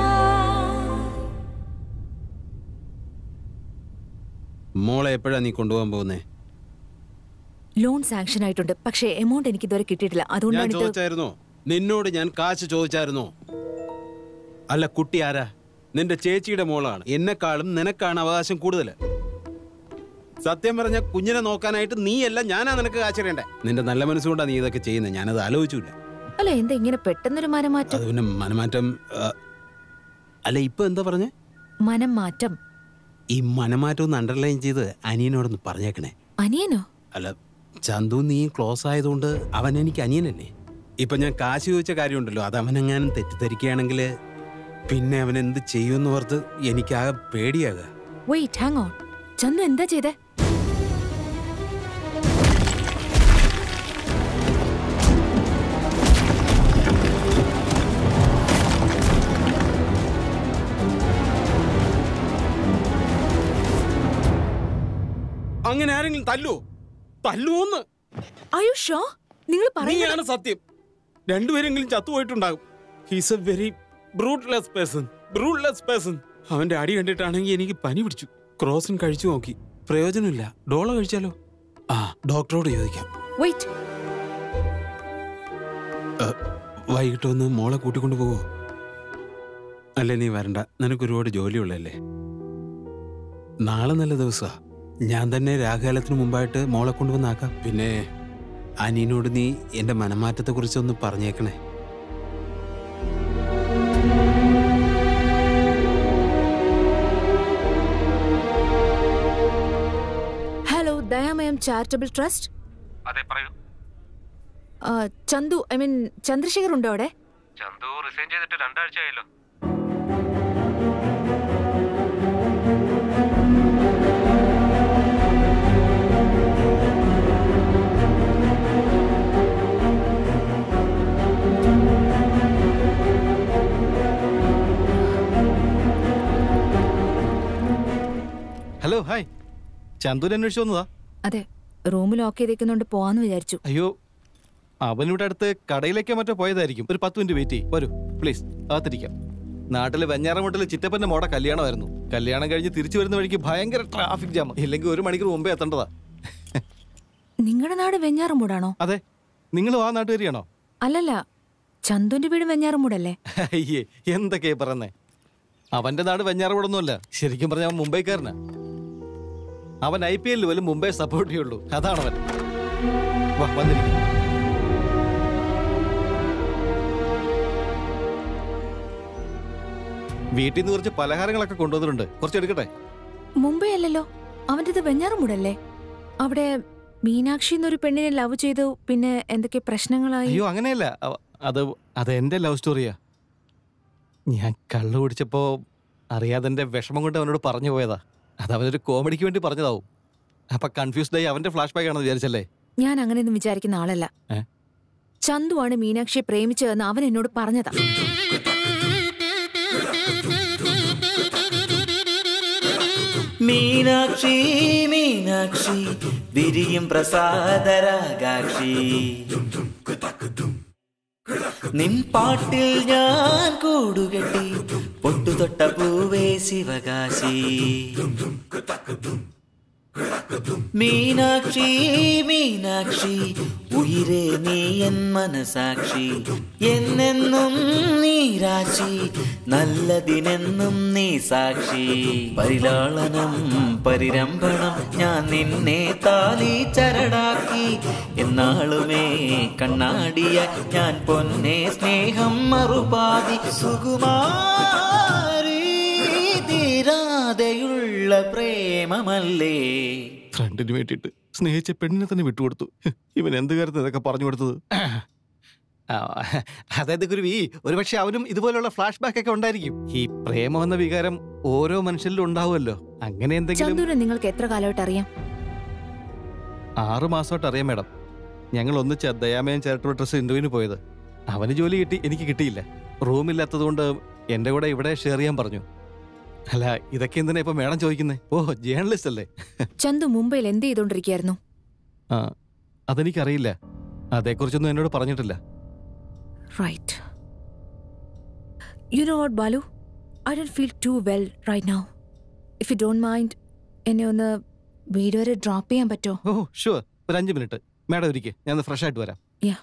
മോളെ എപ്പോഴാ നീ കൊണ്ടുപോകാൻ പോകുന്നേ ലോൺ സാങ്ഷൻ ആയിട്ടുണ്ട് പക്ഷേ എമൗണ്ട് എനിക്ക് ഇതുവരെ കിട്ടിയിട്ടില്ല ഞാൻ അതുകൊണ്ടാണ് ഇത് ചോദിച്ചായിരുന്നോ നിന്നോട് ഞാൻ കാശ് ചോദിച്ചായിരുന്നോ അല്ല കുട്ടി ആരാ നിന്റെ ചേച്ചിയുടെ മോളാണ് എന്നെക്കാളും നിനക്കാണ് അവകാശം കൂടുതൽ സത്യം പറഞ്ഞ കുഞ്ഞിനെ നോക്കാനായിട്ട് നീയല്ല ഞാനാ നിനക്ക് കാശ് തരേണ്ടേ നിന്റെ നല്ല മനസ്സുകൊണ്ടാ നീ ഇതൊക്കെ ചെയ്യുന്നത് ഞാനത് ആലോചിച്ചില്ല അല്ല എന്താ ഇങ്ങനെ പെട്ടെന്നൊരു മനമാറ്റം അത് പിന്നെ മനമാറ്റം ആ, അല്ല ഇപ്പൊ എന്താ പറഞ്ഞേ മനം മാറ്റം ഈ മനമാറ്റം ഒന്ന് അണ്ടർലൈൻ ചെയ്ത് അനിയനോടൊന്ന് പറഞ്ഞേക്കണേ അനിയനോ അല്ല ചന്തു നീ ക്ലോസ് ആയതുകൊണ്ട് അവൻ എനിക്ക് അനിയനല്ലേ ഇപ്പൊ ഞാൻ കാശ് ചോദിച്ച കാര്യമുണ്ടല്ലോ അത് അവനെങ്ങാനും തെറ്റിദ്ധരിക്കുകയാണെങ്കിൽ പിന്നെ അവൻ എന്ത് ചെയ്യുമെന്ന് ഓർത്ത് എനിക്കാകെ പേടിയാകുക വെയിറ്റ് ഹാങ് ഓൺ ചന്തു എന്താ ചെയ്തേ അങ്ങനെ ആരെങ്കിലും തല്ലുവോ തല്ലുവോന്ന് ആയുഷോ നിങ്ങൾ നീയാണ് സത്യം രണ്ടുപേരെങ്കിലും ചത്തുപോയിട്ടുണ്ടാകും he's a very brutal person brutal person അവന്റെ അടി കണ്ടിട്ടാണെങ്കിൽ എനിക്ക് പനി പിടിച്ചു ക്രോസിൻ കഴിച്ചു നോക്കി പ്രയോജനമില്ല ഡോള കഴിച്ചാലോ ആ ഡോക്ടറോട് ചോദിക്കാം വെയിറ്റ് ഏ, വൈകിട്ട് ഒന്ന് മോളെ കൂട്ടിക്കൊണ്ട് പോവോ അല്ല നീ വരണ്ട നിനക്ക് ഒരുപാട് ജോലിയുള്ളല്ലേ നാളെ നല്ല ദിവസാ ഞാൻ തന്നെ രാഘകാലത്തിന് മുമ്പായിട്ട് മോളെ കൊണ്ടുവന്നാക്കാം പിന്നെ അനിയനോട് നീ എന്റെ മനമാറ്റത്തെ കുറിച്ച് ഒന്ന് പറഞ്ഞേക്കണേ ഹലോ ദയാമയം ചാരിറ്റബിൾ ട്രസ്റ്റ് അതെ പറയൂ ചന്തു ഐ മീൻ ചന്ദ്രശേഖർ ഉണ്ടോ അവിടെ ചന്തു റിസൈൻ ചെയ്തിട്ട് രണ്ടാഴ്ച ആയല്ലോ ഹലോ ഹായ് ചന്തുനെ അന്വേഷിച്ചു വന്നതാ അതെ റൂം ലോക്ക് ചെയ്തേക്കുന്നുണ്ട് പോവാന്ന് വിചാരിച്ചു അയ്യോ അവനിവിടെ അടുത്ത് കടയിലേക്കോ മറ്റോ പോയതായിരിക്കും ഒരു പത്ത് മിനിറ്റ് വെയിറ്റ് ചെയ്യും വരൂ പ്ലീസ് അകത്തിരിക്കാം നാട്ടില് വെഞ്ഞാറമുട്ടിൽ ചിറ്റപ്പന്റെ മോടെ കല്യാണമായിരുന്നു കല്യാണം കഴിഞ്ഞ് തിരിച്ചു വരുന്ന വഴിക്ക് ഭയങ്കര ട്രാഫിക് ജാം ഇല്ലെങ്കിൽ ഒരു മണിക്കൂർ മുമ്പേ എത്തേണ്ടതാ നിങ്ങളുടെ നാട് വെഞ്ഞാറമൂടാണോ അതെ നിങ്ങളും ആ നാട്ടുകാരിയാണോ അല്ലല്ല ചന്തുന്റെ വീട് വെഞ്ഞാറമൂടല്ലേ അയ്യേ എന്തൊക്കെയാ പറയുന്നേ അവന്റെ നാട് വെഞ്ഞാറമൂടൊന്നുമല്ല ശരിക്കും പറഞ്ഞ അവൻ മുംബൈക്കാരനാ അവൻ ഐ പി എല്ലിൽ പോലും മുംബൈ സപ്പോർട്ട് ചെയ്യുള്ളൂ അതാണ് അവൻ വാ വന്നിരിക്കും വീട്ടിൽ നിന്ന് കുറച്ച് പലഹാരങ്ങളൊക്കെ കൊണ്ടുവന്നിട്ടുണ്ട് കുറച്ച് എടുക്കട്ടെ മുംബൈ അല്ലല്ലോ അവൻ്റെത് വെഞ്ഞാറമൂടല്ലേ അവിടെ മീനാക്ഷി എന്നൊരു പെണ്ണിനെ ലവ് ചെയ്തു പിന്നെ എന്തൊക്കെ പ്രശ്നങ്ങളായി അയ്യോ അങ്ങനെയല്ല അവ- അത് അത് എന്റെ ലവ് സ്റ്റോറിയാ ഞാൻ കള്ളു കുടിച്ചപ്പോ അറിയാതെ എന്റെ വിഷമം കൊണ്ട് അവനോട് പറഞ്ഞു പോയതാ അത് അവനൊരു കോമഡിക്ക് വേണ്ടി പറഞ്ഞതാവും അപ്പൊ കൺഫ്യൂസ്ഡ് ആയി അവന്റെ ഫ്ലാഷ് ബാക്ക് ആണെന്ന് വിചാരിച്ചല്ലേ ഞാൻ അങ്ങനെയൊന്നും വിചാരിക്കുന്ന ആളല്ല ഏ? ചന്തുവാണ് മീനാക്ഷിയെ പ്രേമിച്ചതെന്ന് അവൻ എന്നോട് പറഞ്ഞതാ മീനാക്ഷി മീനാക്ഷി വിരിയും പ്രസാദരാഗാക്ഷി നിൻ പാട്ടിൽ ഞാൻ കൂടുകെട്ടി പൊട്ടുതൊട്ട പൂവേ ശിവകാശി മീനാക്ഷി മീനാക്ഷി ഉയിരേ നീ എൻ മനസാക്ഷി എന്നെന്നും നീരാശി നല്ലതിനെന്നും നീ സാക്ഷി പരിലാളനം പരിരംഭണം ഞാൻ നിന്നെ താലി ചരടാക്കി എന്നാളുമേ കണ്ണാടിയ ഞാൻ പൊന്നെ സ്നേഹം മറുപാതി സുകുമാരി തീരാതെയുള്ള പ്രേമമല്ലേ ഫ്രണ്ടിന് വേണ്ടിയിട്ട് സ്നേഹിച്ച പെണ്ണിനെ തന്നെ വിട്ടുകൊടുത്തു ഇവൻ എന്ത് കാര്യത്തിന് ഇതൊക്കെ പറഞ്ഞു കൊടുത്തത് ആ, അതായത് ഗുരുവി ഒരുപക്ഷെ അവനും ഇതുപോലുള്ള ഫ്ലാഷ് ബാക്ക് ഒക്കെ ഉണ്ടായിരിക്കും ഈ പ്രേമം എന്ന വികാരം ഓരോ മനുഷ്യരിലും ഉണ്ടാവുമല്ലോ അങ്ങനെ എന്തെങ്കിലും ചന്തുവിനെ നിങ്ങൾക്ക് എത്ര കാലമായിട്ട് അറിയാം ആറു മാസമായിട്ട് അറിയാം മാഡം ഞങ്ങൾ ഒന്നിച്ച് ദയാമയം ചാരിറ്റബിൾ ട്രസ്റ്റ് ഇന്റർവ്യൂവിന് പോയത് അവന് ജോലി കിട്ടി എനിക്ക് കിട്ടിയില്ല റൂമില്ലാത്തതുകൊണ്ട് എൻ്റെ കൂടെ ഇവിടെ ഷെയർ ചെയ്യാൻ പറഞ്ഞു അല്ല ഇതൊക്കെ എന്തിനാ ഇപ്പൊ മേഡം ചോദിക്കുന്നേ ഓ ജേർണലിസ്റ്റ് അല്ലേ ചന്തു മുംബൈയിൽ എന്ത് ചെയ്തോണ്ടിരിക്കുകയായിരുന്നു ആ അതെനിക്കറിയില്ല അതേക്കുറിച്ചൊന്നും എന്നോട് പറഞ്ഞിട്ടില്ല right you know what Balu I don't feel too well right now if you don't mind എന്നെ ഒന്ന് വീട് വരെ ഡ്രോപ്പ് ചെയ്യാൻ പറ്റുമോ ഓ ഷുവർ ഒരു അഞ്ച് മിനിറ്റ് മാഡം ഒരിക്കൽ ഞാൻ ഫ്രഷ് ആയിട്ട് വരാം യാ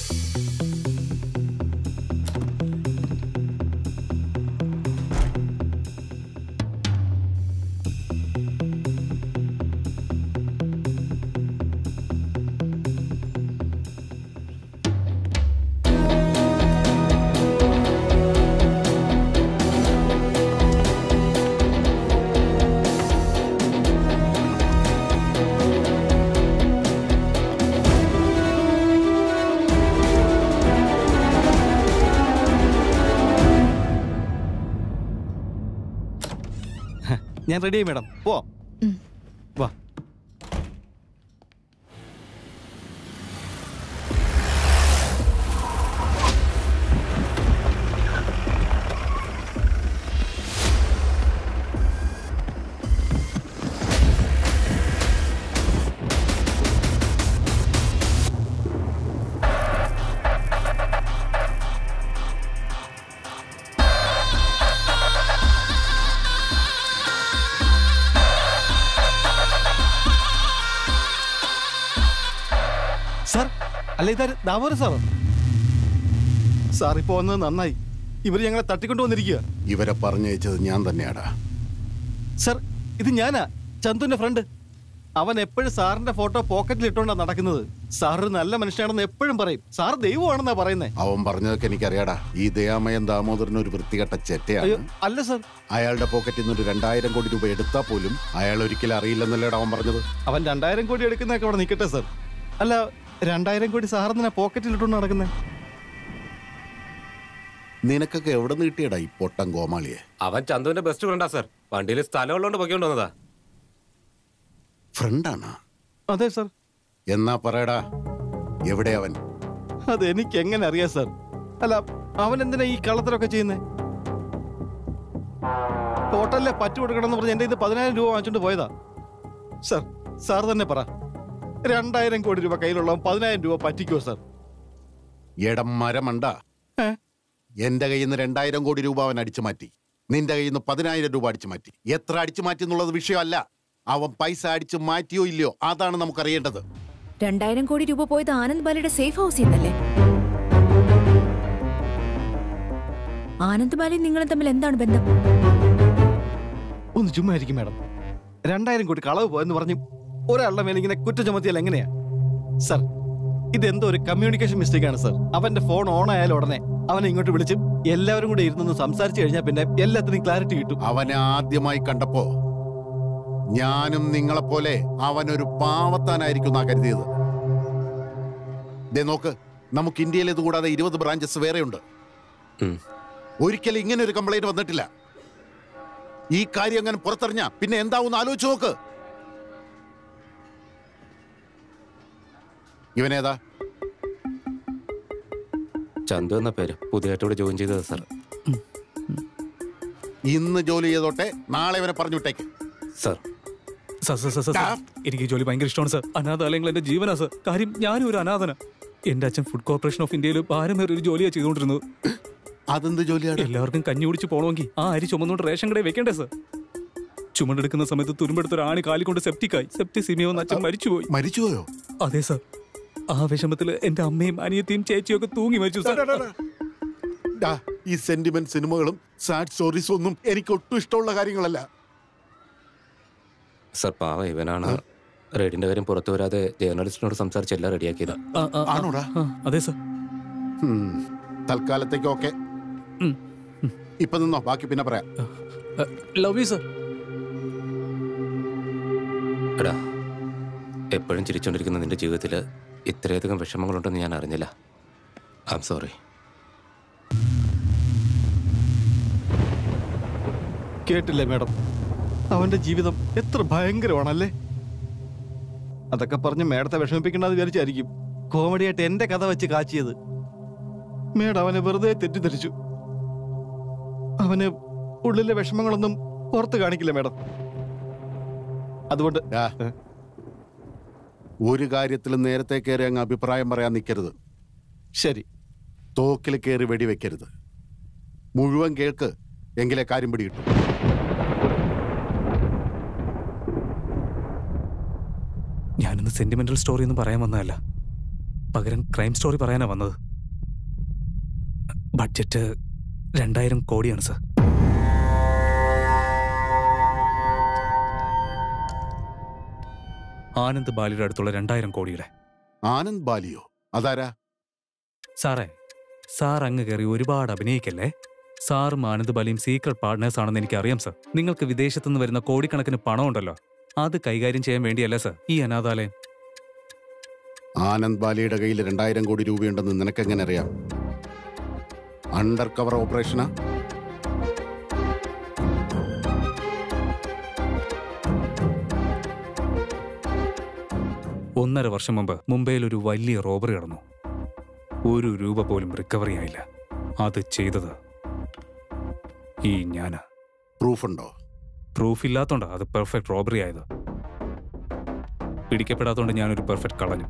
ഞാൻ റെഡിയായി മാഡം പോ വാ സാർ അല്ല ഇതാ ദാമോദരൻ സാറോ സാർ ഇപ്പൊ വന്നത് നന്നായി ഇവർ ഞങ്ങളെ തട്ടിക്കൊണ്ടു വന്നിരിക്കുക ഇവരെ പറഞ്ഞയച്ചത് ഞാൻ തന്നെയാടാ സാർ ഇത് ഞാനാ ചന്തുന്റെ ഫ്രണ്ട് അവൻ എപ്പോഴും സാറിന്റെ ഫോട്ടോ പോക്കറ്റിൽ ഇട്ടുകൊണ്ടാ നടക്കുന്നത് സാർ ഒരു നല്ല മനുഷ്യനാണെന്ന് എപ്പോഴും പറയും സാർ ദൈവമാണെന്നാ പറയുന്നേ അവൻ പറഞ്ഞതൊക്കെ എനിക്കറിയാടാ ഈ ദയാമയൻ ദാമോദരൻ ഒരു വൃത്തികെട്ട അയ്യോ ചെറ്റയാണ് അല്ല സാർ അയാളുടെ പോക്കറ്റിൽ നിന്ന് ഒരു രണ്ടായിരം കോടി രൂപ എടുത്താൽ പോലും അയാൾ ഒരിക്കലും അറിയില്ലെന്നല്ലേടാ അവൻ പറഞ്ഞത് അവൻ രണ്ടായിരം കോടി എടുക്കുന്നതൊക്കെ അവിടെ നിൽക്കട്ടെ സാർ അല്ല രണ്ടായിരം കോടി സാറിനെ പോക്കറ്റിൽ ഇട്ടുകൊണ്ട് നടക്കുന്നത് നിനക്കൊക്കെ എവിടെ നിന്ന് കിട്ടിയടാ ഈ പൊട്ടൻ കോമാളിയെ അവൻ ചന്തുവിന്റെ ബെസ്റ്റ് ഫ്രണ്ടാ സർ വണ്ടിയിൽ സ്ഥലമുള്ളതുകൊണ്ട് പൊക്കിക്കൊണ്ട് വന്നതാ ഫ്രണ്ടാണ് അതെ സാർ എന്നാ പറയടാ എവിടെ അവൻ അത് എനിക്ക് എങ്ങനെ അറിയാം സാർ അല്ല അവൻ എന്തിനാ ഈ കള്ളത്തരൊക്കെ ചെയ്യുന്നേ ഹോട്ടലിലെ പറ്റു കൊടുക്കണമെന്ന് പറഞ്ഞ് എന്റെ ഇത് പതിനായിരം രൂപ വാങ്ങിച്ചോണ്ട് പോയതാ സാർ സാർ തന്നെ പറ രണ്ടായിരം കോടി രൂപ കയ്യിലുള്ളവൻ പതിനായിരം രൂപ പറ്റിക്കോ സാർ എടം മരമണ്ട എന്റെ കയ്യിൽ നിന്ന് രണ്ടായിരം കോടി രൂപ അവൻ അടിച്ചു മാറ്റി നിന്റെ കയ്യിൽ നിന്ന് പതിനായിരം രൂപ അടിച്ചു മാറ്റി എത്ര അടിച്ചു മാറ്റി എന്നുള്ളത് വിഷയമല്ല അവൻ പൈസ അടിച്ചു മാറ്റിയോ ഇല്ലയോ അതാണ് നമുക്കറിയേണ്ടത് രണ്ടായിരം കോടി രൂപ പോയത് ആനന്ദ് ബാലയുടെ സേഫ് ഹൗസിൽ നിന്നല്ലേ ആനന്ദ് ബാലയും നിങ്ങളും തമ്മിൽ എന്താണ് ബന്ധം ഒന്ന് ചുമ്മാ ഇരിക്കും മാഡം രണ്ടായിരം കോടി കളവ് പോയെന്ന് പറഞ്ഞു ഒരാളുടെ മേലെ ഇങ്ങനെ കുറ്റം ചുമത്തിയാൽ എങ്ങനെയാ സർ ഇതെന്തോ ഒരു കമ്മ്യൂണിക്കേഷൻ മിസ്റ്റേക്ക് ആണ് സർ അവന്റെ ഫോൺ ഓൺ ആയാൽ ഉടനെ അവനെ ഇങ്ങോട്ട് വിളിച്ച് എല്ലാവരും കൂടെ ഇരുന്നൊന്ന് സംസാരിച്ചു കഴിഞ്ഞാൽ പിന്നെ എല്ലാത്തിനും ക്ലാരിറ്റി കിട്ടും അവനെ ആദ്യമായി കണ്ടപ്പോ ഞാനും നിങ്ങളെപ്പോലെ അവനൊരു പാവത്താനായിരിക്കും എന്നാ കരുതിയത് ദേ നോക്ക് നമുക്ക് ഇന്ത്യയിൽ ഇത് കൂടാതെ ഇരുപത് ബ്രാഞ്ചസ് വേറെയുണ്ട് ഒരിക്കലും ഇങ്ങനെ ഒരു കംപ്ലൈന്റ് വന്നിട്ടില്ല ഈ കാര്യം അങ്ങനെ പുറത്തറിഞ്ഞ പിന്നെ എന്താവും ആലോചിച്ച് നോക്ക് ഇവനേതാ ചന്തു എന്ന പേര് പുതിയതായിട്ട് ഇവിടെ ജോയിൻ ചെയ്തത് സർ ഇന്ന് ജോലി ചെയ്തോട്ടെ നാളെ ഇവനെ പറഞ്ഞു വിട്ടേക്ക് sir sir sir sir sir sir. എനിക്ക് ഈ ജോലി ഭയങ്കര ഇഷ്ടമാണ് സർ അനാഥാലയങ്ങൾ എന്റെ ജീവനാ സർ കാര്യം ഞാനും ഒരു അനാഥന എന്റെ അച്ഛൻ ഫുഡ് കോർപ്പറേഷൻ ഓഫ് ഇന്ത്യയിൽ ഭാരമേറിയ ഒരു ജോലിയാണ് ചെയ്തുകൊണ്ടിരുന്നത് അതെന്ത് ജോലിയാണ് എല്ലാവർക്കും കഞ്ഞി കുടിച്ച് പോകണമെങ്കിൽ ആ അരി ചുമന്നുകൊണ്ട് റേഷൻ കടയിൽ വെക്കണ്ടേ സർ ചുമടെടുക്കുന്ന സമയത്ത് തുരുമ്പെടുത്ത ഒരു ആണി കാലിക്കൊണ്ട് സെപ്റ്റിക്കായി സെപ്റ്റിസിമിയോ എന്ന് അച്ഛൻ മരിച്ചുപോയി മരിച്ചുപോയോ അതെ സർ ആ വിഷമത്തിൽ എന്റെ അമ്മയും അനിയത്തിയും ചേച്ചിയും ഒക്കെ തൂങ്ങി മരിച്ചു സർ ഡാ, ഈ സെന്റിമെന്റ് സിനിമകളും സാഡ് സ്റ്റോറീസും ഒന്നും എനിക്ക് ഒട്ടും ഇഷ്ടമുള്ള കാര്യങ്ങളല്ല സർ പാവ ഇവനാണ് റെയ്ഡിന്റെ കാര്യം പുറത്തു വരാതെ ജേർണലിസ്റ്റിനോട് സംസാരിച്ച് എല്ലാം റെഡിയാക്കിയത് ആണോടാ അതെ സർ ഉം. തൽക്കാലത്തേക്ക് ഓക്കെ ഇപ്പൊ നിന്നോ ബാക്കി പിന്നെ പറയാം ലവ് യു സർ എടാ എപ്പോഴും ചിരിച്ചുകൊണ്ടിരിക്കുന്ന നിന്റെ ജീവിതത്തിൽ ഇത്രയധികം വിഷമങ്ങളുണ്ടെന്ന് ഞാൻ അറിഞ്ഞില്ല ഐ എം സോറി കേട്ടില്ലേ മേഡം അവന്റെ ജീവിതം എത്ര ഭയങ്കരമാണല്ലേ അതൊക്കെ പറഞ്ഞ് മേഡത്തെ വിഷമിപ്പിക്കണ്ടെന്ന് വിചാരിച്ചായിരിക്കും കോമഡിയായിട്ട് എന്റെ കഥ വെച്ച് കാച്ചിയത് മേഡം അവനെ വെറുതെ തെറ്റിദ്ധരിച്ചു അവന് ഉള്ളിലെ വിഷമങ്ങളൊന്നും പുറത്ത് കാണിക്കില്ല മേഡം അതുകൊണ്ട് ഒരു കാര്യത്തിലും നേരത്തെ കയറി അങ്ങ് അഭിപ്രായം പറയാൻ നിൽക്കരുത് ശരി തോക്കിൽ കയറി വെടിവെക്കരുത് മുഴുവൻ കേൾക്ക് എങ്കിലേ കാര്യം പിടികിട്ടും ഞാനിന്ന് സെന്റിമെന്റൽ സ്റ്റോറി ഒന്നും പറയാൻ വന്നതല്ല പകരം ക്രൈം സ്റ്റോറി പറയാനാ വന്നത് ബഡ്ജറ്റ് രണ്ടായിരം കോടിയാണ് സർ ആനന്ദ് ബാലിയുടെ അടുത്തുള്ള രണ്ടായിരം കോടിയുടെ ആനന്ദ് ബാലിയോ അതാരാ സാറേ സാർ അങ്ങ് കയറി ഒരുപാട് അഭിനയിക്കല്ലേ സാറും ആനന്ദ് ബാലിയും സീക്രട്ട് പാർട്ട്നേഴ്സ് ആണെന്ന് എനിക്കറിയാം സർ നിങ്ങൾക്ക് വിദേശത്തു നിന്ന് വരുന്ന കോടിക്കണക്കിന് പണമുണ്ടല്ലോ അത് കൈകാര്യം ചെയ്യാൻ വേണ്ടിയല്ല സർ ഈ അനാഥാലയം ആനന്ദ് ബാലിയുടെ കയ്യിൽ രണ്ടായിരം കോടി രൂപയുണ്ടെന്ന് നിനക്കെങ്ങനെ അറിയാം അണ്ടർ കവർ ഓപ്പറേഷനാ ഒന്നര വർഷം മുമ്പ് മുംബൈയിൽ ഒരു വലിയ റോബറി നടന്നു ഒരു രൂപ പോലും റിക്കവറി ആയില്ല അത് ചെയ്തത് ഈ ഞാന് പ്രൂഫ് ഉണ്ടോ പ്രൂഫ് ഇല്ലാത്തോണ്ടാ അത് പെർഫെക്റ്റ് റോബറി ആയത് പിടിക്കപ്പെടാത്തോണ്ട് ഞാനൊരു പെർഫെക്റ്റ് കളഞ്ഞു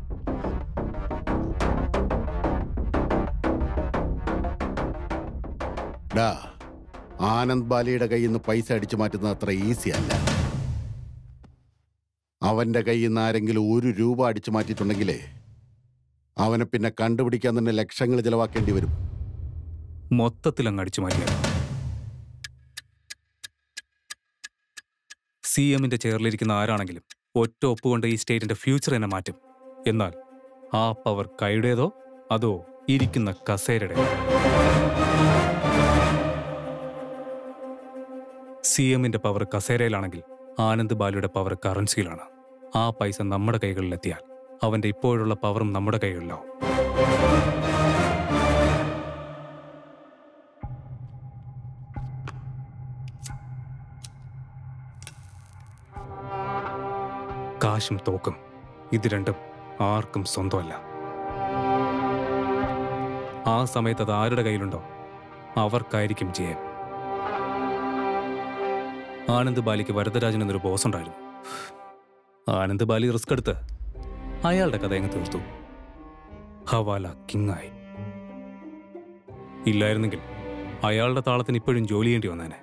ഡാ ആനന്ദ് ബാലിയുടെ കയ്യിൽ നിന്ന് പൈസ അടിച്ചു മാറ്റുന്നത് അത്ര ഈസി അല്ല അവന്റെ കയ്യിൽ നിന്ന് ആരെങ്കിലും ഒരു രൂപ അടിച്ചു മാറ്റിയിട്ടുണ്ടെങ്കിലേ അവനെ പിന്നെ കണ്ടുപിടിക്കാൻ തന്നെ ലക്ഷങ്ങൾ ചെലവാക്കേണ്ടി വരും മൊത്തത്തിൽ അങ്ങ് അടിച്ചു മാറ്റിയത് സി എമ്മിന്റെ ചെയറിലിരിക്കുന്ന ആരാണെങ്കിലും ഒറ്റ ഒപ്പുകൊണ്ട് ഈ സ്റ്റേറ്റിന്റെ ഫ്യൂച്ചർ തന്നെ മാറ്റും എന്നാൽ ആ പവർ കൈയുടേതോ അതോ ഇരിക്കുന്ന കസേരയുടെ സി എമ്മിന്റെ പവർ കസേരയിലാണെങ്കിൽ ആനന്ദ് ബാലുയുടെ പവർ കറൻസിയിലാണ് ആ പൈസ നമ്മുടെ കൈകളിലെത്തിയാൽ അവന്റെ ഇപ്പോഴുള്ള പവറും നമ്മുടെ കൈകളിലാവും കാശും തോക്കും ഇത് രണ്ടും ആർക്കും സ്വന്തമല്ല ആ സമയത്ത് അത് ആരുടെ കയ്യിലുണ്ടോ അവർക്കായിരിക്കും ജയം ആനന്ദ് ബാലിക്ക് വരദരാജൻ എന്നൊരു ബോസ് ഉണ്ടായിരുന്നു ആനന്ദ് ബാലി റിസ്ക് എടുത്ത് അയാളുടെ കഥ അങ്ങ് തീർത്തു ഹവാല കിങ്ങായി ഇല്ലായിരുന്നെങ്കിൽ അയാളുടെ താളത്തിന് ഇപ്പോഴും ജോലി ചെയ്യേണ്ടി വന്നേനെ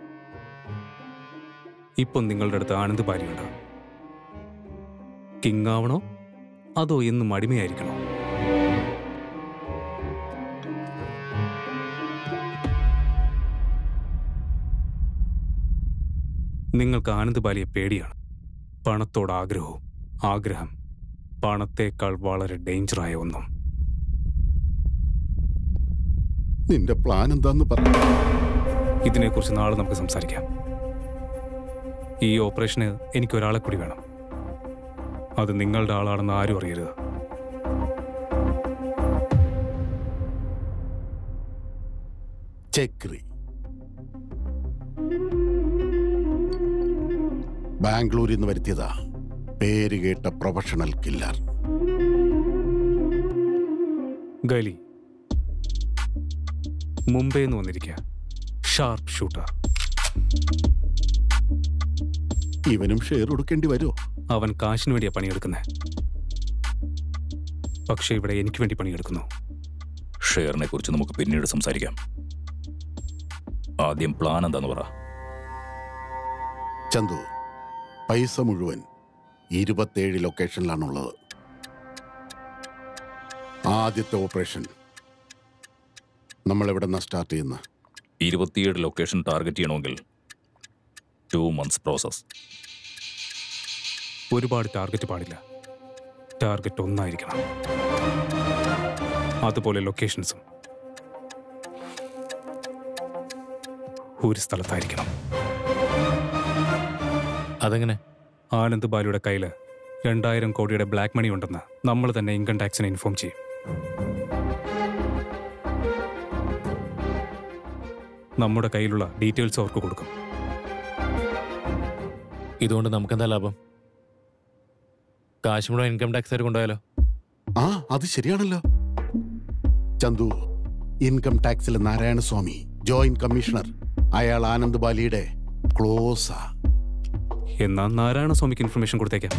ഇപ്പം നിങ്ങളുടെ അടുത്ത് ആനന്ദ് ബാലിയുണ്ട് കിങ് ആവണോ അതോ എന്നും അടിമയായിരിക്കണോ നിങ്ങൾക്ക് ആനന്ദ് ബാലിയെ പേടിയാണ് പണത്തോട് ആഗ്രഹവും ആഗ്രഹം പണത്തേക്കാൾ വളരെ ഡേഞ്ചറായ ഒന്നും നിന്റെ പ്ലാൻ എന്താന്ന് പറ ഇതിനെക്കുറിച്ച് നാളെ നമുക്ക് സംസാരിക്കാം ഈ ഓപ്പറേഷന് എനിക്ക് ഒരാളെ കൂടി വേണം അത് നിങ്ങളുടെ ആളാണെന്ന് ആരും അറിയരുത് ചെക്രി ബാംഗ്ലൂരിൽ നിന്ന് വരുത്തിയതാ പേര് കേട്ട പ്രൊഫഷണൽ കില്ലർ ഗലി മുംബൈയിൽ നിന്ന് വന്നിരിക്കുക ഷാർപ്പ് ഷൂട്ടർ ഇവനും ഷെയർ കൊടുക്കേണ്ടി വരുമോ അവൻ കാശിന് വേണ്ടിയാ പണിയെടുക്കുന്നത് പക്ഷേ ഇവിടെ എനിക്ക് വേണ്ടി പണിയെടുക്കുന്നു ഷെയറിനെ കുറിച്ച് നമുക്ക് പിന്നീട് സംസാരിക്കാം ആദ്യം പ്ലാൻ എന്താന്ന് പറ ചന്തു പൈസ മുഴുവൻ ഇരുപത്തേഴ് ലൊക്കേഷനിലാണുള്ളത് ആദ്യത്തെ ഓപ്പറേഷൻ നമ്മൾ എവിടെ നിന്നാണ് സ്റ്റാർട്ട് ചെയ്യുന്നത് ഇരുപത്തിയേഴ് ലൊക്കേഷൻ ടാർഗറ്റ് ചെയ്യണമെങ്കിൽ ടു മന്ത്സ് പ്രോസസ് ഒരുപാട് ടാർഗറ്റ് പാടില്ല ടാർഗറ്റ് ഒന്നായിരിക്കണം അതുപോലെ ലൊക്കേഷൻസും ഒരു സ്ഥലത്തായിരിക്കണം അതെങ്ങനെ ആനന്ദ് ബാലുയുടെ കയ്യിൽ രണ്ടായിരം കോടിയുടെ ബ്ലാക്ക് മണി ഉണ്ടെന്ന് നമ്മൾ തന്നെ ഇൻകം ടാക്സിനെ ഇൻഫോം ചെയ്യും നമ്മുടെ കയ്യിലുള്ള ഡീറ്റെയിൽസ് അവർക്ക് കൊടുക്കും ഇതുകൊണ്ട് നമുക്കെന്താ ലാഭം കാശ് മുഴുവൻ ഇൻകം ടാക്സ് ആയിട്ട് കൊണ്ടുപോയാലോ ആ അത് ശരിയാണല്ലോ ചന്തു ഇൻകം ടാക്സിലെ നാരായണസ്വാമി ജോയിന്റ് കമ്മീഷണർ അയാൾ ആനന്ദ് ബാലിയുടെ ക്ലോസാ എന്നാൽ നാരായണസ്വാമിക്ക് ഇൻഫർമേഷൻ കൊടുത്തേക്കാം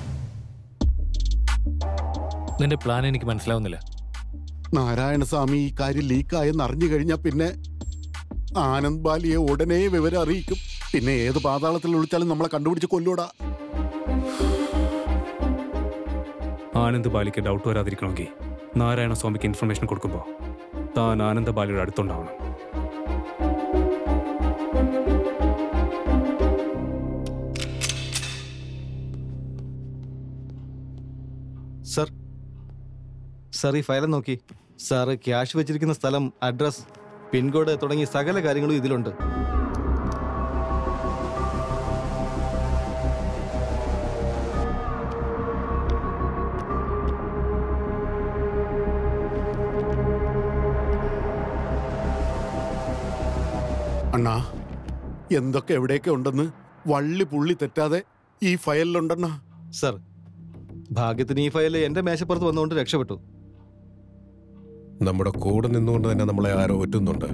നിന്റെ പ്ലാൻ എനിക്ക് മനസ്സിലാവുന്നില്ല നാരായണസ്വാമി ഈ കാര്യം ലീക്കായെന്ന് അറിഞ്ഞു കഴിഞ്ഞാൽ പിന്നെ ആനന്ദ് ബാലിയെ ഉടനെ വിവരം അറിയിക്കും പിന്നെ ഏത് പാതാളത്തിൽ വിളിച്ചാലും നമ്മളെ കണ്ടുപിടിച്ച് കൊല്ലൂടാ ആനന്ദ് ബാലിക്ക് ഡൗട്ട് വരാതിരിക്കണമെങ്കിൽ നാരായണസ്വാമിക്ക് ഇൻഫർമേഷൻ കൊടുക്കുമ്പോൾ താൻ ആനന്ദ ബാലിയുടെ അടുത്തുണ്ടാവണം സർ സാർ ഈ ഫയൽ നോക്കി സാറ് ക്യാഷ് വെച്ചിരിക്കുന്ന സ്ഥലം അഡ്രസ് പിൻകോഡ് തുടങ്ങിയ സകല കാര്യങ്ങളും ഇതിലുണ്ട് അണ്ണാ എന്തൊക്കെ എവിടെയൊക്കെ ഉണ്ടെന്ന് വള്ളി പുള്ളി തെറ്റാതെ ഈ ഫയലിലുണ്ടെണ്ണാ സർ ഭാഗ്യത്തിന് ഈ ഫയൽ എന്റെ മേശപ്പുറത്ത് വന്നുകൊണ്ട് രക്ഷപ്പെട്ടു നമ്മുടെ കൂടെ നിന്നുകൊണ്ട് തന്നെ നമ്മളെ ആരോ ഒറ്റുന്നുണ്ട്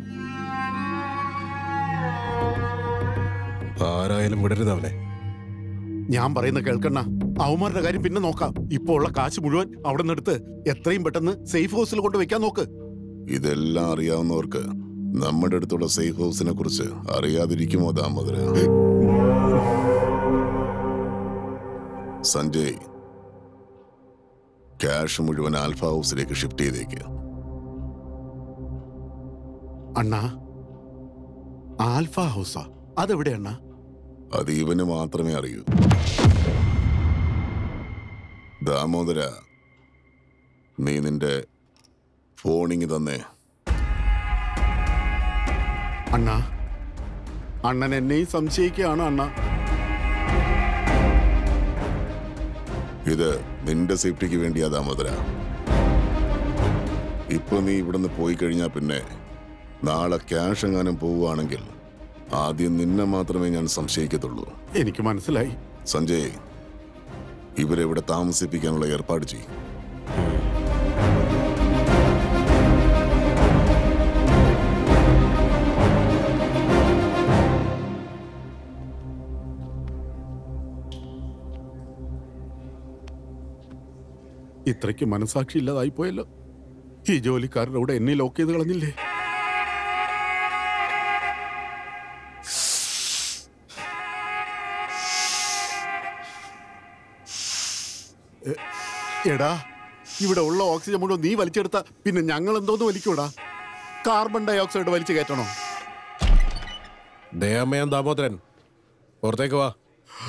ആരായാലും വിടരുത് അവനെ ഞാൻ പറയുന്ന കേൾക്കണ്ണ അവന്മാരുടെ കാര്യം പിന്നെ നോക്കാം ഇപ്പോ ഉള്ള കാശ് മുഴുവൻ അവിടെ നിന്ന് എടുത്ത് എത്രയും പെട്ടെന്ന് സേഫ് ഹൗസിൽ കൊണ്ട് വെക്കാൻ നോക്ക് ഇതെല്ലാം അറിയാവുന്നവർക്ക് നമ്മുടെ അടുത്തുള്ള സേഫ് ഹൗസിനെ കുറിച്ച് അറിയാതിരിക്കുമോ ദാമോദര സഞ്ജയ് ക്യാഷ് മുഴുവൻ ആൽഫ ഹൗസിലേക്ക് ഷിഫ്റ്റ് ചെയ്തേക്ക് അണ്ണാ ആൽഫ ഹൗസാ അതെവിടെ അണ്ണാ അത് ഇവന് മാത്രമേ അറിയൂ ദാമോദര നീ നിന്റെ ഫോണിങ് തന്നെ അണ്ണാ അണ്ണൻ എന്നെയും സംശയിക്കുകയാണ് അണ്ണാ ഇത് നിന്റെ സേഫ്റ്റിക്ക് വേണ്ടിയാ ദാമോദര ഇപ്പൊ നീ ഇവിടുന്ന് പോയി കഴിഞ്ഞാൽ പിന്നെ നാളെ ക്യാഷ് എങ്ങാനും പോവുകയാണെങ്കിൽ ആദ്യം നിന്നെ മാത്രമേ ഞാൻ സംശയിക്കത്തുള്ളൂ എനിക്ക് മനസ്സിലായി സഞ്ജയ് ഇവരെ ഇവിടെ താമസിപ്പിക്കാനുള്ള ഏർപ്പാട് ചെയ്യും ഇത്രയ്ക്ക് മനസാക്ഷി ഇല്ലാതായി പോയല്ലോ ഈ ജോലിക്കാരുടെ കൂടെ എന്നെ ലോക്ക് ചെയ്ത് കളഞ്ഞില്ലേ എ- എടാ ഇവിടെ ഉള്ള ഓക്സിജൻ മുഴുവൻ നീ വലിച്ചെടുത്ത പിന്നെ ഞങ്ങൾ എന്തോന്ന് വലിക്കൂടാ കാർബൺ ഡൈ ഓക്സൈഡ് വലിച്ചു കയറ്റണോ ദയാമയം ദാമോദരൻ പുറത്തേക്ക് വാ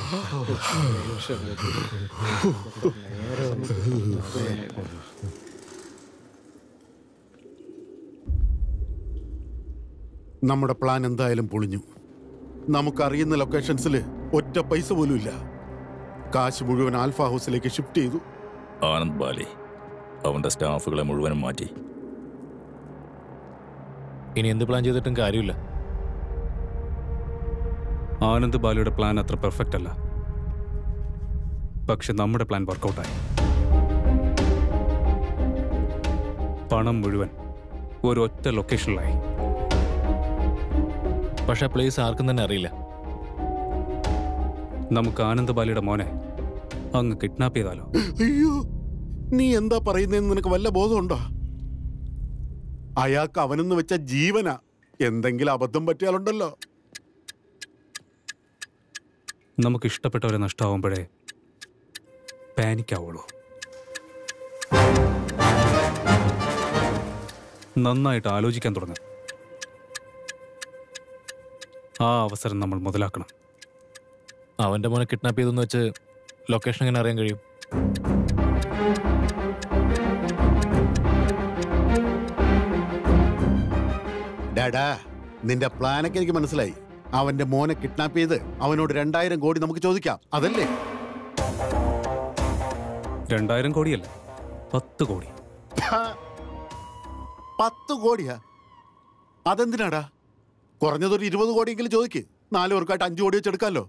നമ്മുടെ പ്ലാൻ എന്തായാലും പൊളിഞ്ഞു നമുക്കറിയുന്ന ലൊക്കേഷൻസിൽ ഒറ്റ പൈസ പോലും ഇല്ല കാശ് മുഴുവൻ ആൽഫ ഹൗസിലേക്ക് ഷിഫ്റ്റ് ചെയ്തു ആനന്ദ് ബാലി അവന്റെ സ്റ്റാഫുകളെ മുഴുവനും മാറ്റി ഇനി എന്ത് പ്ലാൻ ചെയ്തിട്ടും കാര്യമില്ല ആനന്ദ് ബാലുയുടെ പ്ലാൻ അത്ര പെർഫെക്റ്റ് അല്ല പക്ഷെ നമ്മുടെ പ്ലാൻ വർക്കൗട്ടായി പണം മുഴുവൻ ഒരൊറ്റ ലൊക്കേഷനിലായി പക്ഷെ പ്ലേസ് ആർക്കും തന്നെ അറിയില്ല നമുക്ക് ആനന്ദ് ബാലിയുടെ മോനെ അങ്ങ് കിഡ്നാപ്പ് ചെയ്താലോ അയ്യോ നീ എന്താ പറയുന്നതെന്ന് നിനക്ക് വല്ല ബോധമുണ്ടോ അയാൾക്ക് അവനെന്ന് വെച്ച ജീവനാ എന്തെങ്കിലും അബദ്ധം പറ്റിയാലുണ്ടല്ലോ നമുക്ക് ഇഷ്ടപ്പെട്ടവരെ നഷ്ടമാവുമ്പോഴേ പാനിക് ആവുള്ളൂ നന്നായിട്ട് ആലോചിക്കാൻ തുടങ്ങും ആ അവസരം നമ്മൾ മുതലാക്കണം അവന്റെ മോനെ കിഡ്നാപ്പ് ചെയ്തെന്ന് വെച്ച് ലൊക്കേഷൻ എങ്ങനെ അറിയാൻ കഴിയും ഡാഡാ നിന്റെ പ്ലാനൊക്കെ എനിക്ക് മനസ്സിലായി അവന്റെ മോനെ കിഡ്നാപ്പ് ചെയ്ത് അവനോട് രണ്ടായിരം കോടി നമുക്ക് ചോദിക്കാം അതല്ലേ രണ്ടായിരം കോടിയല്ല പത്ത് കോടി പത്ത് കോടിയാ അതെന്തിനാടാ കുറഞ്ഞതൊരു ഇരുപത് കോടിയെങ്കിലും ചോദിക്ക് നാല് പേർക്കായിട്ട് അഞ്ചു കോടി വെച്ചെടുക്കാമല്ലോ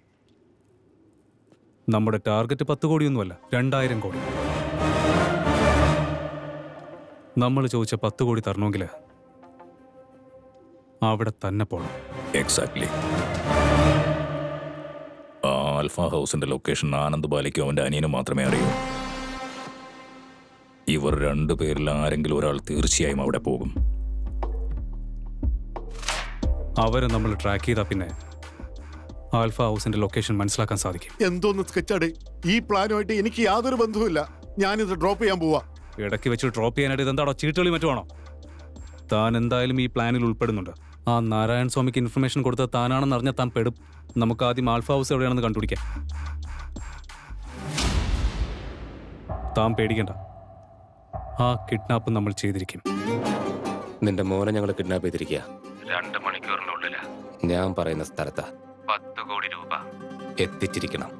നമ്മുടെ ടാർഗറ്റ് പത്ത് കോടിയൊന്നുമല്ല രണ്ടായിരം കോടി നമ്മൾ ചോദിച്ച പത്ത് കോടി തരണമെങ്കിൽ അവിടെ തന്നെ പോകണം എക്സാക്ട്ലി ആ ആൽഫ ഹൗസിന്റെ ലൊക്കേഷൻ ആനന്ദ് ബാലിക്കും അവന്റെ അനിയനും മാത്രമേ അറിയൂ ഇവർ രണ്ടു പേരിൽ ആരെങ്കിലും ഒരാൾ തീർച്ചയായും അവിടെ പോകും അവരെ നമ്മൾ ട്രാക്ക് ചെയ്താൽ പിന്നെ ആൽഫ ഹൗസിന്റെ ലൊക്കേഷൻ മനസ്സിലാക്കാൻ സാധിക്കും എന്തോന്ന് സ്കെച്ചാടേ ഈ പ്ലാനുമായിട്ട് എനിക്ക് യാതൊരു ബന്ധവുമില്ല ഞാനിത് ഡ്രോപ്പ് ചെയ്യാൻ പോവാ ഇടയ്ക്ക് വെച്ച് ഡ്രോപ്പ് ചെയ്യാനായിട്ട് ഇതെന്താണോ ചീട്ടുകളി മറ്റുമാണോ താൻ എന്തായാലും ഈ പ്ലാനിൽ ഉൾപ്പെടുന്നുണ്ട് ആ നാരായണ സ്വാമിക്ക് ഇൻഫർമേഷൻ കൊടുത്തത് താനാണെന്ന് അറിഞ്ഞാൽ താൻ പെടും നമുക്ക് ആദ്യം ആൽഫ ഹൗസ് എവിടെയാണെന്ന് കണ്ടുപിടിക്കാം താൻ പേടിക്കണ്ട ആ കിഡ്നാപ്പ് നമ്മൾ ചെയ്തിരിക്കും നിന്റെ മോനെ ഞങ്ങൾ കിഡ്നാപ്പ് ചെയ്തിരിക്കുക രണ്ട് മണിക്കൂറിനുള്ളിൽ ഞാൻ പറയുന്ന സ്ഥലത്താ പത്ത് കോടി രൂപ എത്തിച്ചിരിക്കണം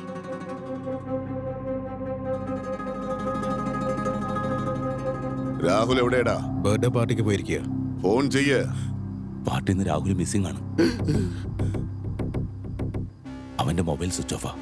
രാഹുൽ എവിടെയാടാ ബർത്ത്ഡേ പാർട്ടിക്ക് പോയിരിക്കുക ഫോൺ ചെയ്യേ പാർട്ടിയിൽ നിന്ന് രാഹുൽ മിസ്സിംഗ് ആണ് അവന്റെ മൊബൈൽ സ്വിച്ച് ഓഫാ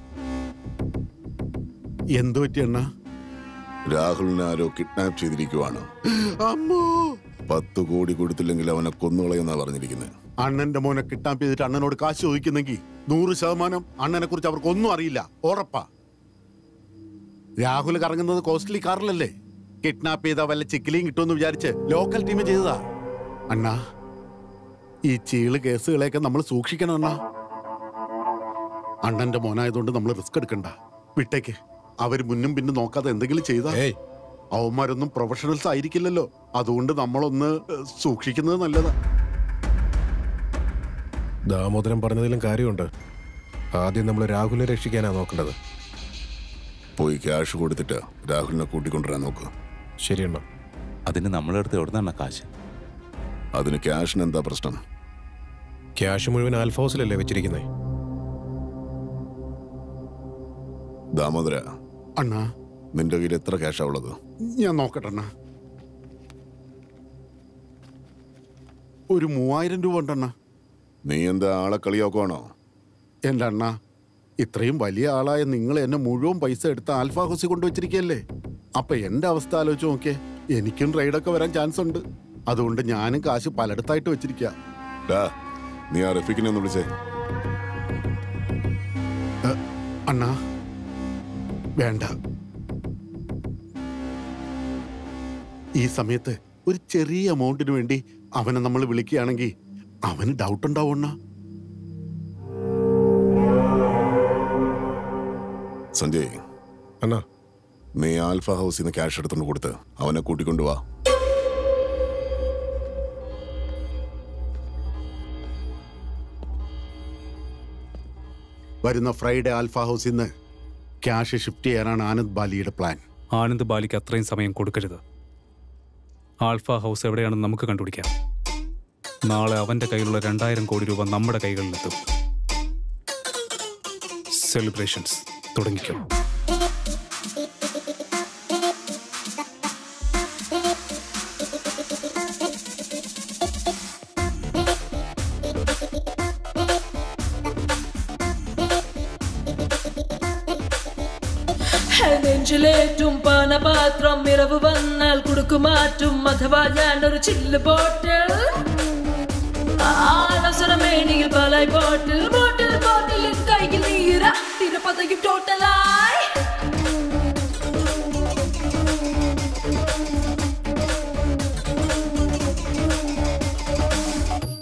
എന്തു പറ്റി അണ്ണ രാഹുലിനെ ആരോ കിഡ്നാപ്പ് ചെയ്തിരിക്കുവാണ് അമ്മോ പത്ത് കോടി കൊടുത്തില്ലെങ്കിൽ അവനെ കൊന്നുകളയെന്നാ പറഞ്ഞിരിക്കുന്നത് അണ്ണന്റെ മോനെ കിഡ്നാപ്പ് ചെയ്തിട്ട് അണ്ണനോട് കാശ് ചോദിക്കുന്നെങ്കിൽ നൂറ് ശതമാനം അണ്ണനെ കുറിച്ച് അവർക്ക് ഒന്നും അറിയില്ല ഉറപ്പാ രാഹുൽ കറങ്ങുന്നത് കോസ്റ്റ്ലി കാറിലല്ലേ കിഡ്നാപ്പ് ചെയ്ത വല്ല ചിക്കിലിയും കിട്ടുമെന്ന് വിചാരിച്ച് ലോക്കൽ ടീം ചെയ്തതാ അണ്ണാ ഈ ചീള് കേസുകളെയൊക്കെ നമ്മൾ സൂക്ഷിക്കണം അണ്ണാ അണ്ണന്റെ മോനായതുകൊണ്ട് നമ്മൾ റിസ്ക് എടുക്കണ്ട വിട്ടേക്ക് അവര് മുന്നും പിന്നും നോക്കാതെ എന്തെങ്കിലും ചെയ്താ അവന്മാരൊന്നും പ്രൊഫഷണൽസ് ആയിരിക്കില്ലല്ലോ അതുകൊണ്ട് നമ്മളൊന്ന് ഏഹ്, സൂക്ഷിക്കുന്നത് നല്ലതാ ദാമോദരൻ പറഞ്ഞതിലും കാര്യമുണ്ട് ആദ്യം നമ്മൾ രാഹുലിനെ രക്ഷിക്കാനാ നോക്കേണ്ടത് പോയി ക്യാഷ് കൊടുത്തിട്ട് രാഹുലിനെ കൂട്ടിക്കൊണ്ടുവരാൻ നോക്ക് ശരിയണ്ണ അതിന് നമ്മളെടുത്ത് എവിടെ നിന്നാണ് കാശ് അതിന് ക്യാഷിന് എന്താ പ്രശ്നം ക്യാഷ് മുഴുവൻ ആൽഫ ഹൗസിലല്ലേ വെച്ചിരിക്കുന്നത് ദാമോദര അണ്ണാ നിന്റെ കയ്യിൽ എത്ര ക്യാഷാ ഉള്ളത് ഞാൻ നോക്കട്ടെ അണ്ണാ ഒരു മൂവായിരം രൂപ ഉണ്ടണ്ണ നീ എന്താ ആളെ കളിയാക്കുവാണോ എൻ്റെ അണ്ണ ഇത്രയും വലിയ ആളായ നിങ്ങൾ എന്നെ മുഴുവൻ പൈസ എടുത്ത് ആൽഫ ഹൗസിൽ കൊണ്ടുവച്ചിരിക്കല്ലേ അപ്പൊ എന്റെ അവസ്ഥ ആലോചിച്ച് നോക്കിയേ എനിക്കും റൈഡൊക്കെ വരാൻ ചാൻസ് ഉണ്ട് അതുകൊണ്ട് ഞാനും കാശ് പലയിടത്തായിട്ട് വെച്ചിരിക്കുക ഡാ നീ ആ റഫീഖിനെ ഒന്ന് വിളിച്ചേ അണ്ണാ വേണ്ട ഈ സമയത്ത് ഒരു ചെറിയ എമൗണ്ടിന് വേണ്ടി അവനെ നമ്മൾ വിളിക്കുകയാണെങ്കിൽ അവന് ഡൗട്ട് ഉണ്ടാവും അണ്ണാ സഞ്ജയ് അണ്ണാ നീ ആൽഫ ഹൗസിൽ നിന്ന് ക്യാഷ് എടുത്തോണ്ട് കൊടുത്ത് അവനെ കൂട്ടിക്കൊണ്ടുവാ വരുന്ന ഫ്രൈഡേ ആൽഫ ഹൗസിൽ നിന്ന് ക്യാഷ് ഷിഫ്റ്റ് ചെയ്യാനാണ് ആനന്ദ് ബാലിയുടെ പ്ലാൻ ആനന്ദ് ബാലിക്ക് അത്രയും സമയം കൊടുക്കരുത് ആൽഫ ഹൗസ് എവിടെയാണെന്ന് നമുക്ക് കണ്ടുപിടിക്കാം നാളെ അവന്റെ കയ്യിലുള്ള രണ്ടായിരം കോടി രൂപ നമ്മുടെ കൈകളിലെത്തും സെലിബ്രേഷൻസ് തുടങ്ങിക്കും നെഞ്ചിലേറ്റും പാനപാത്രം ഇറവ് വന്നാൽ കുടുക്കുമാറ്റും അഥവാ ഞാനൊരു ചില്ല് ബോട്ടിൽ അവസരമേണിയിൽ പാലായി ബോട്ടിൽ ബോട്ടിൽ ബോട്ടിൽ കൈയിൽ നീര തിരപ്പതയും ടോട്ടലായി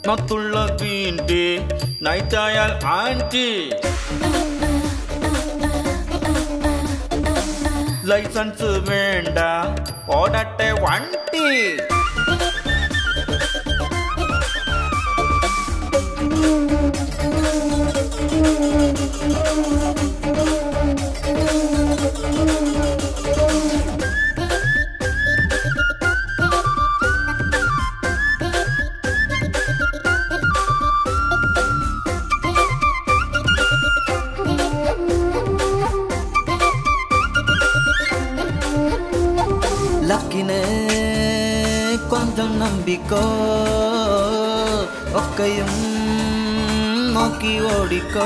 നത്തുള്ള ഗ്രീൻ ടീ നൈറ്റ് ആയാൽ ആൻറ്റി ലൈസൻസ് വേണ്ട ഓടട്ടെ വണ്ടി ലക്കിനെ കൊഞ്ചം നമ്പിക്കോ ഒക്കെയും നോക്കി ഓടിക്കോ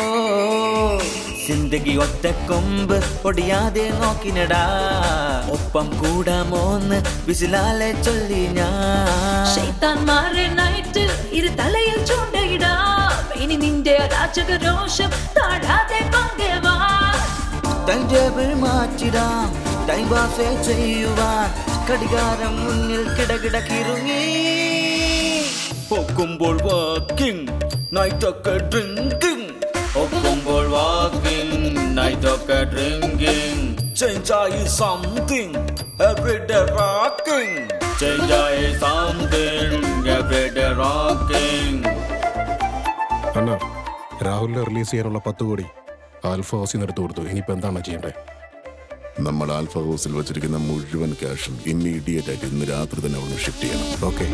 സിന്ദഗി ഒറ്റക്കൊമ്പ് ഒടിയാതെ നോക്കിനടാ ഒപ്പം കൂടാമോന്ന് വിസിലാലെ ചൊല്ലി ഞാൻ ശൈത്താൻമാരെ നൈറ്റിൽ ഇരു തലയിൽ ചൂണ്ടയിടാം ഇനി നിന്റെ അരാജക രോഷം താഴാതെ പങ്കേവാ ടൈം ടേബിൾ മാറ്റിടാം ടൈം പാസ് ചെയ്യുവാൻ കടികാരം മുന്നിൽ കിടകിട കിറുങ്ങി ഒക്കുമ്പോൾ വാക്കിംഗ് നൈറ്റൊക്കെ ഡ്രിങ്കിങ് ഒക്കുമ്പോൾ വാക്കിംഗ് നൈറ്റൊക്കെ ഡ്രിങ്കിങ് ചേഞ്ച് ആയി സംതിങ് എവറിഡേ റോക്കിംഗ് ചേഞ്ച് ആയി സംതിങ് എവറിഡേ റോക്കിംഗ് അണ്ണ രാഹുലിനെ റിലീസ് ചെയ്യാനുള്ള പത്ത് കോടി ആൽഫ ഹൗസിൽ എടുത്തു കൊടുത്തു ഇനിയിപ്പോ എന്താണ് ചെയ്യേണ്ടത് നമ്മൾ ആൽഫ ഹൗസിൽ വെച്ചിരിക്കുന്ന മുഴുവൻ ക്യാഷും ഇമ്മീഡിയറ്റ് ആയിട്ട് ഇന്ന് രാത്രി തന്നെ അവിടെ ഷിഫ്റ്റ് ചെയ്യണം ഓക്കെ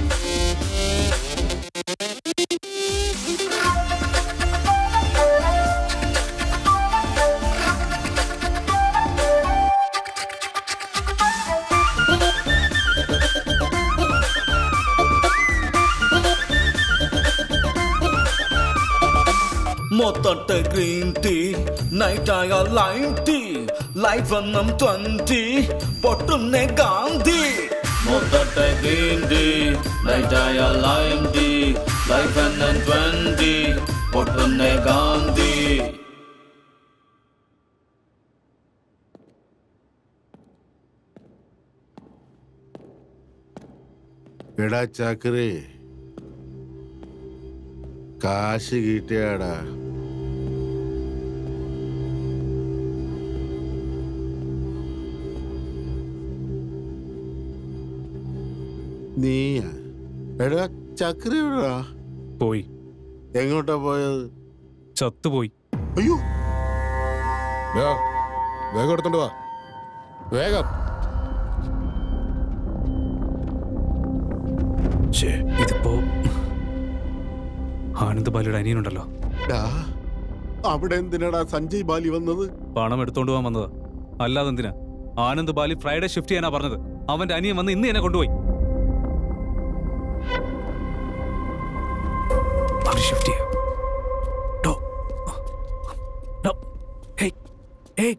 മൊത്തത്തെ ഗ്രീൻ ടീ നൈറ്റ് ആയ ലൈം ടീ ലൈഫ് എന്നും ട്വന്റി പൊട്ടുന്ന ഗാന്ധി മൊത്തത്തെ ഗ്രീൻ ടീ നൈറ്റ് ആയ ലൈം ടീ ലൈഫ് എന്നും ട്വന്റി പൊട്ടുന്ന ഗാന്ധി എടാ ചാക്കറി കാശ് കിട്ടിയാടാ നീയാ എടാ ചക്കറി എവിടാ പോയി എങ്ങോട്ടാ പോയത് ചത്തുപോയി അയ്യോ ദാ, വേഗം എടുത്തോണ്ട് വാ വേഗം ഛേ, ഇതിപ്പോ ആനന്ദ് ബാലിയുടെ അനിയനുണ്ടല്ലോ ഡാ, അവിടെ എന്തിനാടാ സഞ്ജയ് ബാലി വന്നത് പണം എടുത്തോണ്ട് പോകാൻ വന്നതാ അല്ലാതെ എന്തിനാ ആനന്ദ് ബാലി ഫ്രൈഡേ ഷിഫ്റ്റ് ചെയ്യാനാ പറഞ്ഞത് അവന്റെ അനിയൻ വന്ന് ഇന്ന് എന്നെ കൊണ്ടുപോയി ബാലി ഷിഫ്റ്റ് ചെയ്യാം ഡോ. ഡോ. ഹേയ്. ഹേയ്.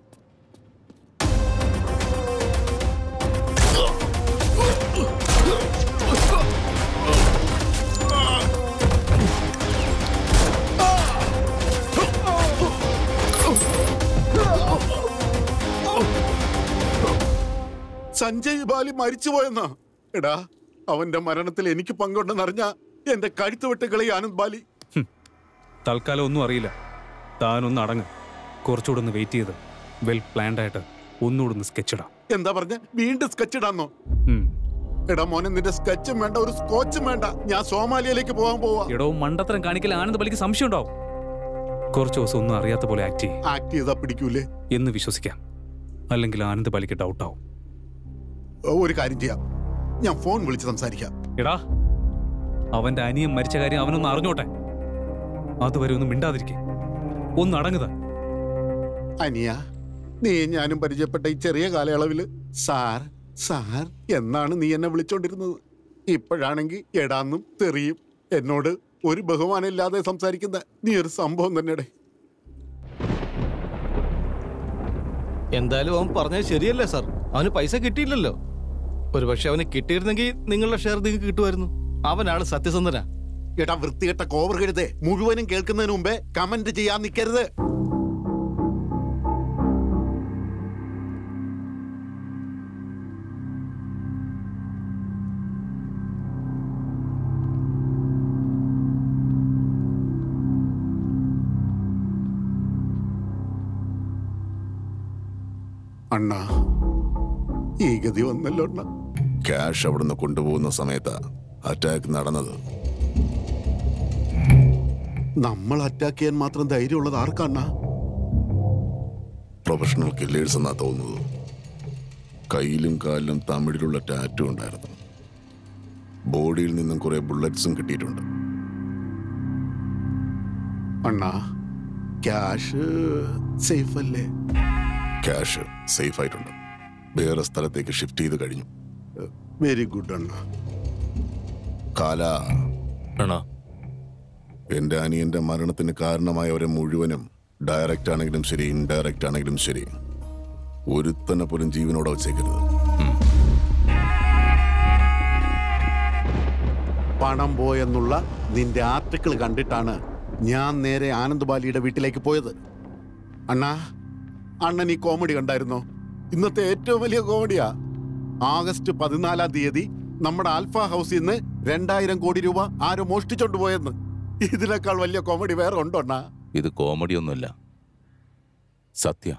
സഞ്ജയ് ബാലി മരിച്ചുപോയെന്നാ എടാ അവന്റെ മരണത്തിൽ എനിക്ക് പങ്കുണ്ടെന്നറിഞ്ഞ എന്റെ കഴുത്ത് വെട്ട് കളി ആനന്ദ് ബാലി തൽക്കാലം ഒന്നും അറിയില്ല താനൊന്ന് അടങ്ങ് കുറച്ചുകൂടെ ഒന്ന് വെയിറ്റ് ചെയ്ത് വെൽ പ്ലാൻഡ് ആയിട്ട് ഒന്നുകൂടെ ഒന്ന് സ്കെച്ച് ഇടാം എന്താ പറഞ്ഞ വീണ്ടും സ്കെച്ച് ഇടാന്നോ ഉം. എടാ മോനെ നിന്റെ സ്കെച്ചും വേണ്ട ഒരു സ്കോച്ചും വേണ്ട ഞാൻ സോമാലിയയിലേക്ക് പോകാൻ പോവാ എടോ മണ്ടത്തരം കാണിക്കൽ ആനന്ദ് ബലിക്ക് സംശയം ഉണ്ടാവും കുറച്ച് ദിവസം ഒന്നും അറിയാത്ത പോലെ ആക്ട് ചെയ്യും ആക്ട് ചെയ്താ പിടിക്കൂലേ എന്ന് വിശ്വസിക്കാം അല്ലെങ്കിൽ ആനന്ദ് ബലിക്ക് ഡൗട്ട് ആവും ഓ, ഒരു കാര്യം ചെയ്യാം ഞാൻ ഫോൺ വിളിച്ച് സംസാരിക്കാം എടാ അവന്റെ അനിയൻ മരിച്ച കാര്യം അവനൊന്ന് അറിഞ്ഞോട്ടെ അതുവരെ ഒന്ന് മിണ്ടാതിരിക്കെ ഒന്ന് അടങ്ങുക അനിയ നീ ഞാനും പരിചയപ്പെട്ട ഈ ചെറിയ കാലയളവില് സാർ സാർ എന്നാണ് നീ എന്നെ വിളിച്ചോണ്ടിരുന്നത് ഇപ്പോഴാണെങ്കിൽ എടാന്നും തെറിയും എന്നോട് ഒരു ബഹുമാനം ഇല്ലാതെ സംസാരിക്കുന്ന നീ ഒരു സംഭവം തന്നെയുടെ എന്തായാലും അവൻ പറഞ്ഞത് ശരിയല്ലേ സാർ അവന് പൈസ കിട്ടിയില്ലല്ലോ ഒരുപക്ഷെ അവന് കിട്ടിയിരുന്നെങ്കിൽ നിങ്ങളുടെ ഷെയർ നിങ്ങൾക്ക് കിട്ടുമായിരുന്നു അവനാണ് സത്യസന്ധന എടാ വൃത്തികെട്ട കോവർ കഴുതേ മുഴുവനും കേൾക്കുന്നതിന് മുമ്പേ കമന്റ് ചെയ്യാൻ നിൽക്കരുത് അണ്ണാ ഈ ഗതി വന്നല്ലോ അണ്ണ ക്യാഷ് അവിടുന്ന് കൊണ്ടുപോകുന്ന സമയത്താ അറ്റാക്ക് നടന്നത് നമ്മൾ അറ്റാക്ക് ചെയ്യാൻ മാത്രം ധൈര്യമുള്ളത് ആർക്കണ്ണ പ്രൊഫഷണൽ കില്ലേഴ്സ് എന്നാ തോന്നുന്നത് കയ്യിലും കാലിലും തമിഴിലുള്ള ടാറ്റു ഉണ്ടായിരുന്നു ബോഡിയിൽ നിന്നും കുറെ ബുള്ളറ്റ്സും കിട്ടിയിട്ടുണ്ട് അണ്ണാ ക്യാഷ് സേഫ് അല്ലേ ക്യാഷ് സേഫ് ആയിട്ടുണ്ട് വേറെ സ്ഥലത്തേക്ക് ഷിഫ്റ്റ് ചെയ്ത് കഴിഞ്ഞു വെരി ഗുഡ് അണ്ണ കാല എന്റെ അനിയന്റെ മരണത്തിന് കാരണമായവരെ മുഴുവനും ഡയറക്റ്റ് ആണെങ്കിലും ശരി ഇൻഡയറക്റ്റ് ആണെങ്കിലും ശരി ഒരുത്തനെ പോലും ജീവനോടെ വച്ചേക്കരുത് പണം പോയെന്നുള്ള നിന്റെ ആർട്ടിക്കിൾ കണ്ടിട്ടാണ് ഞാൻ നേരെ ആനന്ദ് ബാലിയുടെ വീട്ടിലേക്ക് പോയത് അണ്ണാ അണ്ണൻ ഈ കോമഡി കണ്ടായിരുന്നോ ഇന്നത്തെ ഏറ്റവും വലിയ കോമഡിയാ ആഗസ്റ്റ് പതിനാലാം തീയതി നമ്മുടെ ആൽഫ ഹൗസിൽ നിന്ന് രണ്ടായിരം കോടി രൂപ ആരോ മോഷ്ടിച്ചോണ്ട് പോയെന്ന് ഇതിനേക്കാൾ വലിയ കോമഡി വേറെ ഉണ്ടോ അണ്ണാ ഇത് കോമഡി ഒന്നുമല്ല സത്യ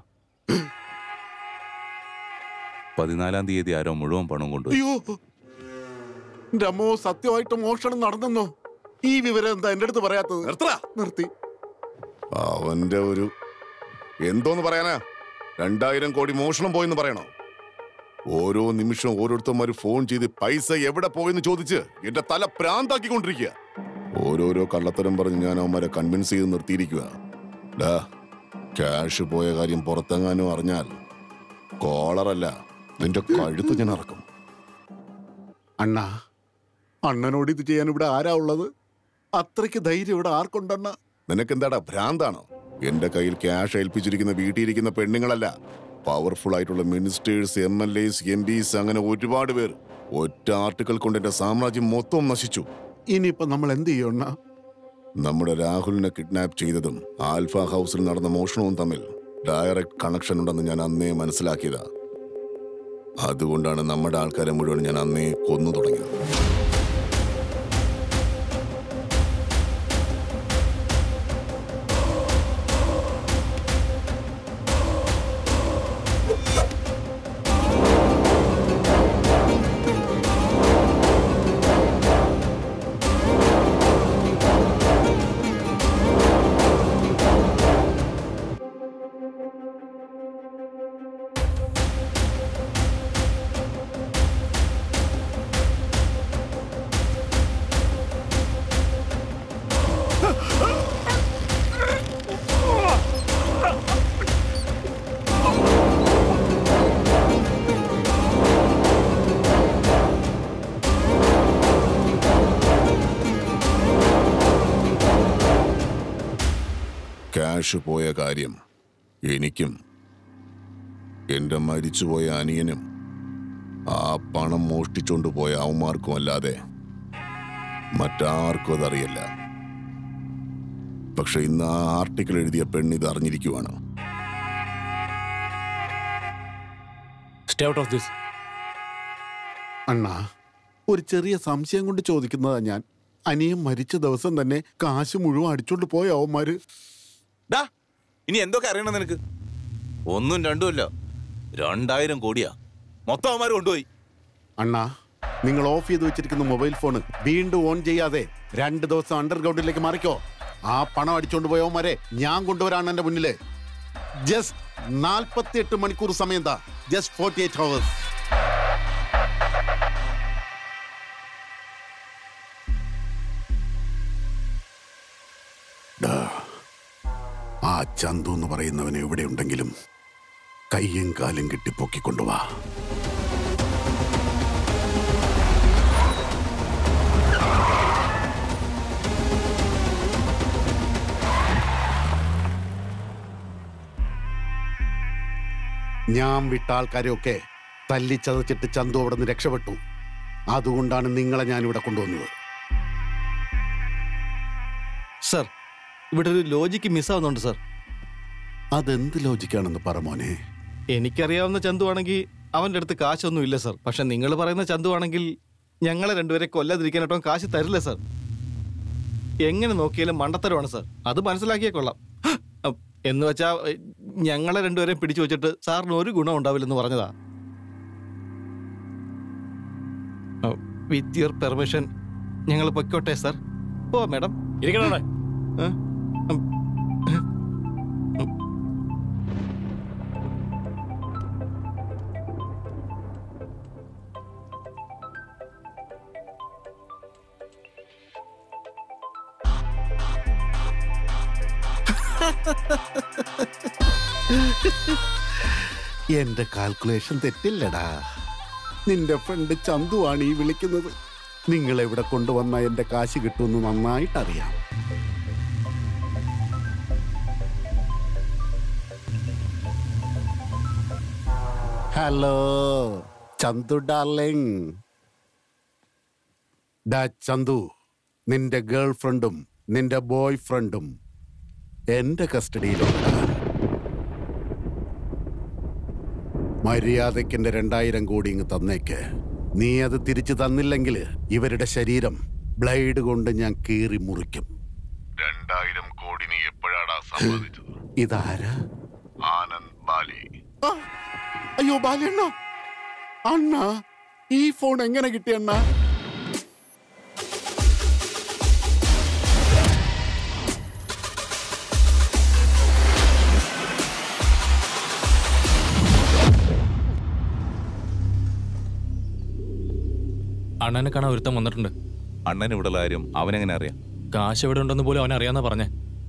പതിനാലാം തീയതി ആരോ മുഴുവൻ പണം കൊണ്ടുപോയി അയ്യോ എന്റെ അമ്മോ സത്യമായിട്ട് മോഷണം നടന്നെന്നോ ഈ വിവരം എന്താ എന്റെ അടുത്ത് പറയാത്തത് നിർത്തി അവന്റെ ഒരു എന്തോന്ന് പറയാനാ രണ്ടായിരം കോടി മോഷണം പോയെന്ന് പറയണോ ഓരോ നിമിഷവും ഓരോരുത്തന്മാര് ഫോൺ ചെയ്ത് പൈസ എവിടെ പോയെന്ന് ചോദിച്ച് എന്റെ തല പ്രാന്താക്കിക്കൊണ്ടിരിക്കുക ഓരോരോ കള്ളത്തരം പറഞ്ഞ് ഞാൻ അവന്മാരെ കൺവിൻസ് ചെയ്ത് നിർത്തിയിരിക്കുക ഡാ ക്യാഷ് പോയ കാര്യം പുറത്തെങ്ങാനും അറിഞ്ഞാൽ കോളറല്ല നിന്റെ കഴുത്ത് ഞാൻ ഇറക്കും അണ്ണാ അണ്ണനോട് ഇത് ചെയ്യാൻ ഇവിടെ ആരാ ഉള്ളത് അത്രയ്ക്ക് ധൈര്യം ഇവിടെ ആർക്കുണ്ടണ്ണ നിനക്കെന്താടാ ഭ്രാന്താണോ എന്റെ കയ്യിൽ ക്യാഷ് ഏൽപ്പിച്ചിരിക്കുന്ന വീട്ടിലിരിക്കുന്ന പെണ്ണുങ്ങളല്ല പവർഫുൾ ആയിട്ടുള്ള ministers M L S M Ps അങ്ങനെ ഒരുപാട് പേർ ഒറ്റ ആർട്ടിക്കിൾ കൊണ്ട് എന്റെ സാമ്രാജ്യം മൊത്തം നശിച്ചു ഇനിയിപ്പോ നമ്മൾ എന്ത് ചെയ്യും അണ്ണാ നമ്മുടെ രാഹുലിനെ കിഡ്നാപ്പ് ചെയ്തതും ആൽഫ ഹൗസിൽ നടന്ന മോഷണവും തമ്മിൽ ഡയറക്റ്റ് കണക്ഷൻ ഉണ്ടെന്ന് ഞാൻ അന്നേ മനസ്സിലാക്കിയതാ അതുകൊണ്ടാണ് നമ്മുടെ ആൾക്കാരെ മുഴുവൻ ഞാൻ അന്നേ കൊന്നു തുടങ്ങിയത് ക്യാഷ് പോയ കാര്യം എനിക്കും എന്റെ മരിച്ചുപോയ അനിയനും ആ പണം മോഷ്ടിച്ചോണ്ട് പോയ അവന്മാർക്കും അല്ലാതെ മറ്റാർക്കും അതറിയില്ല പക്ഷെ ഇന്ന് ആ ആർട്ടിക്കിൾ എഴുതിയ പെണ്ണ് ഇത് അറിഞ്ഞിരിക്കുവാണ് സ്റ്റേ ഔട്ട് ഓഫ് ദിസ് അണ്ണാ ഒരു ചെറിയ സംശയം കൊണ്ട് ചോദിക്കുന്നതാ ഞാൻ അനിയൻ മരിച്ച ദിവസം തന്നെ കാശ് മുഴുവൻ അടിച്ചോണ്ട് പോയ അവന്മാര് ഡാ ഇനി എന്തൊക്കെ അറിയണം നിനക്ക് ഒന്നും രണ്ടുമല്ല രണ്ടായിരം കോടിയാ മൊത്തം അവന്മാർ കൊണ്ടുപോയി അണ്ണാ നിങ്ങൾ ഓഫ് ചെയ്ത് വെച്ചിരിക്കുന്ന മൊബൈൽ ഫോൺ വീണ്ടും ഓൺ ചെയ്യാതെ രണ്ട് ദിവസം അണ്ടർഗ്രൗണ്ടിലേക്ക് മാറിക്കോ ആ പണം അടിച്ചോണ്ട് പോയവന്മാരെ ഞാൻ കൊണ്ടുവരാണ് എന്റെ മുന്നില് ജസ്റ്റ് നാൽപ്പത്തി എട്ട് മണിക്കൂർ സമയം താ ജസ്റ്റ് ഫോർട്ടി എയ്റ്റ് ഹവേഴ്സ് ആ ചന്തു എന്ന് പറയുന്നവൻ എവിടെ ഉണ്ടെങ്കിലും കയ്യും കാലും കെട്ടി പൊക്കിക്കൊണ്ടുവാ ഞാൻ വിട്ട ആൾക്കാരെയൊക്കെ തല്ലിച്ചതച്ചിട്ട് ചന്തു അവിടെ നിന്ന് രക്ഷപ്പെട്ടു അതുകൊണ്ടാണ് നിങ്ങളെ ഞാൻ ഇവിടെ കൊണ്ടുവന്നത് സർ ഇവിടെ ഒരു ലോജിക്ക് മിസ്സാവുന്നുണ്ട് സർ അതെന്ത് ലോജിക്കാണെന്ന് പറ മോനെ എനിക്കറിയാവുന്ന ചന്തു ആണെങ്കിൽ അവൻ്റെ അടുത്ത് കാശൊന്നും ഇല്ല സർ പക്ഷെ നിങ്ങൾ പറയുന്ന ചന്തു ആണെങ്കിൽ ഞങ്ങളെ രണ്ടുപേരെ കൊല്ലാതിരിക്കാനായിട്ടോ കാശ് തരില്ല സർ എങ്ങനെ നോക്കിയാലും മണ്ടത്തരമാണ് സർ അത് മനസ്സിലാക്കിയേ കൊള്ളാം അ, എന്ന് വെച്ചാ എ, ഞങ്ങളെ രണ്ടുപേരെയും പിടിച്ചു വെച്ചിട്ട് സാറിന് ഒരു ഗുണം ഉണ്ടാവില്ലെന്ന് പറഞ്ഞതാ വിത്ത് യുവർ പെർമിഷൻ ഞങ്ങൾ പൊയ്ക്കോട്ടെ സാർ ഓ മാഡം ഇരിക്കണേ എന്റെ കാൽക്കുലേഷൻ തെറ്റില്ലടാ നിന്റെ ഫ്രണ്ട് ചന്തുവാണ് ഈ വിളിക്കുന്നത് നിങ്ങൾ എവിടെ കൊണ്ടുവന്ന എന്റെ കാശ് കിട്ടുമെന്ന് നന്നായിട്ടറിയാം ഹലോ ചന്തു ഡാർലിംഗ് ഡാ ചന്തു നിന്റെ ഗേൾ ഫ്രണ്ടും നിന്റെ ബോയ് ഫ്രണ്ടും എന്റെ കസ്റ്റഡിയിലുണ്ട് മര്യാദയ്ക്ക് എന്റെ രണ്ടായിരം കോടി ഇങ്ങ് തന്നേക്ക് നീ അത് തിരിച്ചു തന്നില്ലെങ്കിൽ ഇവരുടെ ശരീരം ബ്ലേഡ് കൊണ്ട് ഞാൻ കീറി മുറിക്കും രണ്ടായിരം കോടി നീ എപ്പോഴാടാ സമ്പാദിച്ചത് ഇതാരാ ആനന്ദ് ബാലി അയ്യോ ബാലണ്ണ അണ്ണ ഈ ഫോൺ എങ്ങനെ കിട്ടി അണ്ണ അണ്ണനെ കാണാൻ ഒരുത്തം വന്നിട്ടുണ്ട് അണ്ണൻ ഇവിടെ കാര്യം അവനെങ്ങനെ അറിയാം കാശ് എവിടെ ഉണ്ടെന്ന് പോലും അവൻ അറിയാന്നാ പറഞ്ഞേ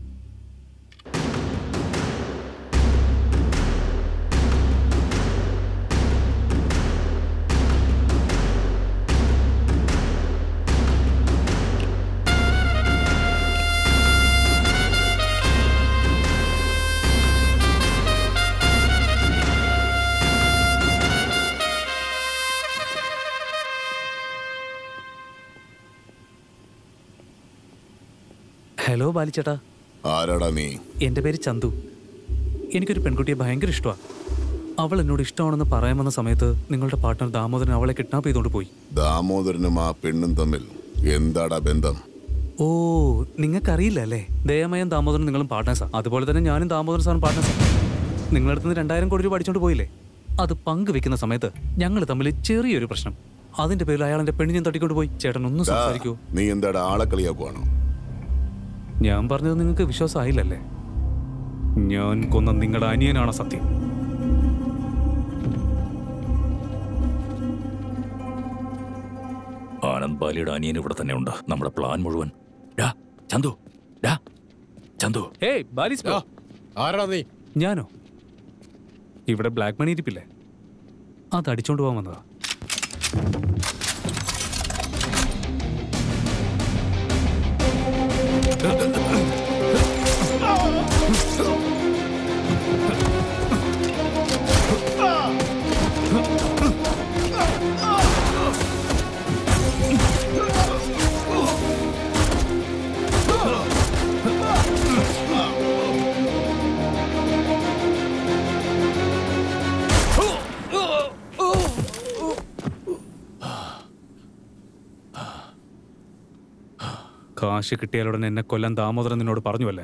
ഹലോ ബാലിച്ചേട്ടാ ആരാടാ നീ എൻ്റെ പേര് ചന്തു എനിക്കൊരു പെൺകുട്ടിയെ ഭയങ്കര ഇഷ്ടമാണ് അവൾ എന്നോട് ഇഷ്ടമാണെന്ന് പറയാൻ വന്ന സമയത്ത് നിങ്ങളുടെ പാർട്ട്ണർ ദാമോദരൻ അവളെ കിഡ്നാപ്പ് ചെയ്തുകൊണ്ട് പോയി ദാമോദരനും ആ പെണ്ണും തമ്മിൽ എന്താടാ ബന്ധം ഓ നിങ്ങൾക്കറിയില്ല അല്ലേ ദയമയം ദാമോദരൻ നിങ്ങളും പാർട്ട്നേഴ്സാ അതുപോലെ തന്നെ ഞാനും ദാമോദരൻ സാറും പാർട്ട്നേഴ്സാ നിങ്ങളുടെ അടുത്ത് നിന്ന് രണ്ടായിരം കോടി രൂപ അടിച്ചോണ്ട് പോയില്ലേ അത് പങ്കുവെക്കുന്ന സമയത്ത് ഞങ്ങൾ തമ്മിൽ ചെറിയൊരു പ്രശ്നം അതിന്റെ പേരിൽ അയാൾ എന്റെ പെണ്ണിനെ തട്ടിക്കൊണ്ട് പോയി ചേട്ടൻ ഒന്ന് ദാ, സംസാരിക്കൂ നീ എന്താടാ ആളെ കളിയാക്കുവാണോ ഞാൻ പറഞ്ഞത് നിങ്ങൾക്ക് വിശ്വാസമായില്ലല്ലേ ഞാൻ കൊന്ന നിങ്ങളുടെ അനിയനാണ് സത്യം ആനന്ദ് ബാലിയുടെ അനിയൻ ഇവിടെ തന്നെ ഉണ്ട് നമ്മുടെ പ്ലാൻ മുഴുവൻ ഡാ ചന്തു ഡാ ചന്തു ഏയ് ബാലിസ് ബ്രോ. ആരാ നീ ഞാനോ ഇവിടെ ബ്ലാക്ക് മണി ഇരിപ്പില്ലേ അത് അടിച്ചോണ്ട് പോകാൻ വന്നതാ കാശ് കിട്ടിയാലുടൻ എന്നെ കൊല്ലാൻ ദാമോദരൻ നിന്നോട് പറഞ്ഞുവല്ലേ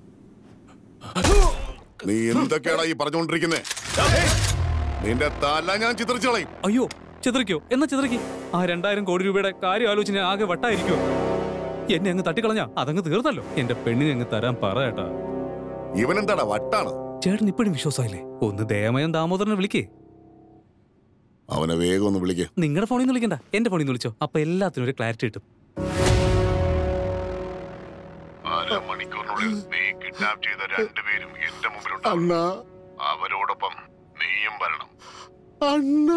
നീ എന്തൊക്കെയാടാ ഈ പറഞ്ഞുകൊണ്ടിരിക്കുന്നേ നിന്റെ തല ഞാൻ ചിത്രിച്ചു കളയും അയ്യോ ചിത്രിക്കോ എന്നാ ചിത്രിക്ക് ആ രണ്ടായിരം കോടി രൂപയുടെ കാര്യം ആലോചിച്ച് ഞാൻ ആകെ വട്ടായിരിക്കുമോ എന്നെ അങ്ങ് തട്ടിക്കളഞ്ഞ അതങ്ങ് തീർന്നല്ലോ എന്റെ പെണ്ണിനെ അങ്ങ് തരാൻ പറ ഏട്ടാ ഇവനെന്താടാ വട്ടാണ് ചേട്ടൻ ഇപ്പോഴും വിശ്വാസമായില്ലേ ഒന്ന് ദയമയം ദാമോദരനെ വിളിക്കേ അവനെ വേഗം ഒന്ന് വിളിക്ക് നിങ്ങളുടെ ഫോണിൽ നിന്ന് വിളിക്കണ്ട എന്റെ ഫോണിൽ നിന്ന് വിളിച്ചോ അപ്പൊ എല്ലാത്തിനും ഒരു ക്ലാരിറ്റി കിട്ടും അര മണിക്കൂറിനുള്ളിൽ നീ കിഡ്നാപ്പ് ചെയ്ത രണ്ടുപേരും എന്റെ മുമ്പിലുണ്ട് അണ്ണ അവരോടൊപ്പം നീയും വരണം അണ്ണ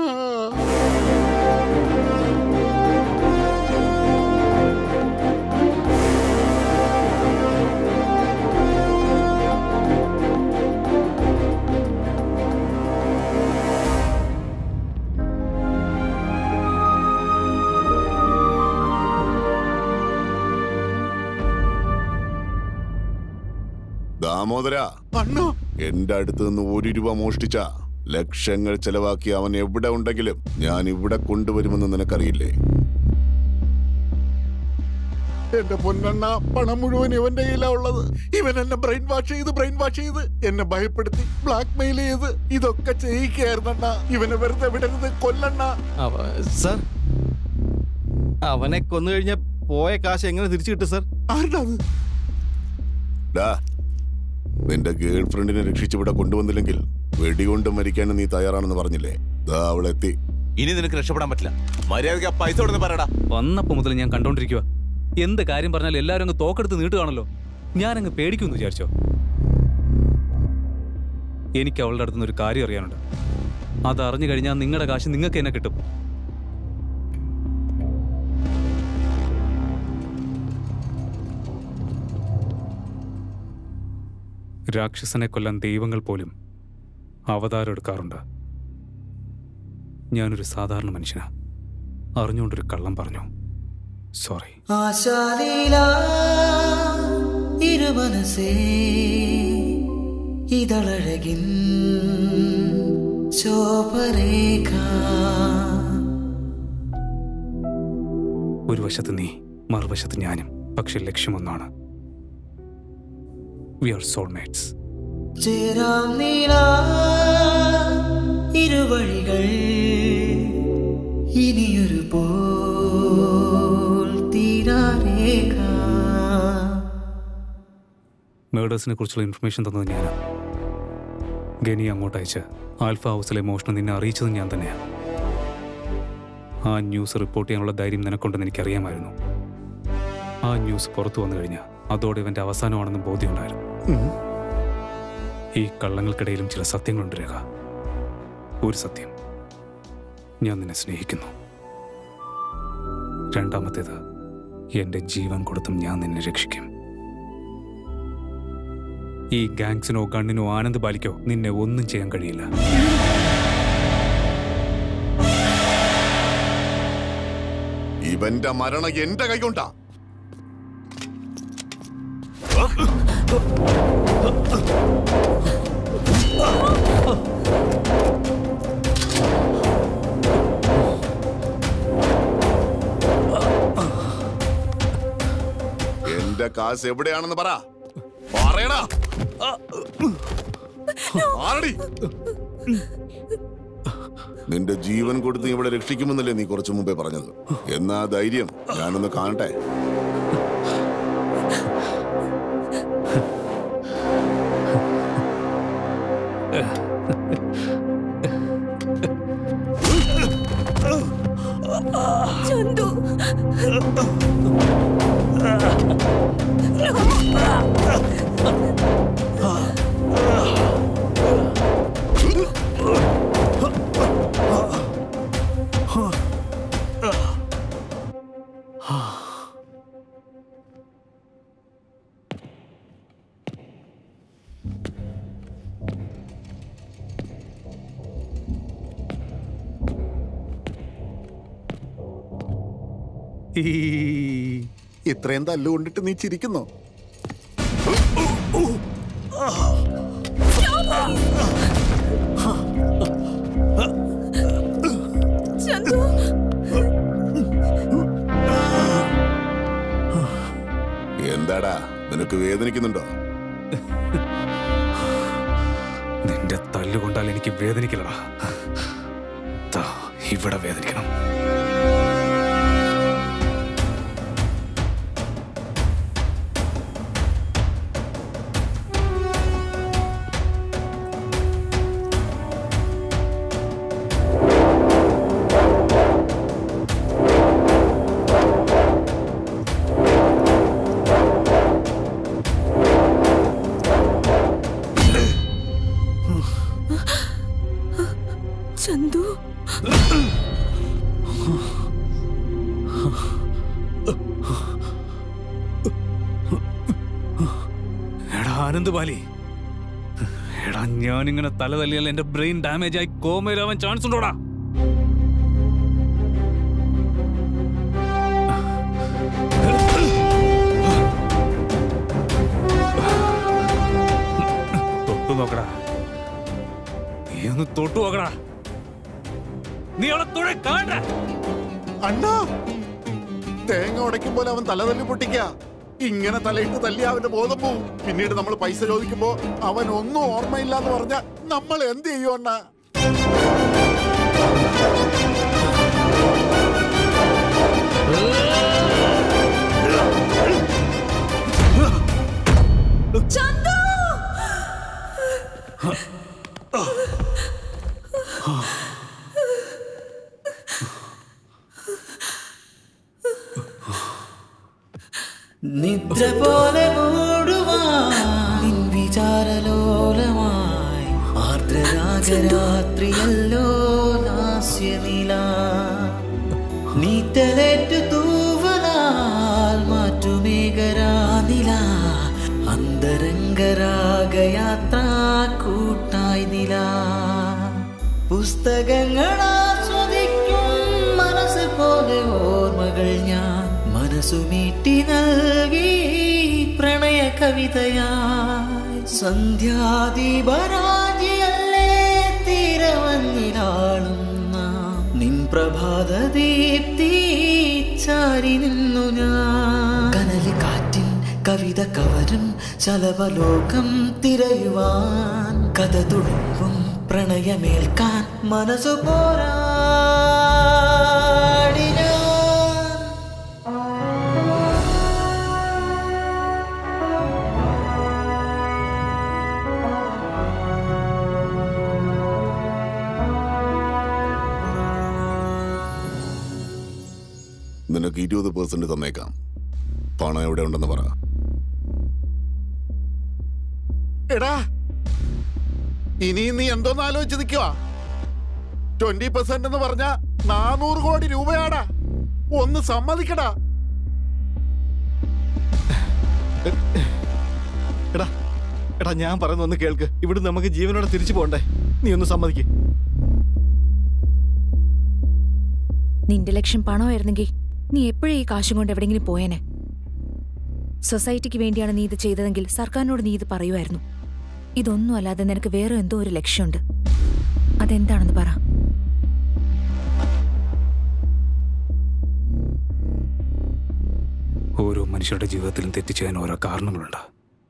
ദാമോദര അണ്ണ എന്റെ അടുത്ത് നിന്ന് ഒരു രൂപ മോഷ്ടിച്ച ലക്ഷങ്ങൾ ചെലവാക്കി അവൻ എവിടെ ഉണ്ടെങ്കിലും ഞാൻ ഇവിടെ കൊണ്ടുവരുമെന്ന് നിനക്കറിയില്ലേ എന്റെ പൊന്നെണ്ണ പണം മുഴുവൻ ഇവന്റെ കയ്യിലാ ഉള്ളത് ഇവൻ എന്നെ ബ്രെയിൻ വാഷ് ചെയ്ത് ബ്രെയിൻ വാഷ് ചെയ്ത് എന്നെ ഭയപ്പെടുത്തി ബ്ലാക്ക് മെയിൽ ചെയ്ത് ഇതൊക്കെ ചെയ്യിക്കായിരുന്നണ്ണ ഇവനെ വെറുതെ വിടരുത് കൊല്ലണ്ണ സർ അവനെ കൊന്നു കഴിഞ്ഞ പോയ കാശ് എങ്ങനെ തിരിച്ചു കിട്ടും സർ ആരുടെ അത് ഡാ നിന്റെ ഗേൾ ഫ്രണ്ടിനെ രക്ഷിച്ചിവിടെ കൊണ്ടുവന്നില്ലെങ്കിൽ വെടികൊണ്ട് മരിക്കാൻ നീ തയ്യാറാണെന്ന് പറഞ്ഞില്ലേ ദാ അവളെത്തി ഇനി നിനക്ക് രക്ഷപ്പെടാൻ പറ്റില്ല മര്യാദയ്ക്ക് ആ പൈസ കൊടുന്ന് പറയടാ വന്നപ്പോ മുതൽ ഞാൻ കണ്ടോണ്ടിരിക്കുക എന്ത് കാര്യം പറഞ്ഞാലും എല്ലാവരും അങ്ങ് തോക്കെടുത്ത് നീട്ടുകയാണല്ലോ ഞാനങ്ങ് പേടിക്കുമെന്ന് വിചാരിച്ചോ എനിക്ക് അവളുടെ അടുത്തുനിന്ന് ഒരു കാര്യം അറിയാനുണ്ട് അത് അറിഞ്ഞു കഴിഞ്ഞാൽ നിങ്ങളുടെ കാശ് നിങ്ങൾക്ക് എന്നെ കിട്ടും രാക്ഷസനെ കൊല്ലാൻ ദൈവങ്ങൾ പോലും അവതാരം എടുക്കാറുണ്ട് ഞാനൊരു സാധാരണ മനുഷ്യനാ അറിഞ്ഞുകൊണ്ടൊരു കള്ളം പറഞ്ഞു സോറി ആശാലീല ഇരുമനസേ ഇതളഴകിൻ ശോഭരേഖ ഒരു വശത്ത് നീ മറുവശത്ത് ഞാനും പക്ഷെ ലക്ഷ്യമൊന്നാണ് വി ആർ സോൾമേറ്റ്സ് ചേരാം നീള ഇരുവഴികൾ ഇനിയൊരു പോൽ തീരാരേഖ മേഡേഴ്സിനെ കുറിച്ചുള്ള ഇൻഫർമേഷൻ തന്നത് ഞാനാണ് ഗനി അങ്ങോട്ട് അയച്ച് ആൽഫ ഹൗസിലെ മോഷണം നിന്നെ അറിയിച്ചതും ഞാൻ തന്നെയാണ് ആ ന്യൂസ് റിപ്പോർട്ട് ചെയ്യാനുള്ള ധൈര്യം നിനക്കുണ്ടെന്ന് എനിക്കറിയാമായിരുന്നു ആ ന്യൂസ് പുറത്തു വന്നു കഴിഞ്ഞാൽ അതോടെ ഇവന്റെ അവസാനമാണെന്ന് ബോധ്യമുണ്ടായിരുന്നു ഈ കള്ളങ്ങൾക്കിടയിലും ചില സത്യങ്ങളുണ്ട് രേഖ ഒരു സത്യം ഞാൻ നിന്നെ സ്നേഹിക്കുന്നു രണ്ടാമത്തേത് എന്റെ ജീവൻ കൊടുത്തും ഞാൻ നിന്നെ രക്ഷിക്കും ഈ ഗാങ്സിനോ ഗണ്ണിനോ ആനന്ദ് ബാലിക്കോ നിന്നെ ഒന്നും ചെയ്യാൻ കഴിയില്ല ഇവന്റെ മരണം എന്റെ കൈ കൊണ്ടാ എന്റെ കാശ് എവിടെയാണെന്ന് പറ പറയടാ ആരടി നിന്റെ ജീവൻ കൊടുത്ത് ഇവിടെ രക്ഷിക്കുമെന്നല്ലേ നീ കുറച്ചു മുമ്പേ പറഞ്ഞത് എന്നാ ധൈര്യം ഞാനൊന്ന് കാണട്ടെ ചന്തു ഇത്രയും തല്ലുകൊണ്ടിട്ട് നീ ചിരിക്കുന്നോ ചന്തു എന്താടാ നിനക്ക് വേദനിക്കുന്നുണ്ടോ നിന്റെ തല്ലുകൊണ്ടാൽ എനിക്ക് വേദനിക്കില്ലടാ ദാ, ഇവിടെ വേദനിക്കണം ചന്തു എടാ ആനന്ദ് ബാലി എടാ ഞാനിങ്ങനെ തല തല്ലിയാൽ എന്റെ ബ്രെയിൻ ഡാമേജ് ആയി കോമയിലാവാൻ ചാൻസ് ഉണ്ടോടാ തൊട്ടു നോക്കടാ നീ ഒന്ന് തൊട്ടു നോക്കടാ നീ അവളെ തൊഴ കാണ അണ്ണാ തേങ്ങ ഉടയ്ക്കും പോലെ അവൻ തല തല്ലി പൊട്ടിക്ക ഇങ്ങനെ തലയിട്ട് തല്ലി അവന്റെ ബോധം പോവും പിന്നീട് നമ്മൾ പൈസ ചോദിക്കുമ്പോ അവൻ ഒന്നും ഓർമ്മയില്ല എന്ന് പറഞ്ഞ നമ്മൾ എന്ത് ചെയ്യും അണ്ണ ചന്തു നിദ്ര പോലെ മൂടുവാൻ വിചാരലോലമായി ആർദ്രരാഗരാത്രിയല്ലോ ലാസ്യനില നീറ്റലേറ്റു തൂവലാൽ മാറ്റുമേഘരാനില അന്തരംഗരാഗയാത്ര കൂട്ടായി നില പുസ്തകങ്ങൾ ആസ്വദിക്കും മനസ്സ് പോലെ ഓർമ്മകൾ ഞാൻ മനസ്സു മീട്ടി നൽകി പ്രണയ കവിതയായി സന്ധ്യാദീപരാജിയല്ലേ തീരവന്നിലാളുന്ന നിൻ പ്രഭാത ദീപ്തി ചാരി നിന്നു ഞാൻ കനല് കാറ്റിൻ കവിത കവരും ശലഭലോകം തിരയുവാൻ കഥ തുളുമ്പും പ്രണയമേൽക്കാൻ മനസ്സു പോരാടി ഞാൻ നിനക്ക് ഇരുപത് പെർസെന്റ് തന്നേക്കാം പണം എവിടെ ഉണ്ടെന്ന് പറ എടാ ഇനി നീ എന്തോന്ന് ആലോചിച്ച് നിൽക്കുക ട്വന്റി പെർസെന്റ് എന്ന് പറഞ്ഞ നാനൂറ് കോടി രൂപയാടാ ഒന്ന് സമ്മതിക്കടാ എടാ എടാ ഞാൻ പറയുന്ന ഒന്ന് കേൾക്ക് ഇവിടെ നമുക്ക് ജീവനോടെ തിരിച്ചു പോണ്ടേ നീ ഒന്ന് സമ്മതിക്ക് നിന്റെ ലക്ഷ്യം പണമായിരുന്നെങ്കിൽ നീ എപ്പോഴും ഈ കാശും കൊണ്ട് എവിടെയെങ്കിലും പോയേനെ സൊസൈറ്റിക്ക് വേണ്ടിയാണ് നീ ഇത് ചെയ്തതെങ്കിൽ സർക്കാരിനോട് നീ ഇത് പറയുമായിരുന്നു ഇതൊന്നും അല്ലാതെ നിനക്ക് വേറെ എന്തോ ഒരു ലക്ഷ്യമുണ്ട് അതെന്താണെന്ന് പറ ഓരോ മനുഷ്യരുടെ ജീവിതത്തിലും തെറ്റ് ചെയ്യാൻ ഓരോ കാരണങ്ങളുണ്ട്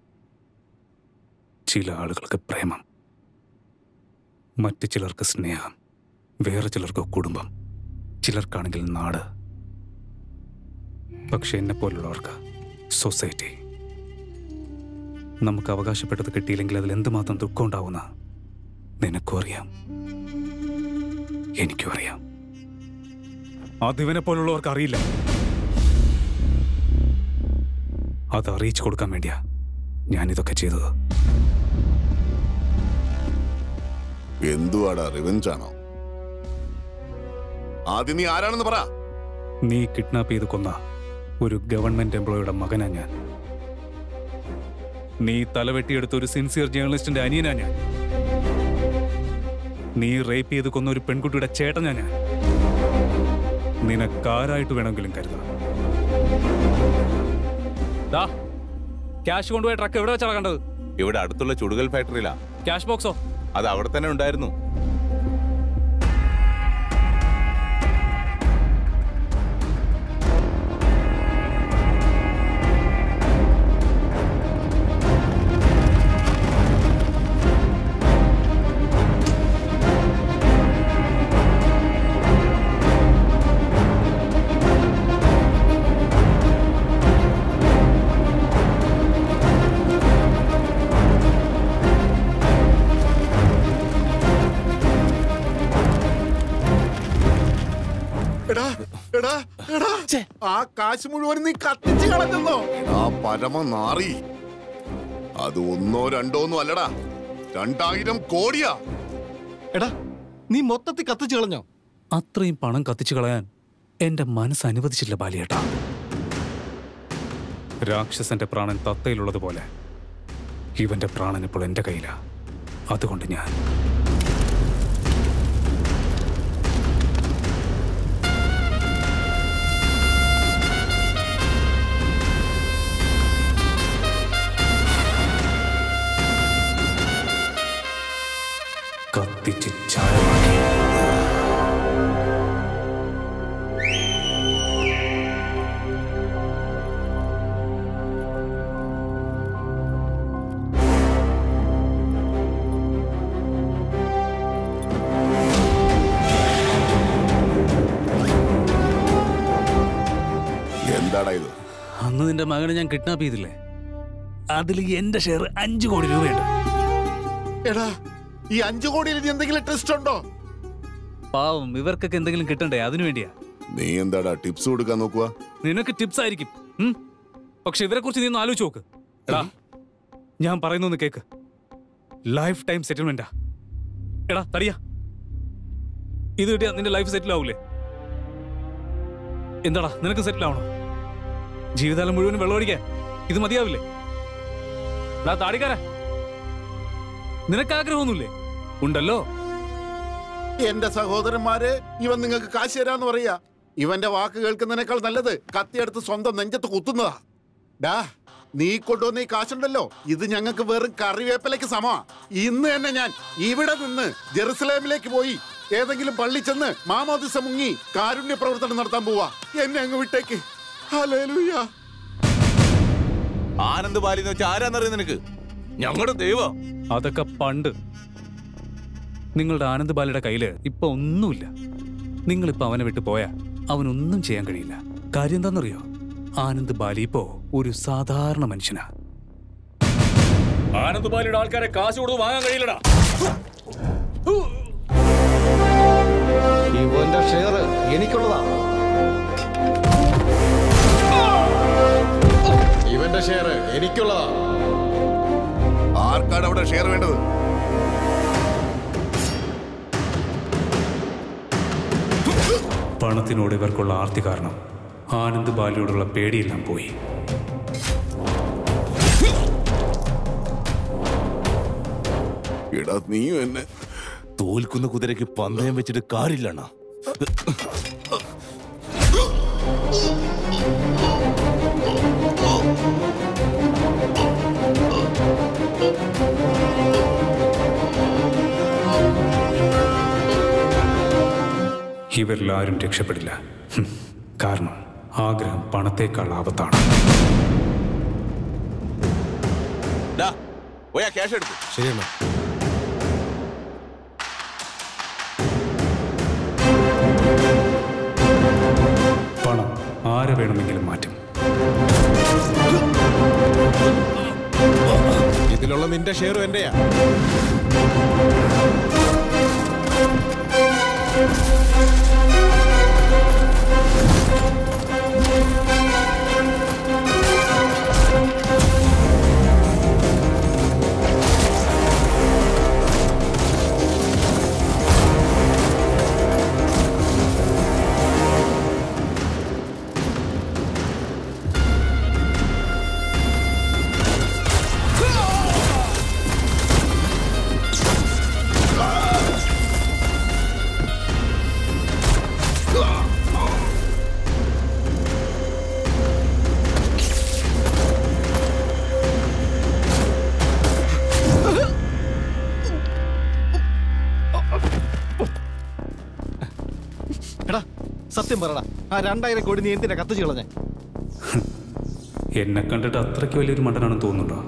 ചില ആളുകൾക്ക് പ്രേമം മറ്റു ചിലർക്ക് സ്നേഹം വേറെ ചിലർക്ക് കുടുംബം ചിലർക്കാണെങ്കിൽ നാട് പക്ഷെ എന്നെ പോലുള്ളവർക്ക് സൊസൈറ്റി നമുക്ക് അവകാശപ്പെട്ടത് കിട്ടിയില്ലെങ്കിൽ അതിൽ എന്തുമാത്രം ദുഃഖം ഉണ്ടാവുന്ന നിനക്കും അറിയാം എനിക്കും അറിയാം അതിവനെ പോലുള്ളവർക്ക് അറിയില്ല അത് അറിയിച്ചു കൊടുക്കാൻ വേണ്ടിയാ ഞാനിതൊക്കെ ചെയ്തത് എന്തുവാടാ റിവെഞ്ച് ആണോ ആദ്യം നീ ആരാണെന്ന് പറ നീ കിഡ്നാപ്പ് ചെയ്ത് കൊന്ന ഒരു ഗവൺമെന്റ് എംപ്ലോയിയുടെ മകനാ ഞാൻ നീ തലവെട്ടിയെടുത്ത ഒരു സിൻസിയർ ജേർണലിസ്റ്റിന്റെ അനിയനാ ഞാൻ നീ റേപ്പ് ചെയ്ത് കൊന്ന ഒരു പെൺകുട്ടിയുടെ ചേട്ടനാ ഞാൻ നിനക്കാരായിട്ട് വേണമെങ്കിലും കരുതാം ദാ ക്യാഷ് കൊണ്ടുപോയ ട്രക്ക് എവിടെ വെച്ചാണ് കണ്ടത് ഇവിടെ അടുത്തുള്ള ചുടുകൽ ഫാക്ടറിയിലാ ക്യാഷ് ബോക്സോ അത് അവിടെ തന്നെ ഉണ്ടായിരുന്നു എടാ എടാ എടാ ആ കാശ് മുഴുവൻ നീ കത്തിച്ച് കളഞ്ഞെന്നോ ആ പരമ നാറി അത് ഒന്നോ രണ്ടോ ഒന്നും അല്ലടാ രണ്ടായിരം കോടിയാ എടാ നീ മൊത്തത്തിൽ കത്തിച്ചു കളഞ്ഞോ അത്രയും പണം കത്തിച്ചു കളയാൻ എന്റെ മനസ്സ് അനുവദിച്ചില്ല ബാലിയേട്ടാ രാക്ഷസന്റെ പ്രാണൻ തത്തയിലുള്ളതുപോലെ ഇവന്റെ പ്രാണൻ ഇപ്പോൾ എന്റെ കയ്യിലാ അതുകൊണ്ട് ഞാൻ കത്തിച്ച് ചാരമാക്കി നിന്റെ മകനെ ഞാൻ കിഡ്നാപ്പ് ചെയ്തില്ലേ അതിൽ എന്റെ ഷെയർ അഞ്ചു കോടി രൂപയുണ്ട് എടാ ഈ അഞ്ചു കോടിയിൽ ഇനി എന്തെങ്കിലും ട്വിസ്റ്റ് ഉണ്ടോ പാവം ഇവർക്കൊക്കെ എന്തെങ്കിലും കിട്ടണ്ടേ അതിനു വേണ്ടിയാ നീ എന്താടാ ടിപ്സ് കൊടുക്കാൻ നോക്കുക നിനക്ക് ടിപ്സ് ആയിരിക്കും ഉം. പക്ഷെ ഇവരെ കുറിച്ച് നീ ഒന്ന് ആലോചിച്ച് നോക്ക് എടാ ഞാൻ പറയുന്നൊന്ന് കേക്ക് ലൈഫ് ടൈം സെറ്റിൽമെന്റാ എടാ തടിയാ ഇത് കിട്ടിയാ നിന്റെ ലൈഫ് സെറ്റിൽ ആവൂലേ എന്താടാ നിനക്ക് സെറ്റിൽ ആവണോ ജീവിതകാലം മുഴുവൻ വെള്ളമടിക്കാൻ ഇത് മതിയാവില്ലേ എടാ താടിക്കാരാ നിനക്ക് ആഗ്രഹമൊന്നുമില്ലേ ഉണ്ടല്ലോ എന്റെ സഹോദരന്മാരെ ഇവൻ നിങ്ങൾക്ക് കാശ് തരാന്ന് പറയാ ഇവന്റെ വാക്ക് കേൾക്കുന്നതിനേക്കാൾ നല്ലത് കത്തിയെടുത്ത് സ്വന്തം നെഞ്ചത്ത് കുത്തുന്നതാ ഡാ നീ കൊണ്ടുവന്ന ഈ കാശുണ്ടല്ലോ ഇത് ഞങ്ങൾക്ക് വെറും കറിവേപ്പിലേക്ക് സമമാ ഇന്ന് തന്നെ ഞാൻ ഇവിടെ നിന്ന് ജെറുസലേമിലേക്ക് പോയി ഏതെങ്കിലും പള്ളി ചെന്ന് മാമോദിസ മുങ്ങി കാരുണ്യ പ്രവർത്തനം നടത്താൻ പോവാ എന്നെ അങ്ങ് വിട്ടേക്ക് ഹല്ലേലൂയ ആനന്ദ് ബാലി എന്ന് വെച്ചാൽ ആരാന്നറിയ നിനക്ക് ഞങ്ങളുടെ ദൈവം അതൊക്കെ പണ്ട് നിങ്ങളുടെ ആനന്ദ് ബാലയുടെ കയ്യില് ഇപ്പൊ ഒന്നുമില്ല നിങ്ങളിപ്പോ അവനെ വിട്ടു പോയാ അവനൊന്നും ചെയ്യാൻ കഴിയില്ല കാര്യം എന്താണെന്നറിയോ ആനന്ദ് ബാലി ഇപ്പോ ഒരു സാധാരണ മനുഷ്യനാ ആനന്ദ് ബാലിയുടെ ആൾക്കാരെ കാശ് കൊടുത്ത് വാങ്ങാൻ കഴിയില്ലടാ ഇവന്റെ ഷെയർ എനിക്കുള്ളതാ ഇവന്റെ ഷെയർ എനിക്കുള്ളതാ ആർക്കാണ് അവിടെ ഷെയർ വേണ്ടത് പണത്തിനോട് ഇവർക്കുള്ള ആർത്തി കാരണം ആനന്ദ് ബാലിയോടുള്ള പേടിയെല്ലാം പോയി എടാ നീയും എന്നെ തോൽക്കുന്ന കുതിരയ്ക്ക് പന്തയം വെച്ചിട്ട് കാര്യമില്ലണ്ണ ഇവരിൽ ആരും രക്ഷപ്പെടില്ല ഹും. കാരണം ആഗ്രഹം പണത്തേക്കാൾ ആപത്താണ് പോയാ ക്യാഷ് എടുത്തു ശരിയണ്ണ പണം ആരെ വേണമെങ്കിലും മാറ്റും ഇതിലുള്ള നിന്റെ ഷെയറും എന്റെയാ എടാ സത്യം പറടാ ആ രണ്ടായിരം കോടി നീ എന്തിനാ കത്തിച്ച് കളഞ്ഞേ എന്നെ കണ്ടിട്ട് അത്രയ്ക്ക് വലിയൊരു മണ്ടനാണെന്ന് തോന്നുന്നുണ്ടോ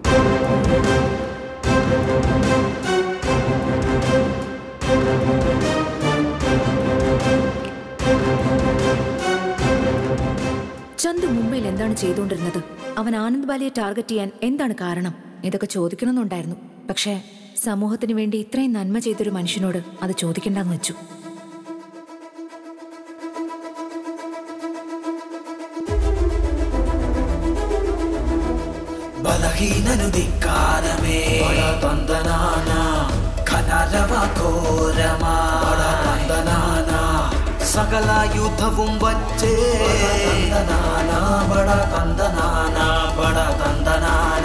ചന്തു മുംബൈയിൽ എന്താണ് ചെയ്തുകൊണ്ടിരുന്നത് അവൻ ആനന്ദ് ബാലിയെ ടാർഗറ്റ് ചെയ്യാൻ എന്താണ് കാരണം ഇതൊക്കെ ചോദിക്കണമെന്നുണ്ടായിരുന്നു പക്ഷേ സമൂഹത്തിന് വേണ്ടി ഇത്രയും നന്മ ചെയ്തൊരു മനുഷ്യനോട് അത് ചോദിക്കണ്ടെന്ന് വെച്ചു బలహీనను ధిక్కారమే తందనాన ఘనరవ ఘోరమా తందనాన సకల యుద్ధവും వచ్చే తందనాన బడ తందనాన బడ తందనాన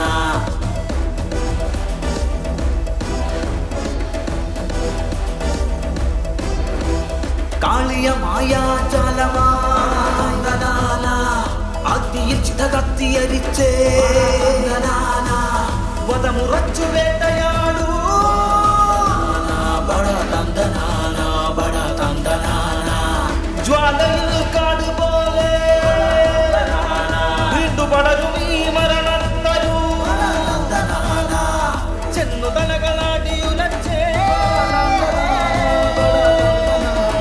കാളിയ മായാജാലമാ తందనాന അഗ്നിയിൽ ചിതകത്തിയരിച്ചേ తందനാന വധമുറച്ചു വേട്ടയാടൂ ബട തന്തനാന ബട തന്തനാന ജ്വാലയിൽ കാട് പോലെ വീണ്ടു പടരും ഈ മരണത്തരൂ ചെന്നു തലകളാടിയുലച്ചേ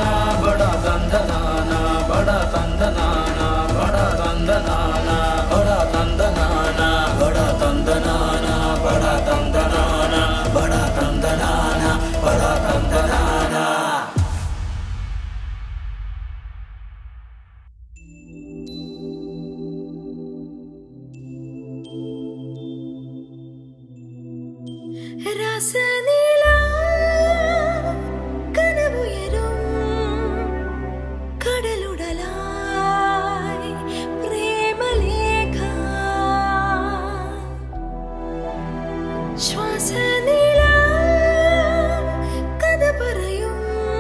ബട തന്തനാന ബട തന്തനാന ബട തന്തനാന ബട രാസനീല കനവുയരും കടലുടലായി പ്രേമലേഖ ശ്വാസനീല കഥ പറയും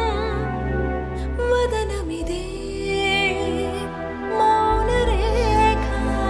വദനമിതേ മൗനരേഖ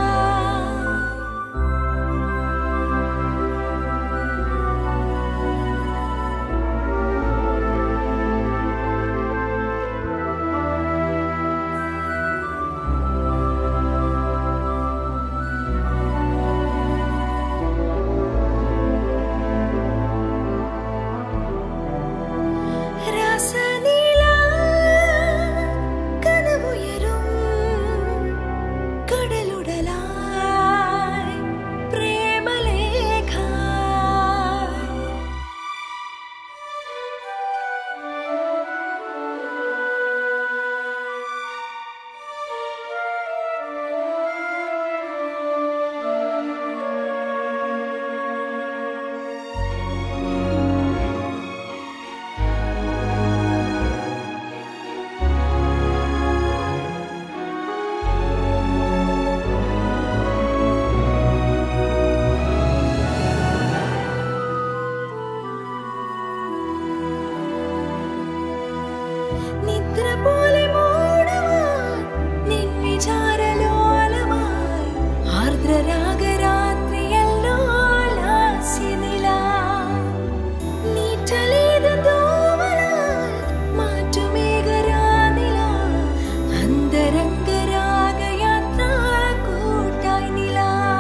രാസനീല കനവുയരും കടലുടലായി പ്രേമലേഖ നിദ്ര പോലെ മൂടുവാൻ നിൻ വിചാരലോലമായി ആർദ്രരാഗരാത്രിയല്ലോ ലാസ്യനില നീറ്റലേത് തൂവലാൽ മാറ്റുമേഘരാനില അന്തരംഗരാഗയാത്ര കൂട്ടായി നില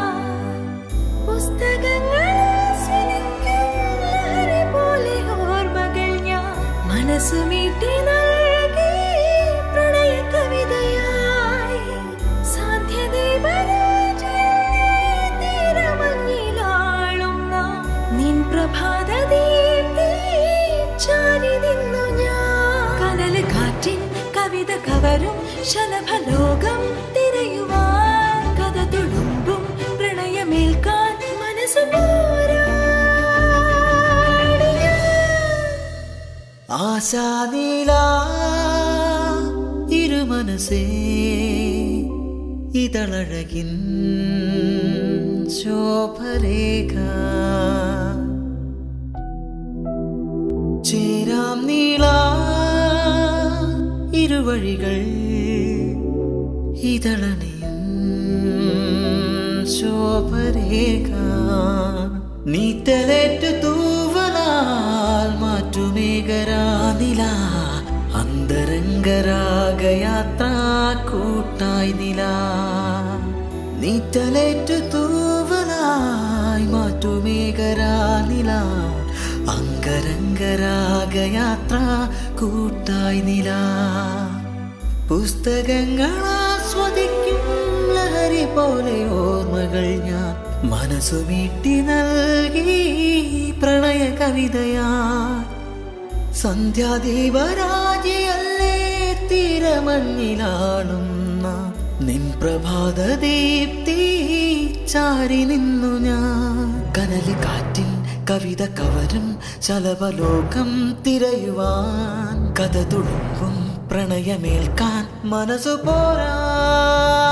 പുസ്തകങ്ങൾ ആസ്വദിക്കും ലഹരി പോലെ ഓർമ്മകൾ ഞാൻ മനസ്സു മീട്ടി നൽകി പ്രണയ കവിതയായി സാധ്യതീരമഞ്ഞിലാളുന്ന നിൻ പ്രഭാത ദീപ്തി ചാരി നിന്നു ഞാൻ കനല് കാറ്റിൻ കവിത കവരും ശലഭലോകം തിരയുവാൻ കഥ തുളുമ്പും പ്രണയമേൽക്കാൻ മനസ്സു പോരാടി ഞാൻ. ആശാനീല ഇരുമനസേ ഇതളഴകിൻ ശോഭരേഖ ചേരാം നീള ഇരുവഴികൾ ഇതളണിയും ശോഭരേഖ നീത്തലേറ്റു തൂവലാൽ മാറ്റുമേഘരാനില അന്തരംഗരാഗയാത്ര കൂട്ടായി നില നീറ്റലേറ്റു തൂവലായി മാറ്റുമേഘരാനില അങ്കരംഗരാഗയാത്ര കൂട്ടായി നില പുസ്തകങ്ങൾ ആസ്വദിക്കും ലഹരി പോലെ ഓർമ്മകൾ ഞാൻ മനസ്സു മീട്ടി നൽകി പ്രണയ കവിതയായി സന്ധ്യാദീപരാജിയല്ലേ തീരമഞ്ഞിലാളുന്ന നിൻ പ്രഭാത ദീപ്തി ചാരി നിന്നു ഞാൻ കനല് കാറ്റിൻ കവിത കവരും ശലഭലോകം തിരയുവാൻ കഥ തുളുമ്പും പ്രണയമേൽക്കാൻ മനസ്സു പോരാ